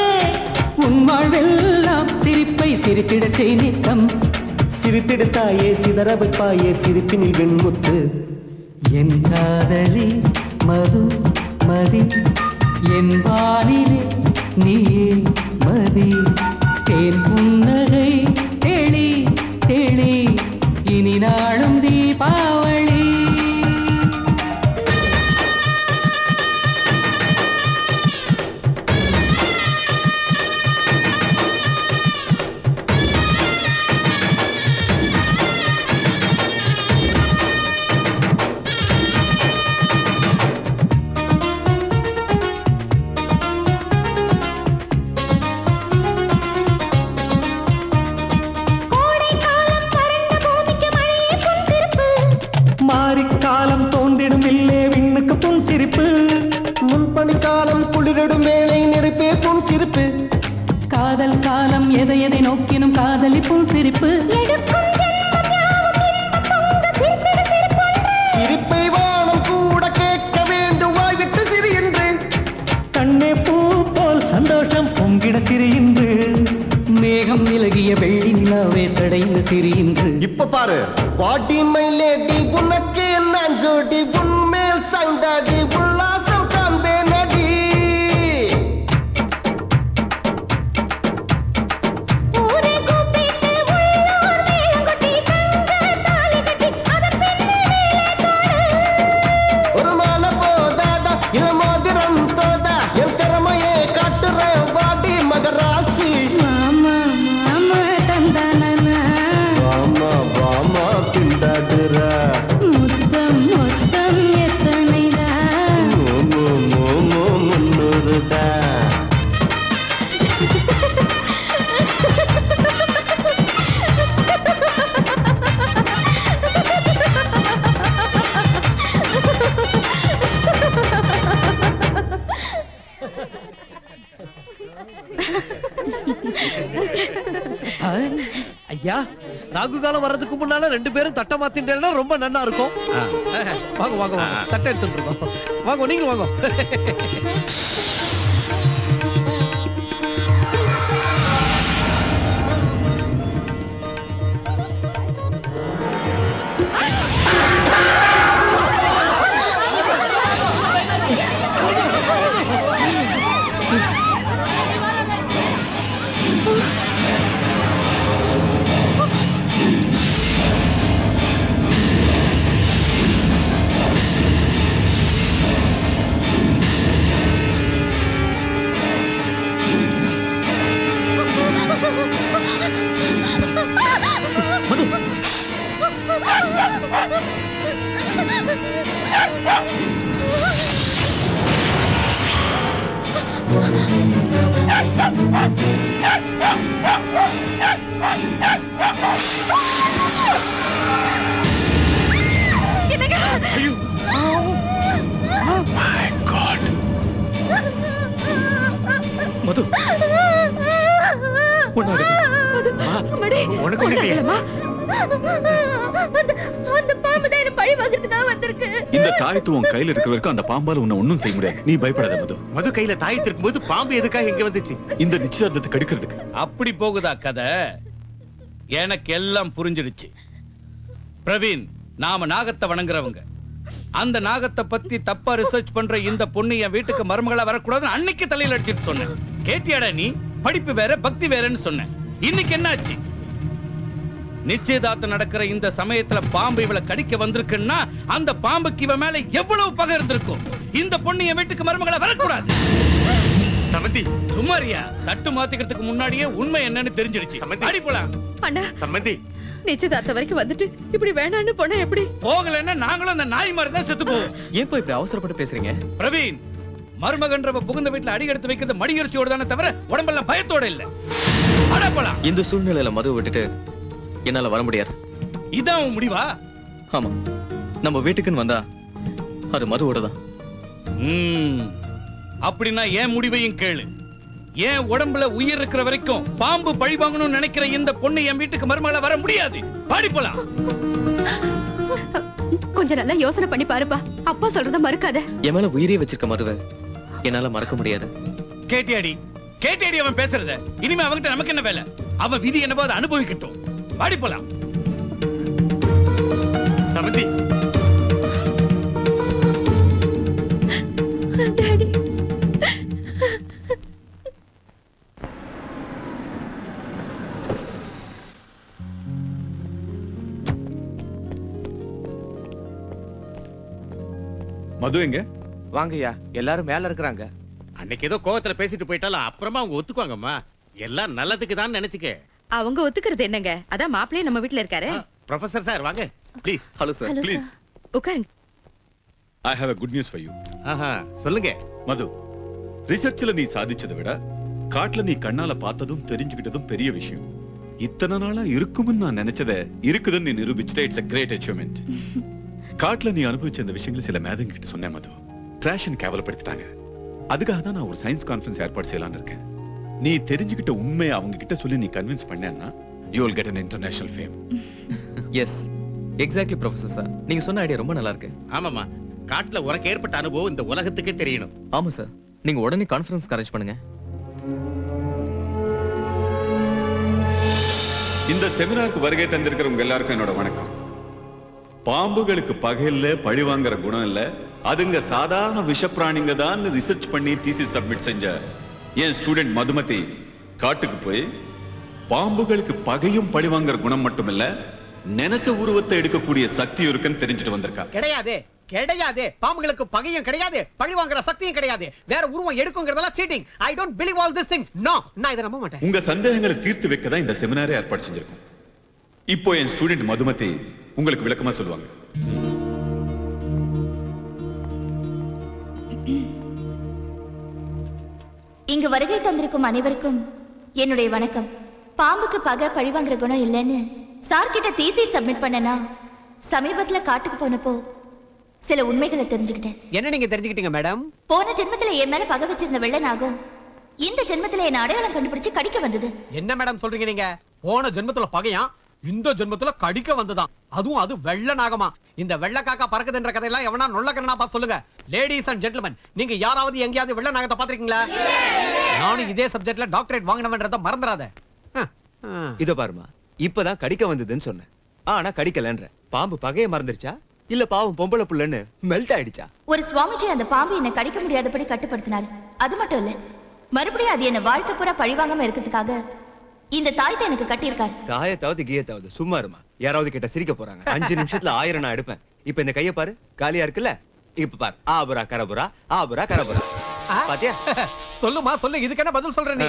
வாழ்வெல்லாம் சிரிப்பை சிரித்திட செய்திக்கம் சிரித்திடு தாயே சிதற வைப்பாயே சிரிப்பினில் வெண்முத்து என் காதலி மது மதி என் வானிலே நீயே மதி தேன் புன்னகை தெளி தெளி இனி நாளும் தீபாவளி மாரிக்காலம் தோன்றிடும் இல்லே விண்ணுக்கு புன் சிரிப்பு முன்பனிக்காலம் குளிரிடும் வேளை நெருப்பே புன் சிரிப்பு காதல் காலம் எதை எதை நோக்கினும் காதலி புன் சிரிப்பு சிரிப்பை வானம் கூட கேட்க வேண்டும் வாய்விட்டு சிரி என்று கண்ணே பூ போல் சந்தோஷம் பொங்கிட சிரி என்று மேகம் விலகிய வெள்ளி நிலாவே தடைந்த சிரி என்று இப்ப பாரு பாட்டி மை லேடி உனக்கு என்ன ஜோடி உன்மேல் சாய்ந்தாடி உல்லாசம் காண்பேன் அடி ஒரு மாலை போதாதா இல்ல மோதிரம் தோதா என் திறமையை காட்டுறேன் வாடி மகராசி மாமா மாமா தந்தானா வாமா வாமா பிண்டாடுற முத்தம் முத்தம் எத்தனைதான் மோமோ மோமோ முன்னூறுதா ஆ, ஐயா ராகு காலம் வர்றதுக்கு முன்னால ரெண்டு பேரும் தட்டை மாத்திட்டேன்னா ரொம்ப நன்னா இருக்கும் வாங்க வாங்க வாங்க தட்டை எடுத்துட்டு இருக்கோம் வாங்க நீங்க வாங்க மது உனக்கு ஒண்ணும் இல்லையே? அந்த பாம்பு தான் என்ன பழி வாங்குறதுக்காக வந்திருக்கு இந்த தாயத்து உன் கையில இருக்கிற வரைக்கும் அந்த பாம்பால உன்னை ஒண்ணும் செய்ய முடியாது நீ பயப்படாத மது மது கையில தாயத்து இருக்கும்போது பாம்பு எதுக்காக இங்க வந்துச்சு இந்த நிச்சயதார்த்தத்தை கெடுக்கிறதுக்கு அப்படி போகுதா கதை எனக்கு எல்லாம் புரிஞ்சிடுச்சு பிரவீன் நாம நாகத்தை வணங்குறவங்க அந்த நாகத்தை பத்தி தப்பா ரிசர்ச் பண்ற இந்த பொண்ணு என் வீட்டுக்கு மருமகளா வரக்கூடாதுன்னு அன்னைக்கு தலையில அடிச்சிட்டு சொன்னேன் கேட்டியாடா நீ படிப்பு வேற பக்தி வேறன்னு சொன்னேன் இன்னைக்கு என்னாச்சு நிச்சயதார்த்தம் நடக்கிற இந்த சமயத்துல பாம்பு இவளை கடிக்க வந்திருக்குன்னா அந்த பாம்புக்கு இவ மேல எவ்வளவு பகை இருந்திருக்கும் இந்த பொண்ணு என் வீட்டுக்கு மருமகளா வரக்கூடாது சமந்தி சுமாரியா தட்டு மாத்திக்கிறதுக்கு முன்னாடியே உண்மை என்னன்னு தெரிஞ்சிடுச்சு அடி போலாம் அண்ணா சம்மந்தி நிச்சயதார்த்தம் வரைக்கும் வந்துட்டு இப்படி வேணான்னு போனா எப்படி போகலன்னா நாங்களும் அந்த நாய் மாதிரி தான் செத்து போவோம் ஏன் இப்படி அவசரப்பட்டு பேசுறீங்க பிரவீன் மருமகன்றவ புகுந்த வீட்டுல அடி எடுத்து வைக்கிறது மடியரிசியோட தானே தவிர உடம்பெல்லாம் பயத்தோட இல்ல அட போலாம் இந்த சூழ்நிலையில மதுவை விட்டுட்டு என்னால வர முடியாது இதான் உன் முடிவா ஆமா நம்ம வீட்டுக்குன்னு வந்தா அது மதுவோட தான் ம், அப்படின்னா ஏன் முடிவையும் கேளு ஏன் உடம்புல உயிர் இருக்கிற வரைக்கும் பாம்பு பழி வாங்கணும்னு நினைக்கிற இந்த பொண்ணு என் வீட்டுக்கு மருமகள வர முடியாது பாடி போலாம் கொஞ்சம் நல்லா யோசனை பண்ணி பாருப்பா அப்பா சொல்றத மறுக்காத என் மேல உயிரே வச்சிருக்க மதுவை என்னால மறக்க முடியாது கேட்டியாடி கேட்டேடி அவன் பேசுறத இனிமே அவன்கிட்ட நமக்கு என்ன வேலை அவன் விதி என்னவோ அதை அனுபவிக்கட்டும் வாடி போலாம் சமந்தி மது எங்க வாங்கய்யா எல்லாரும் மேல இருக்கிறாங்க அன்னைக்கு ஏதோ கோவத்துல பேசிட்டு போயிட்டாலும் அப்புறமா அவங்க ஒத்துக்குவாங்கம்மா எல்லாம் நல்லதுக்கு தான் நினைச்சுக்க அவங்க ஒத்துக்கிறது என்னங்க அதான் மாப்பிள்ளையே நம்ம வீட்ல இருக்காரு ப்ரொஃபசர் சார் வாங்க please hello sir Hello, please உட்காருங்க I have a good news for you ஆஹா சொல்லுங்க மது ரிசர்ச்ல நீ சாதிச்சதை விட காட்டுல நீ கண்ணால பார்த்ததும் தெரிஞ்சுக்கிட்டதும் பெரிய விஷயம் இத்தனை நாளா இருக்கும்னு நான் நினைச்சத இருக்குதுன்னு நீ நிரூபிச்சுட்ட இட்ஸ் a கிரேட் அச்சீவ்மெண்ட் காட்டுல நீ அனுபவிச்ச இந்த விஷயங்களை சில மேதங்க கிட்ட சொன்னேன் மது ட்ராஷன் கேவலப்படுத்திட்டாங்க அதுக்காக தான் நான் ஒரு சயின்ஸ் கான்ஃபரன்ஸ் ஏற்பாடு செய்யலாம்னு இருக்கேன் நீ தெரிஞ்சுக்கிட்ட உண்மையை அவங்க கிட்ட சொல்லி நீ கன்வின்ஸ் பண்ணேன்னா you will get an international fame yes exactly professor sir நீங்க சொன்ன ஐடியா ரொம்ப நல்லா இருக்கு ஆமாமா காட்டுல உனக்கு ஏற்பட்ட அனுபவம் இந்த உலகத்துக்கே தெரியணும் ஆமா சார் நீங்க உடனே கான்ஃபரன்ஸ் அரேஞ்ச் பண்ணுங்க இந்த செமினாருக்கு வருகை தந்திருக்கிற உங்க எல்லாருக்கும் என்னோட வணக்கம் பாம்புகளுக்கு பகையில பழி வாங்குற குணம் இல்ல அதுங்க சாதாரண விஷப்பிராணிங்க தான் ரிசர்ச் பண்ணி தீசிஸ் சப்மிட் செஞ்ச என் ஸ்டூடெண்ட் மதுமதி காட்டுக்கு போய் பாம்புகளுக்கு பகையும் பழி வாங்குற குணம் மட்டும் இல்ல நினைச்ச உருவத்தை எடுக்கக்கூடிய சக்தி இருக்குன்னு தெரிஞ்சுட்டு வந்திருக்கா கிடையாது கிடையாது பாம்புகளுக்கு பகையும் கிடையாது பழி வாங்குற சக்தியும் கிடையாது வேற உருவம் எடுக்குங்கிறதெல்லாம் cheating I don't believe all this things no நான் இதை நம்ப மாட்டேன் உங்க சந்தேகங்களை தீர்த்து வைக்க தான் இந்த செமினாரே ஏற்பாடு செஞ்சிருக்கோம் இப்போ என் ஸ்டூடெண்ட் மதுமதி உங்களுக்கு விளக்கமா சொல்லுவாங்க இங்கு வருகை தந்திருக்கும் அனைவருக்கும் என்னுடைய வணக்கம் பாம்புக்கு பகை பழிவாங்குற குணம் இல்லைன்னு சார் கிட்ட தீசி சப்மிட் பண்ணனா சமீபத்துல காட்டுக்கு போனப்போ சில உண்மைகளை தெரிஞ்சுக்கிட்டேன் என்ன நீங்க தெரிஞ்சுக்கிட்டீங்க மேடம் போன ஜென்மத்துல என் மேல பகை வச்சிருந்த வெள்ள நாகம் இந்த ஜென்மத்துல என்ன அடையாளம் கண்டுபிடிச்சு கடிக்க வந்தது என்ன மேடம் சொல்றீங்க நீங்க போன ஜென்மத்துல பகையா இந்த ஜென்மத்துல கடிக்க வந்ததாம் அதுவும் அது வெள்ள நாகமா இந்த வெள்ள காக்கா பறக்குதுன்ற கதையெல்லாம் எவனா நொல்ல கண்ணா பார்த்து சொல்லுங்க லேடிஸ் அண்ட் ஜென்டில்மேன் நீங்க யாராவது எங்கேயாவது வெள்ள நாகத்தை பாத்திருக்கீங்களா நானும் இதே சப்ஜெக்ட்ல டாக்டரேட் வாங்கினவன்றத மறந்துடாத இதோ பாருமா இப்பதான் கடிக்க வந்ததுன்னு சொன்னேன் ஆனா கடிக்கலன்ற பாம்பு பகைய மறந்துருச்சா இல்ல பாவம் பொம்பளை புள்ளன்னு மெல்ட் ஆயிடுச்சா ஒரு சுவாமிஜி அந்த பாம்பு என்ன கடிக்க முடியாதபடி கட்டுப்படுத்தினாரு அது மட்டும் இல்ல மறுபடியும் அது என்ன வாழ்க்கை பூரா பழிவாங்காம இருக்கிறதுக்காக இந்த தாயத்தை எனக்கு கட்டியிருக்காரு தாயத்தாவது கீயத்தாவது சும்மா இருமா யாராவது கிட்ட சிரிக்க போறாங்க அஞ்சு நிமிஷத்துல ஆயிரம் நான் எடுப்பேன் இப்ப இந்த கைய பாரு காலியா இருக்குல்ல இப்ப பாரு ஆபுரா கரபுரா ஆபுரா கரபுரா பாத்தியா சொல்லுமா சொல்லு இதுக்கு என்ன பதில் சொல்ற நீ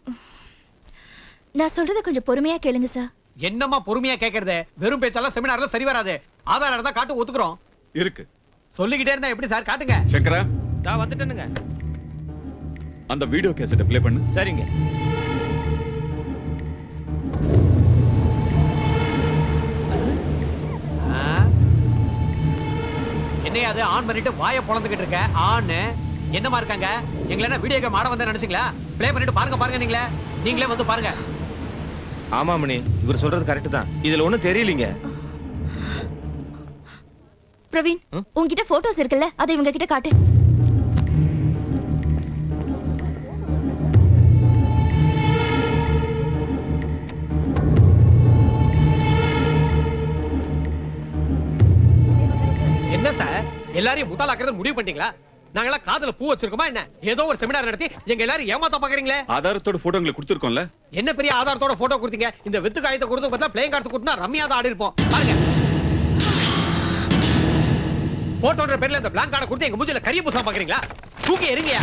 நான் சொல்றத கொஞ்சம் பொறுமையா கேளுங்க சார் என்னம்மா பொறுமையா கேக்குறது வெறும் பேச்செல்லாம் செமினார்ல சரி வராது ஆதாரம் இருந்தா காட்டு ஒத்துக்குறோம் இருக்கு சொல்லிக்கிட்டே இருந்தா எப்படி சார் காட்டுங்க சங்கரா நான் வந்துட்டேனுங்க அந்த வீடியோ கேசட்டை ப்ளே பண்ணு சரிங்க ஆ? என்னையா அது ஆன் பண்ணிட்டு வாயை பொளந்துகிட்டு இருக்க ஆன் என்னமா இருக்காங்க எங்களை என்ன வீடியோ கேம் ஆட வந்தா நினைச்சீங்களா ப்ளே பண்ணிட்டு பாருங்க பாருங்க நீங்களே நீங்களே வந்து பாருங்க ஆமா மணி இவர் சொல்றது கரெக்ட் தான் இதுல ஒண்ணும் தெரியலீங்க பிரவீன் உன்கிட்ட போட்டோஸ் இருக்குல்ல அதை இவங்க கிட்ட காட்டு என்ன சார் எல்லாரையும் முட்டாளாக்குறது முடிவு பண்ணிட்டீங்களா நாங்களாம் காதுல பூ வச்சிருக்கோமா என்ன ஏதோ ஒரு செமினார் நடத்தி எங்க எல்லாரும் ஏமாத்த பாக்குறீங்களே ஆதாரத்தோட போட்டோ உங்களுக்கு கொடுத்துருக்கோம்ல என்ன பெரிய ஆதாரத்தோட போட்டோ கொடுத்தீங்க இந்த வெத்து காயத்தை கொடுத்து பார்த்தா பிளேயிங் கார்டு கொடுத்தா ரம்யா தான் ஆடி இருப்போம் பாருங்க போட்டோன்ற பேர்ல இந்த பிளாங்க் கார்டை கொடுத்து எங்க மூஞ்சில கரிய பூசா பாக்குறீங்களா தூக்கி எரிங்கயா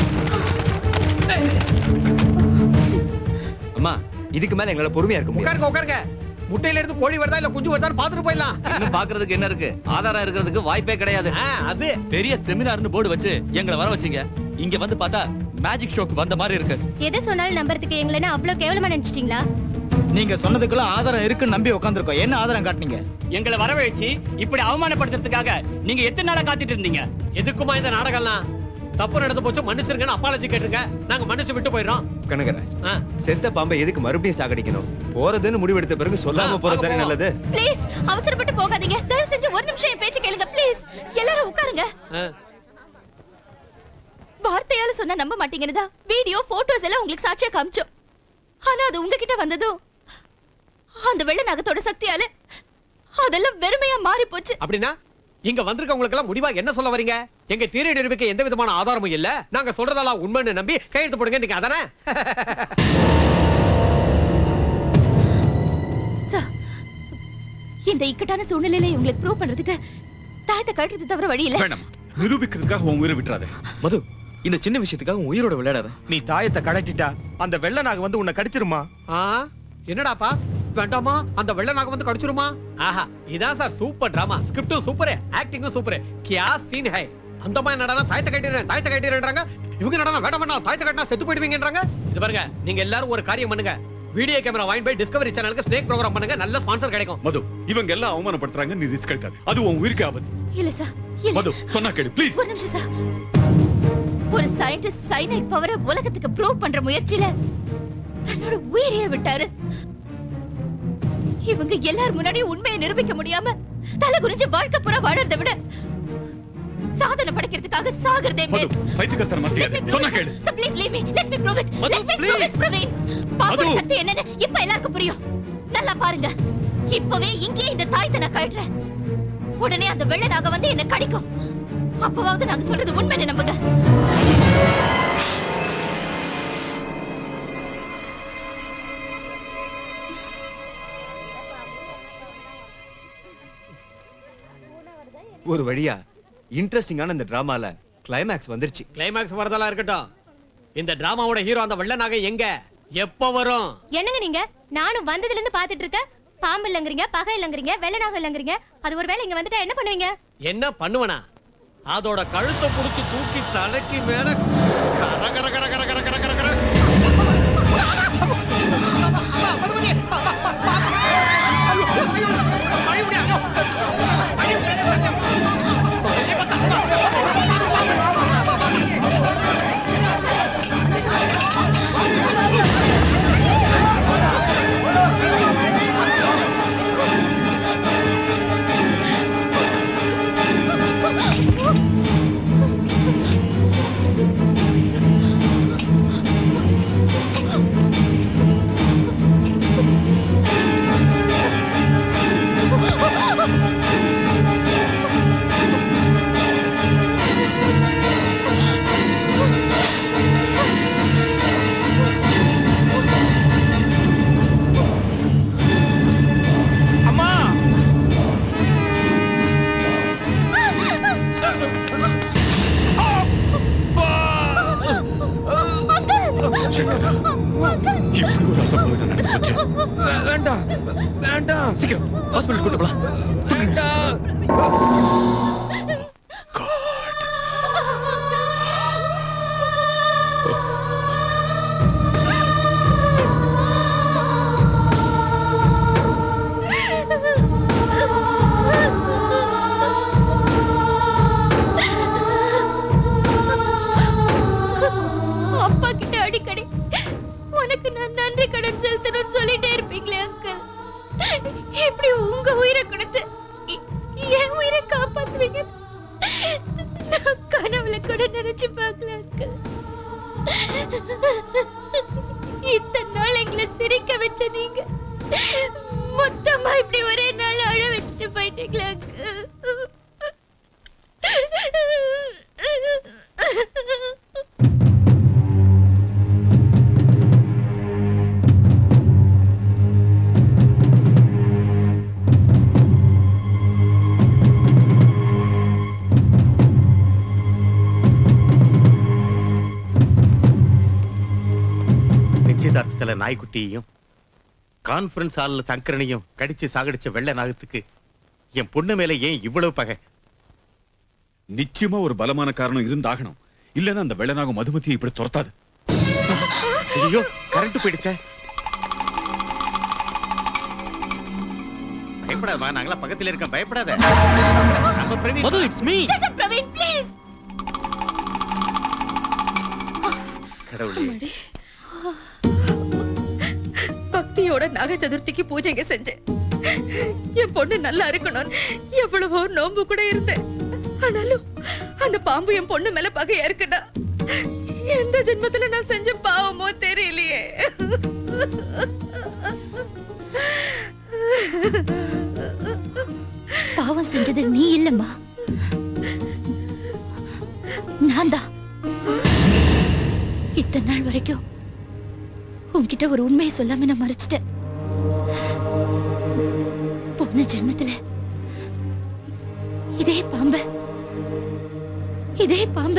அம்மா இதுக்கு மேல எங்களால பொறுமையா இருக்க முடியாது உட்காருங்க உட்காருங்க முட்டையில இருந்து கோழி வருதா இல்ல குஞ்சு வருதான்னு பாத்துட்டு போயிடலாம் இன்னும் பாக்குறதுக்கு என்ன இருக்கு ஆதாரம் இருக்கிறதுக்கு வாய்ப்பே கிடையாது அது பெரிய செமினார்னு போர்டு வச்சு எங்களை வர வச்சீங்க இங்க வந்து பார்த்தா மேஜிக் ஷோக்கு வந்த மாதிரி இருக்கு எதை சொன்னாலும் நம்புறதுக்கு எங்களை என்ன அவ்வளவு கேவலமா நினைச்சிட்டீங்களா நீங்க சொன்னதுக்குள்ள ஆதாரம் இருக்குன்னு நம்பி உட்காந்துருக்கோம் என்ன ஆதாரம் காட்டுனீங்க எங்களை வரவழைச்சு இப்படி அவமானப்படுத்துறதுக்காக நீங்க எத்தனை நாளா காத்துட்டு இருந்தீங்க எதுக்குமா இந்த நாடகம்லாம் தப்பு நடந்து போச்சு மன்னிச்சிருங்கன்னு அப்பாலஜி கேட்டுருங்க நாங்க மன்னிச்சு விட்டு போயிடுறோம் கனகராஜ் செத்த பாம்பை எதுக்கு மறுபடியும் சாகடிக்கணும் போறதுன்னு முடிவெடுத்த பிறகு சொல்லாம போறது தானே நல்லது ப்ளீஸ் அவசரப்பட்டு போகாதீங்க தயவு செஞ்சு ஒரு நிமிஷம் என் பேச்சு கேளுங்க ப்ளீஸ் எல்லாரும் உட்காருங்க வார்த்தையால சொன்னா நம்ப மாட்டீங்கன்னு தான் வீடியோ போட்டோஸ் எல்லாம் உங்களுக்கு சாட்சியா காமிச்சோம் ஆனா அது உங்ககிட்ட வந்ததும் அந்த வெள்ள நகத்தோட சக்தியால அதெல்லாம் வெறுமையா மாறி போச்சு அப்படின்னா இங்க வந்திருக்கவங்களுக்கு எல்லாம் முடிவா என்ன சொல்ல வரீங்க எங்க தீரை நிரூபிக்க எந்த விதமான ஆதாரமும் இல்ல நாங்க சொல்றதெல்லாம் உண்மைன்னு நம்பி கையெழுத்து போடுங்க நீங்க அதானே சார் இந்த இக்கட்டான சூழ்நிலையில உங்களுக்கு ப்ரூவ் பண்றதுக்கு தாயத்தை கட்டுறது தவிர வழி இல்ல வேண்டாம் நிரூபிக்கிறதுக்காக உன் உயிரை விட்டுறாதே மது இந்த சின்ன விஷயத்துக்காக உன் உயிரோட விளையாடாத நீ தாயத்தை கழட்டிட்டா அந்த வெள்ள நாக வந்து உன்னை கடிச்சிருமா ஆ, என்னடாப்பா வேண்டாமா அந்த வெள்ள நாகம் வந்து கடிச்சிருமா ஆஹா இதான் சார் சூப்பர் டிராமா ஸ்கிரிப்டும் சூப்பர் ஆக்டிங்கும் சூப்பர் கியா சீன் ஹை அந்த மாதிரி நடனா தாயத்தை கட்டிடுறேன் தாயத்தை கட்டிடுறேன்றாங்க இவங்க நடனா வேண்டாம் வேண்டாம் தாயத்தை கட்டினா செத்து போயிடுவீங்கன்றாங்க இது பாருங்க நீங்க எல்லாரும் ஒரு காரியம் பண்ணுங்க வீடியோ கேமரா வாங்கி போய் டிஸ்கவரி சேனலுக்கு ஸ்னேக் ப்ரோகிராம் பண்ணுங்க நல்ல ஸ்பான்சர் கிடைக்கும் மது இவங்க எல்லாம் அவமானப்படுத்துறாங்க நீ ரிஸ்க் எடுக்காது அது உன் உயிருக்கு ஆபத்து இல்ல சார் இல்ல மது சொன்னா கேளு ப்ளீஸ் ஒரு நிமிஷம் சார் ஒரு சயின்டிஸ்ட் சைனைட் பவரை உலகத்துக்கு ப்ரூவ் பண்ற முயற்சியில தன்னோட உயிரையே விட்டாரு இவங்க எல்லார் முன்னாடியும் உண்மையை நிரூபிக்க முடியாம தலை குறிஞ்சு வாழ்க்கை பூரா வாழறதை விட சாதனை படைக்கிறதுக்காக சாகிறதே மேல் பைத்தியக்காரத்தனமா செய்யாதே சொன்னா கேளு So please leave me. Let me prove it. Let me prove it, Praveen. பாம்போட சக்தி என்னன்னு இப்ப எல்லாருக்கும் புரியும் நல்லா பாருங்க இப்பவே இங்கேயே இந்த தாயத்தை நான் கழட்டுறேன் உடனே அந்த வெள்ளை நாக வந்து என்ன கடிக்கும் அப்பவாவது நாங்க சொல்றது உண்மைன்னு நம்புங்க ஒரு வழியா இன்ட்ரெஸ்டிங்கான இந்த டிராமால கிளைமேக்ஸ் வந்துருச்சு கிளைமேக்ஸ் வரதெல்லாம் இருக்கட்டும் இந்த டிராமாவோட ஹீரோ அந்த வெள்ள நாகம் எங்க எப்ப வரும் என்னங்க நீங்க நானும் வந்ததுல இருந்து பாத்துட்டு இருக்கேன் பாம்பு இல்லங்கிறீங்க பகை இல்லங்கிறீங்க வெள்ளநாகம் இல்லங்கிறீங்க அது ஒருவேளை இங்க வந்துட்டா என்ன பண்ணுவீங்க என்ன பண்ணுவனா அதோட கழுத்தை புடிச்சு தூக்கி தலைக்கு மேல கர கர கர கர கர கர கர கர அம்மா இப்படி ஒரு அசம்பவம் நடந்துச்சு வேண்டாம் வேண்டாம் சீக்கிரம் ஹாஸ்பிடல் கூட்டு போலாம் வேண்டாம் அப்பா கிட்ட அடிக்கடி உனக்கு நான் நன்றி கடன் செலுத்தணும்னு சொல்லிட்டே இருப்பீங்களே அங்கிள் இப்படி உங்க உயிரை கொடுத்து எ- என் உயிரை காப்பாத்துவீங்க நான் கனவுல கூட நினைச்சு பார்க்கல அங்கிள் இத்தனை நாள் எங்களை சிரிக்க வச்ச நீங்க மொத்தமா இப்படி ஒரே நாள் அழ வச்சுட்டு போயிட்டீங்களா அங்கிள் நிச்சயதார்த்தத்துல நாய்க்குட்டியையும் கான்ஃபரன்ஸ் ஹால்ல சங்கரனையும் கடிச்சு சாகடிச்ச வெள்ளை நாகத்துக்கு என் பொண்ணு மேல ஏன் இவ்வளவு பகை நிச்சயமா ஒரு பலமான காரணம் இருந்தாகணும் இல்லன்னா அந்த வெள்ளநாகம் மதுமதியை இப்படி துரத்தாது ஐயோ கரண்ட் போயிடுச்சே பயப்படாதமா நாங்களா பக்கத்துல இருக்க பயப்படாத நம்ம Praveen Madhu it's me Shut up, Praveen, please. கடவுளே பக்தியோட நாக சதுர்த்திக்கு பூஜைங்க செஞ்சேன் என் பொண்ணு நல்லா இருக்கணும்னு எவ்வளவோ நோன்பு கூட இருந்தேன் ஆனாலும் அந்த பாம்பு என் பொண்ணு மேல பகையா இருக்குடா எந்த ஜென்மத்துல நான் செஞ்ச பாவமோ தெரியலையே பாவம் செஞ்சது நீ இல்லம்மா நான் தான் இத்தனை நாள் வரைக்கும் உன்கிட்ட ஒரு உண்மையை சொல்லாம நான் மறைச்சிட்டேன் போன ஜென்மத்துல இதே பாம்ப இதே பாம்ப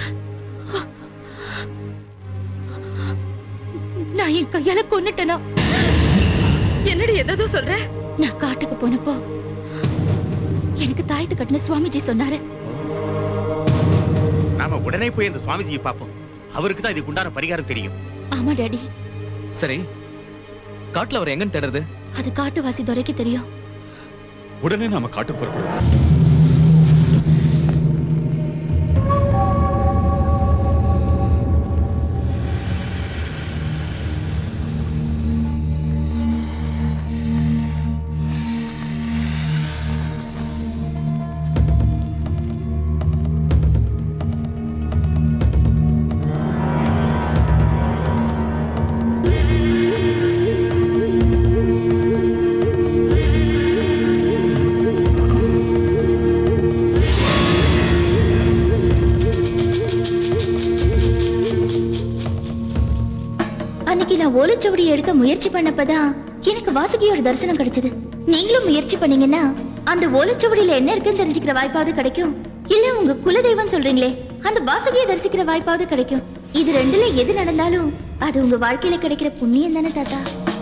நான் என் கையால கொன்னுட்டேனா என்னடி ஏதாவது சொல்ற நான் காட்டுக்கு போனப்போ எனக்கு தாயத்து கட்டின சுவாமிஜி சொன்னாரு நாம உடனே போய் அந்த சுவாமிஜியை பார்ப்போம் அவருக்கு தான் இதுக்கு உண்டான பரிகாரம் தெரியும் ஆமா டாடி சரி காட்டுல அவர் எங்கன்னு தேடுறது அது காட்டுவாசி துரைக்கு தெரியும் உடனே நாம காட்டு புறப்படும் அன்னைக்கு நான் ஓலைச்சுவடி எடுக்க முயற்சி பண்ணப்பதான் எனக்கு வாசுகியோட தரிசனம் கிடைச்சது நீங்களும் முயற்சி பண்ணீங்கன்னா அந்த ஓலைச்சுவடியில என்ன இருக்குன்னு தெரிஞ்சுக்கிற வாய்ப்பாவது கிடைக்கும் இல்ல உங்க குலதெய்வம் சொல்றீங்களே அந்த வாசுகியை தரிசிக்கிற வாய்ப்பாவது கிடைக்கும் இது ரெண்டுல எது நடந்தாலும் அது உங்க வாழ்க்கையில கிடைக்கிற புண்ணியம் தானே தாத்தா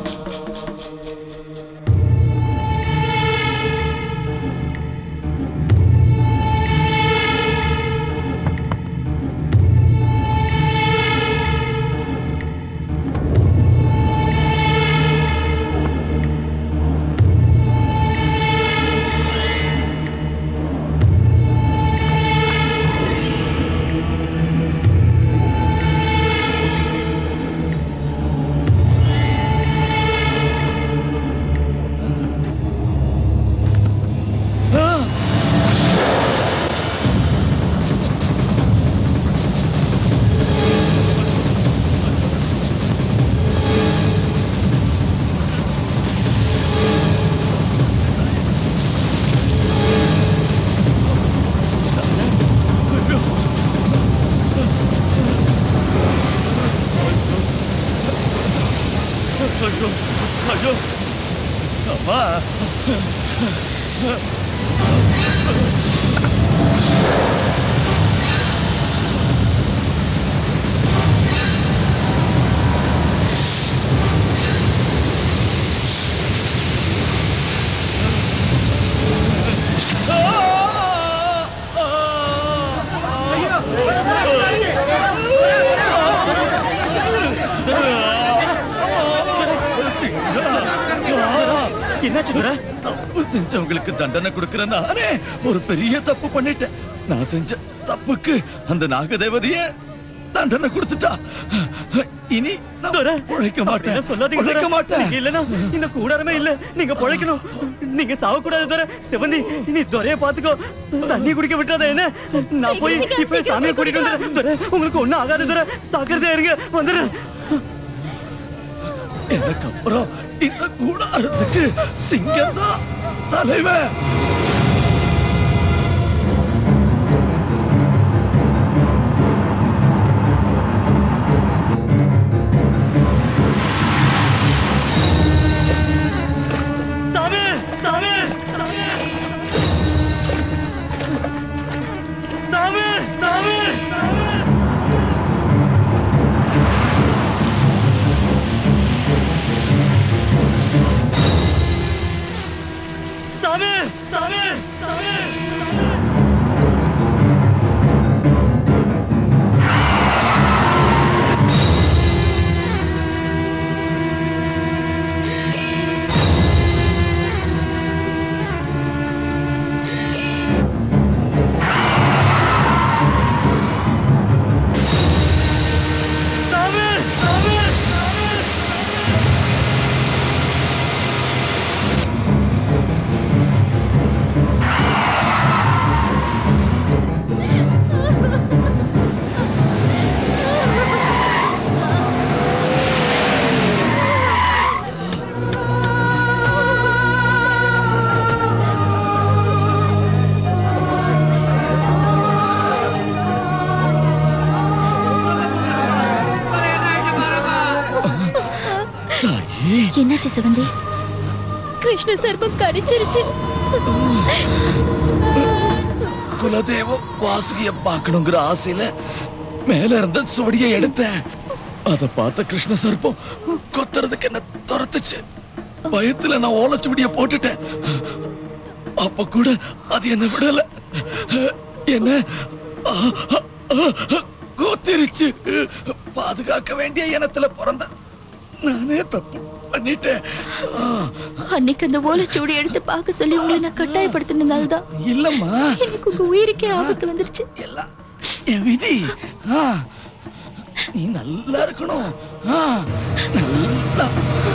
ஐயோ ஐயோ அம்மா என்னாச்சு துரை? தப்பு செஞ்சவங்களுக்கு தண்டனை கொடுக்கிற நானே ஒரு பெரிய தப்பு பண்ணிட்டேன் நான் செஞ்ச தப்புக்கு அந்த நாகதேவதைய தண்டனை கொடுத்துட்டா இனி நான் உழைக்க மாட்டேன் அப்படிலாம் சொல்லாதீங்க துரை. உழைக்க மாட்டேன் நீங்க இல்லைன்னா இந்த கூடாரமே இல்ல நீங்க பொழைக்கணும் நீங்க சாவ கூடாது தர சிவந்தி நீ துரைய பாத்துக்கோ தண்ணி குடிக்க விட்டாத என்ன நான் போய் இப்ப சாமியை கூட்டிட்டு வந்துடுறேன் துரை உங்களுக்கு ஒண்ணும் ஆகாது துரை சாக்கிறதே இருங்க வந்துடுறேன் எனக்கு அப்புறம் இந்த கூடாரத்துக்கு சிங்கம் தான் தலைவன் சாமி சாமி சாமி சாமி சாமி சாமி சாமி சாமி சாமி சிவந்தி கிருஷ்ண சர்ப்பம் கடிச்சிருச்சு குலதெய்வம் வாசுகிய பார்க்கணுங்கிற ஆசையில மேல இருந்த சுவடியை எடுத்தேன் அத பார்த்த கிருஷ்ண சர்ப்பம் கொத்துறதுக்கு என்ன துரத்துச்சு பயத்துல நான் ஓலைச்சுவடிய போட்டுட்டேன் அப்ப கூட அது என்ன விடல என்ன ஆ, ஆ, ஆ, கொத்திருச்சு பாதுகாக்க வேண்டிய இனத்துல பிறந்த நானே தப்பு பண்ணிட்டேன் ஆ, அன்னைக்கு அந்த ஓலைச்சுவடி எடுத்து பார்க்க சொல்லி உங்களை நான் கட்டாயப்படுத்தினதால தான் இல்லம்மா எனக்கு உங்க உயிருக்கே ஆபத்து வந்துருச்சு என் விதி ஆ, நீ நல்லா இருக்கணும் ஆ, நல்லா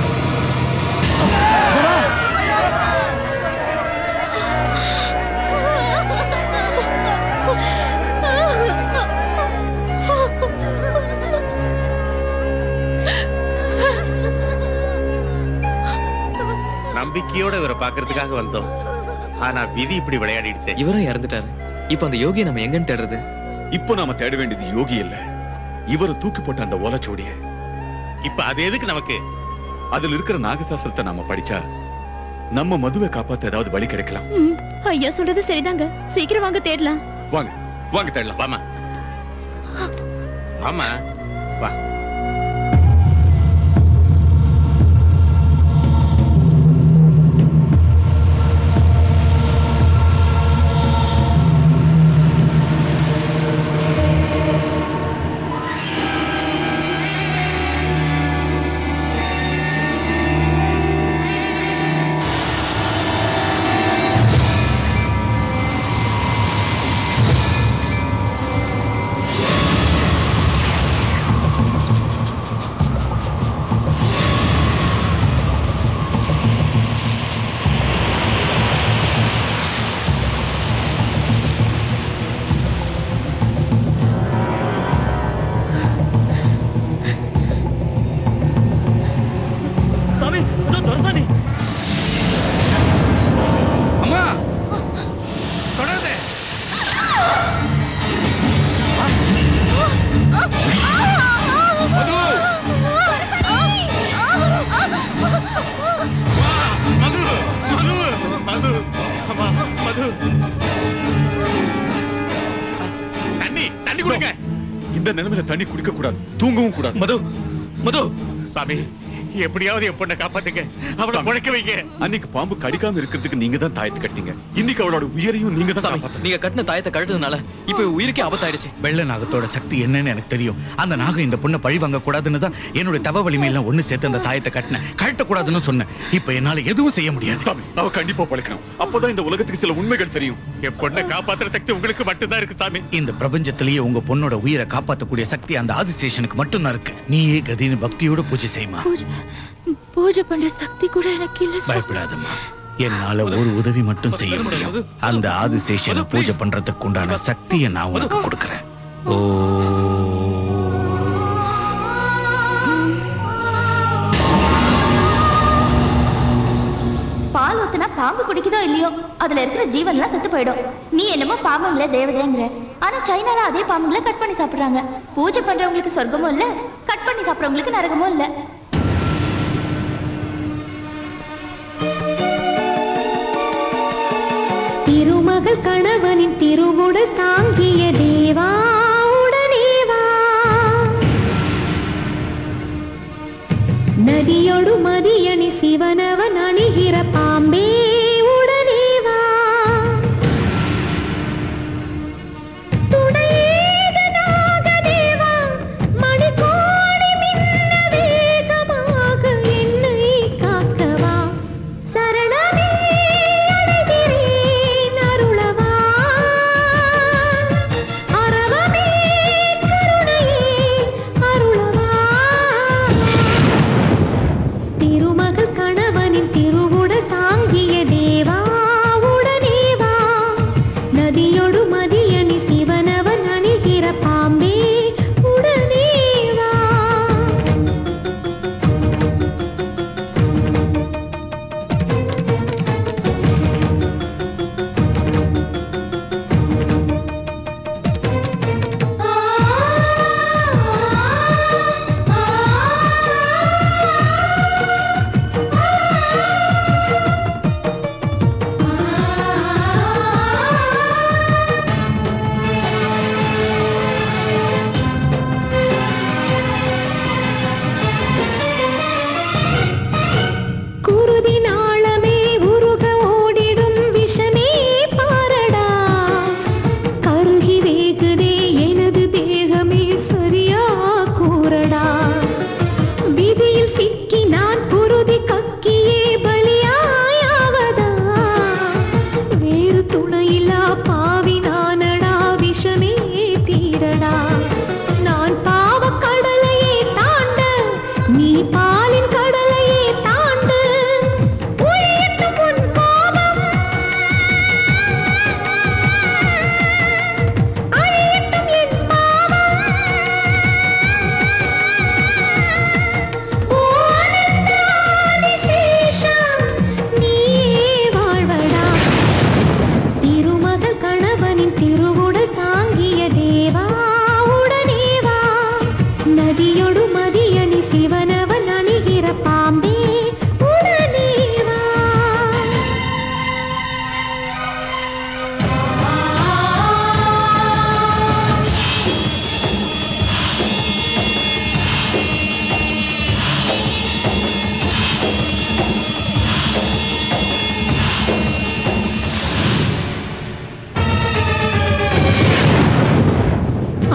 நம்பிக்கையோட இவரை பாக்குறதுக்காக வந்தோம் ஆனா விதி இப்படி விளையாடிடுச்சு இவரும் இறந்துட்டாரு இப்ப அந்த யோகியை நம்ம எங்கன்னு தேடுறது இப்போ நாம தேட வேண்டியது யோகி இல்ல இவரை தூக்கி போட்ட அந்த ஓலைச்சுவடிய இப்ப அது எதுக்கு நமக்கு அதுல இருக்கிற நாகசாஸ்திரத்தை நாம படிச்சா நம்ம மதுவை காப்பாத்த ஏதாவது வழி கிடைக்கலாம் ம், ஐயா சொல்றது சரிதாங்க சீக்கிரம் வாங்க தேடலாம் வாங்க வாங்க தேடலாம் வாமா ஆமா வா சாமி அதோ துரசாமி அம்மா தொடருது மது மது மது அம்மா, மது தண்ணி தண்ணி கொடுங்க இந்த நிலைமையில தண்ணி குடிக்க கூடாது தூங்கவும் கூடாது மது மது சாமி எப்படியாவது என் பொண்ணை காப்பாத்துங்க அவளை முழைக்க வைங்க அன்னைக்கு பாம்பு கடிக்காம இருக்கிறதுக்கு நீங்க தான் தாயத்து கட்டிங்க இன்னைக்கு அவளோட உயிரையும் நீங்க தான் காப்பாத்தணும் நீங்க கட்டின தாயத்தை கழட்டதுனால இப்ப இவ உயிருக்கே ஆபத்தாயிடுச்சு வெள்ள நாகத்தோட சக்தி என்னன்னு எனக்கு தெரியும் அந்த நாகம் இந்த பொண்ணை பழி வாங்க கூடாதுன்னு தான் என்னுடைய தவ வலிமையெல்லாம் ஒண்ணு சேர்த்து அந்த தாயத்தை கட்டினேன் கழட்டக்கூடாதுன்னு சொன்னேன் இப்ப என்னால எதுவும் செய்ய முடியாது சாமி அவ கண்டிப்பா பழைக்கணும் அப்பதான் இந்த உலகத்துக்கு சில உண்மைகள் தெரியும் என் பொண்ணை காப்பாத்துற சக்தி உங்களுக்கு மட்டும்தான் இருக்கு சாமி இந்த பிரபஞ்சத்திலேயே உங்க பொண்ணோட உயிரை காப்பாத்தக்கூடிய சக்தி அந்த ஆதிசேஷனுக்கு மட்டும்தான் இருக்கு நீயே கதின்னு பக்தியோட பூஜை செய்யுமா பூஜை பூஜை பண்ற சக்தி கூட எனக்கு இல்ல சுவாமி. பயப்படாதம்மா என்னால ஒரு உதவி மட்டும் செய்ய முடியும் அந்த ஆதிசேஷனை பூஜை பண்றதுக்கு உண்டான சக்தியை நான் உனக்கு கொடுக்கறேன் ஓ பால் ஊத்துனா பாம்பு குடிக்குதோ இல்லையோ அதுல இருக்கிற ஜீவன்லாம் செத்து போயிடும் நீ என்னமோ பாம்புங்கள தேவதைங்கிற ஆனா சைனால அதே பாம்புங்களை கட் பண்ணி சாப்பிடுறாங்க பூஜை பண்றவங்களுக்கு சொர்க்கமும் இல்ல கட் பண்ணி சாப்பிடுறவங்களுக்கு நரகமும் இல்ல திருமகள் கணவனின் திருவுடல் தாங்கிய தேவா உடனே வா நதியொடு மதியணி சிவனவன் அணிகிற பாம்பே உடனே வா துணையேது நாகதேவா, மணிக்கோடி மின்ன வேகமாக என்னை காக்கவா சரணமே அடைகிறேன் அருளவா அரவமே கருணையே அருளவா திருமகள் கணவனின் திருவுடல் தாங்கிய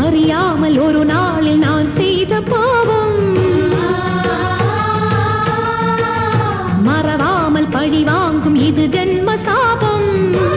அறியாமல் ஒரு நாளில் நான் செய்த பாவம் மறவாமல் பழி வாங்கும் இது ஜென்ம சாபம்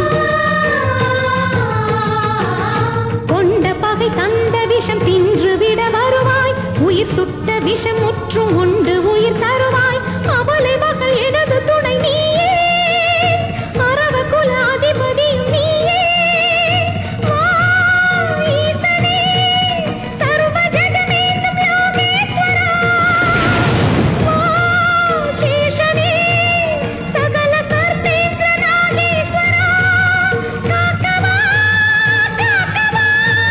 கொண்ட பகை தந்த விஷம் தின்று விட வருவாய் உயிர் சுட்ட விஷம் முற்றும் உண்டு உயிர் தருவாய் அவளை மகள் எனது துணை நீயே அரவ குல அதிபதியும் நீயே வா, ஈசனே, சர்வ ஜெகமேந்தும் யோகேஸ்வரா. வா, சேஷனே, சகல சர்வேந்திர நாகேஸ்வரா. காக்கவா, காக்கவா.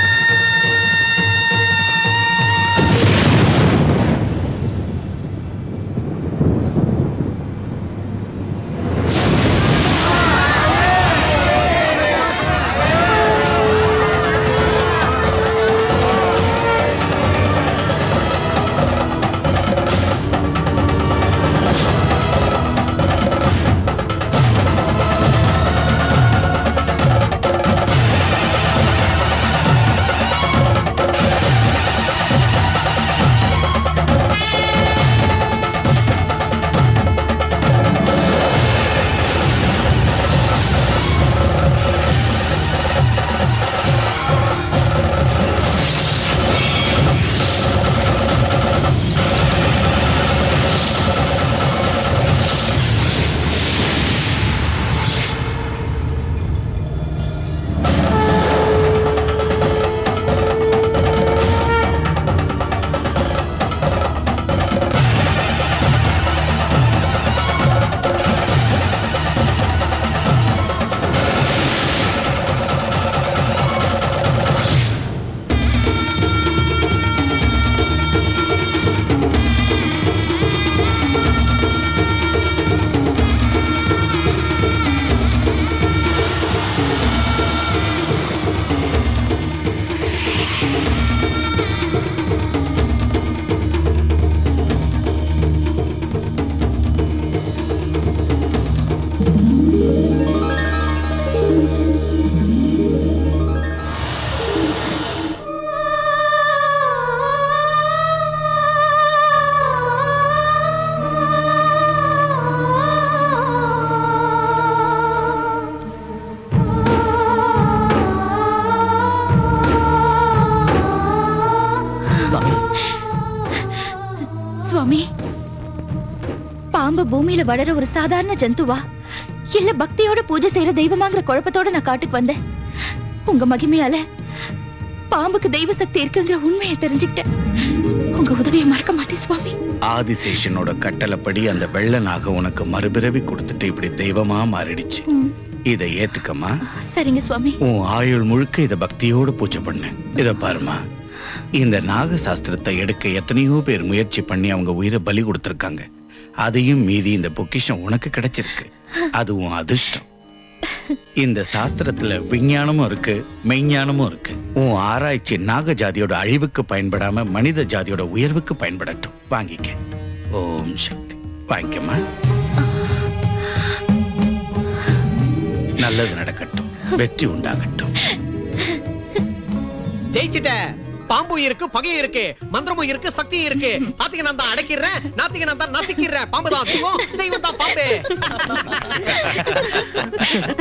சுவாமி பாம்பு பூமியில வளர ஒரு சாதாரண ஜந்துவா இல்ல பக்தியோட பூஜை செய்யற தெய்வமாங்கிற குழப்பத்தோட நான் காட்டுக்கு வந்தேன் உங்க மகிமையால பாம்புக்கு தெய்வ சக்தி இருக்குங்கிற உண்மையை தெரிஞ்சுக்கிட்டேன் உங்க உதவியை மறக்க மாட்டேன் சுவாமி ஆதிசேஷனோட கட்டளைப்படி அந்த வெள்ள நாகம் உனக்கு மறுபிறவி கொடுத்துட்டு இப்படி தெய்வமா மாறிடுச்சு ம், இதை ஏத்துக்கமா சரிங்க சுவாமி உன் ஆயுள் முழுக்க இத பக்தியோட பூஜை பண்ணு இத பாருமா இந்த நாக சாஸ்திரத்தை எடுக்க எத்தனையோ பேர் முயற்சி பண்ணி அவங்க உயிரை பலி கொடுத்திருக்காங்க அதையும் மீறி இந்த பொக்கிஷம் உனக்கு கிடைச்சிருக்கு அது உன் அதிர்ஷ்டம் இந்த சாஸ்திரத்துல விஞ்ஞானமும் இருக்கு மெய்ஞானமும் இருக்கு உன் ஆராய்ச்சி நாக ஜாதியோட அழிவுக்கு பயன்படாம மனித ஜாதியோட உயர்வுக்கு பயன்படட்டும் வாங்கிக்க ஓம் சக்தி வாங்கிக்கமா நல்லது நடக்கட்டும் வெற்றி உண்டாகட்டும் ஜெயிச்சிட்ட பாம்பு இருக்கு பகையும் இருக்கு மந்திரமும் இருக்கு சக்தியும் இருக்கு நாத்திக நான் தான் அடைக்கிறேன் நாத்திக நான் தான் நசுக்கிறேன் பாம்பு தான் தெய்வம் தெய்வம் தான் பாம்பு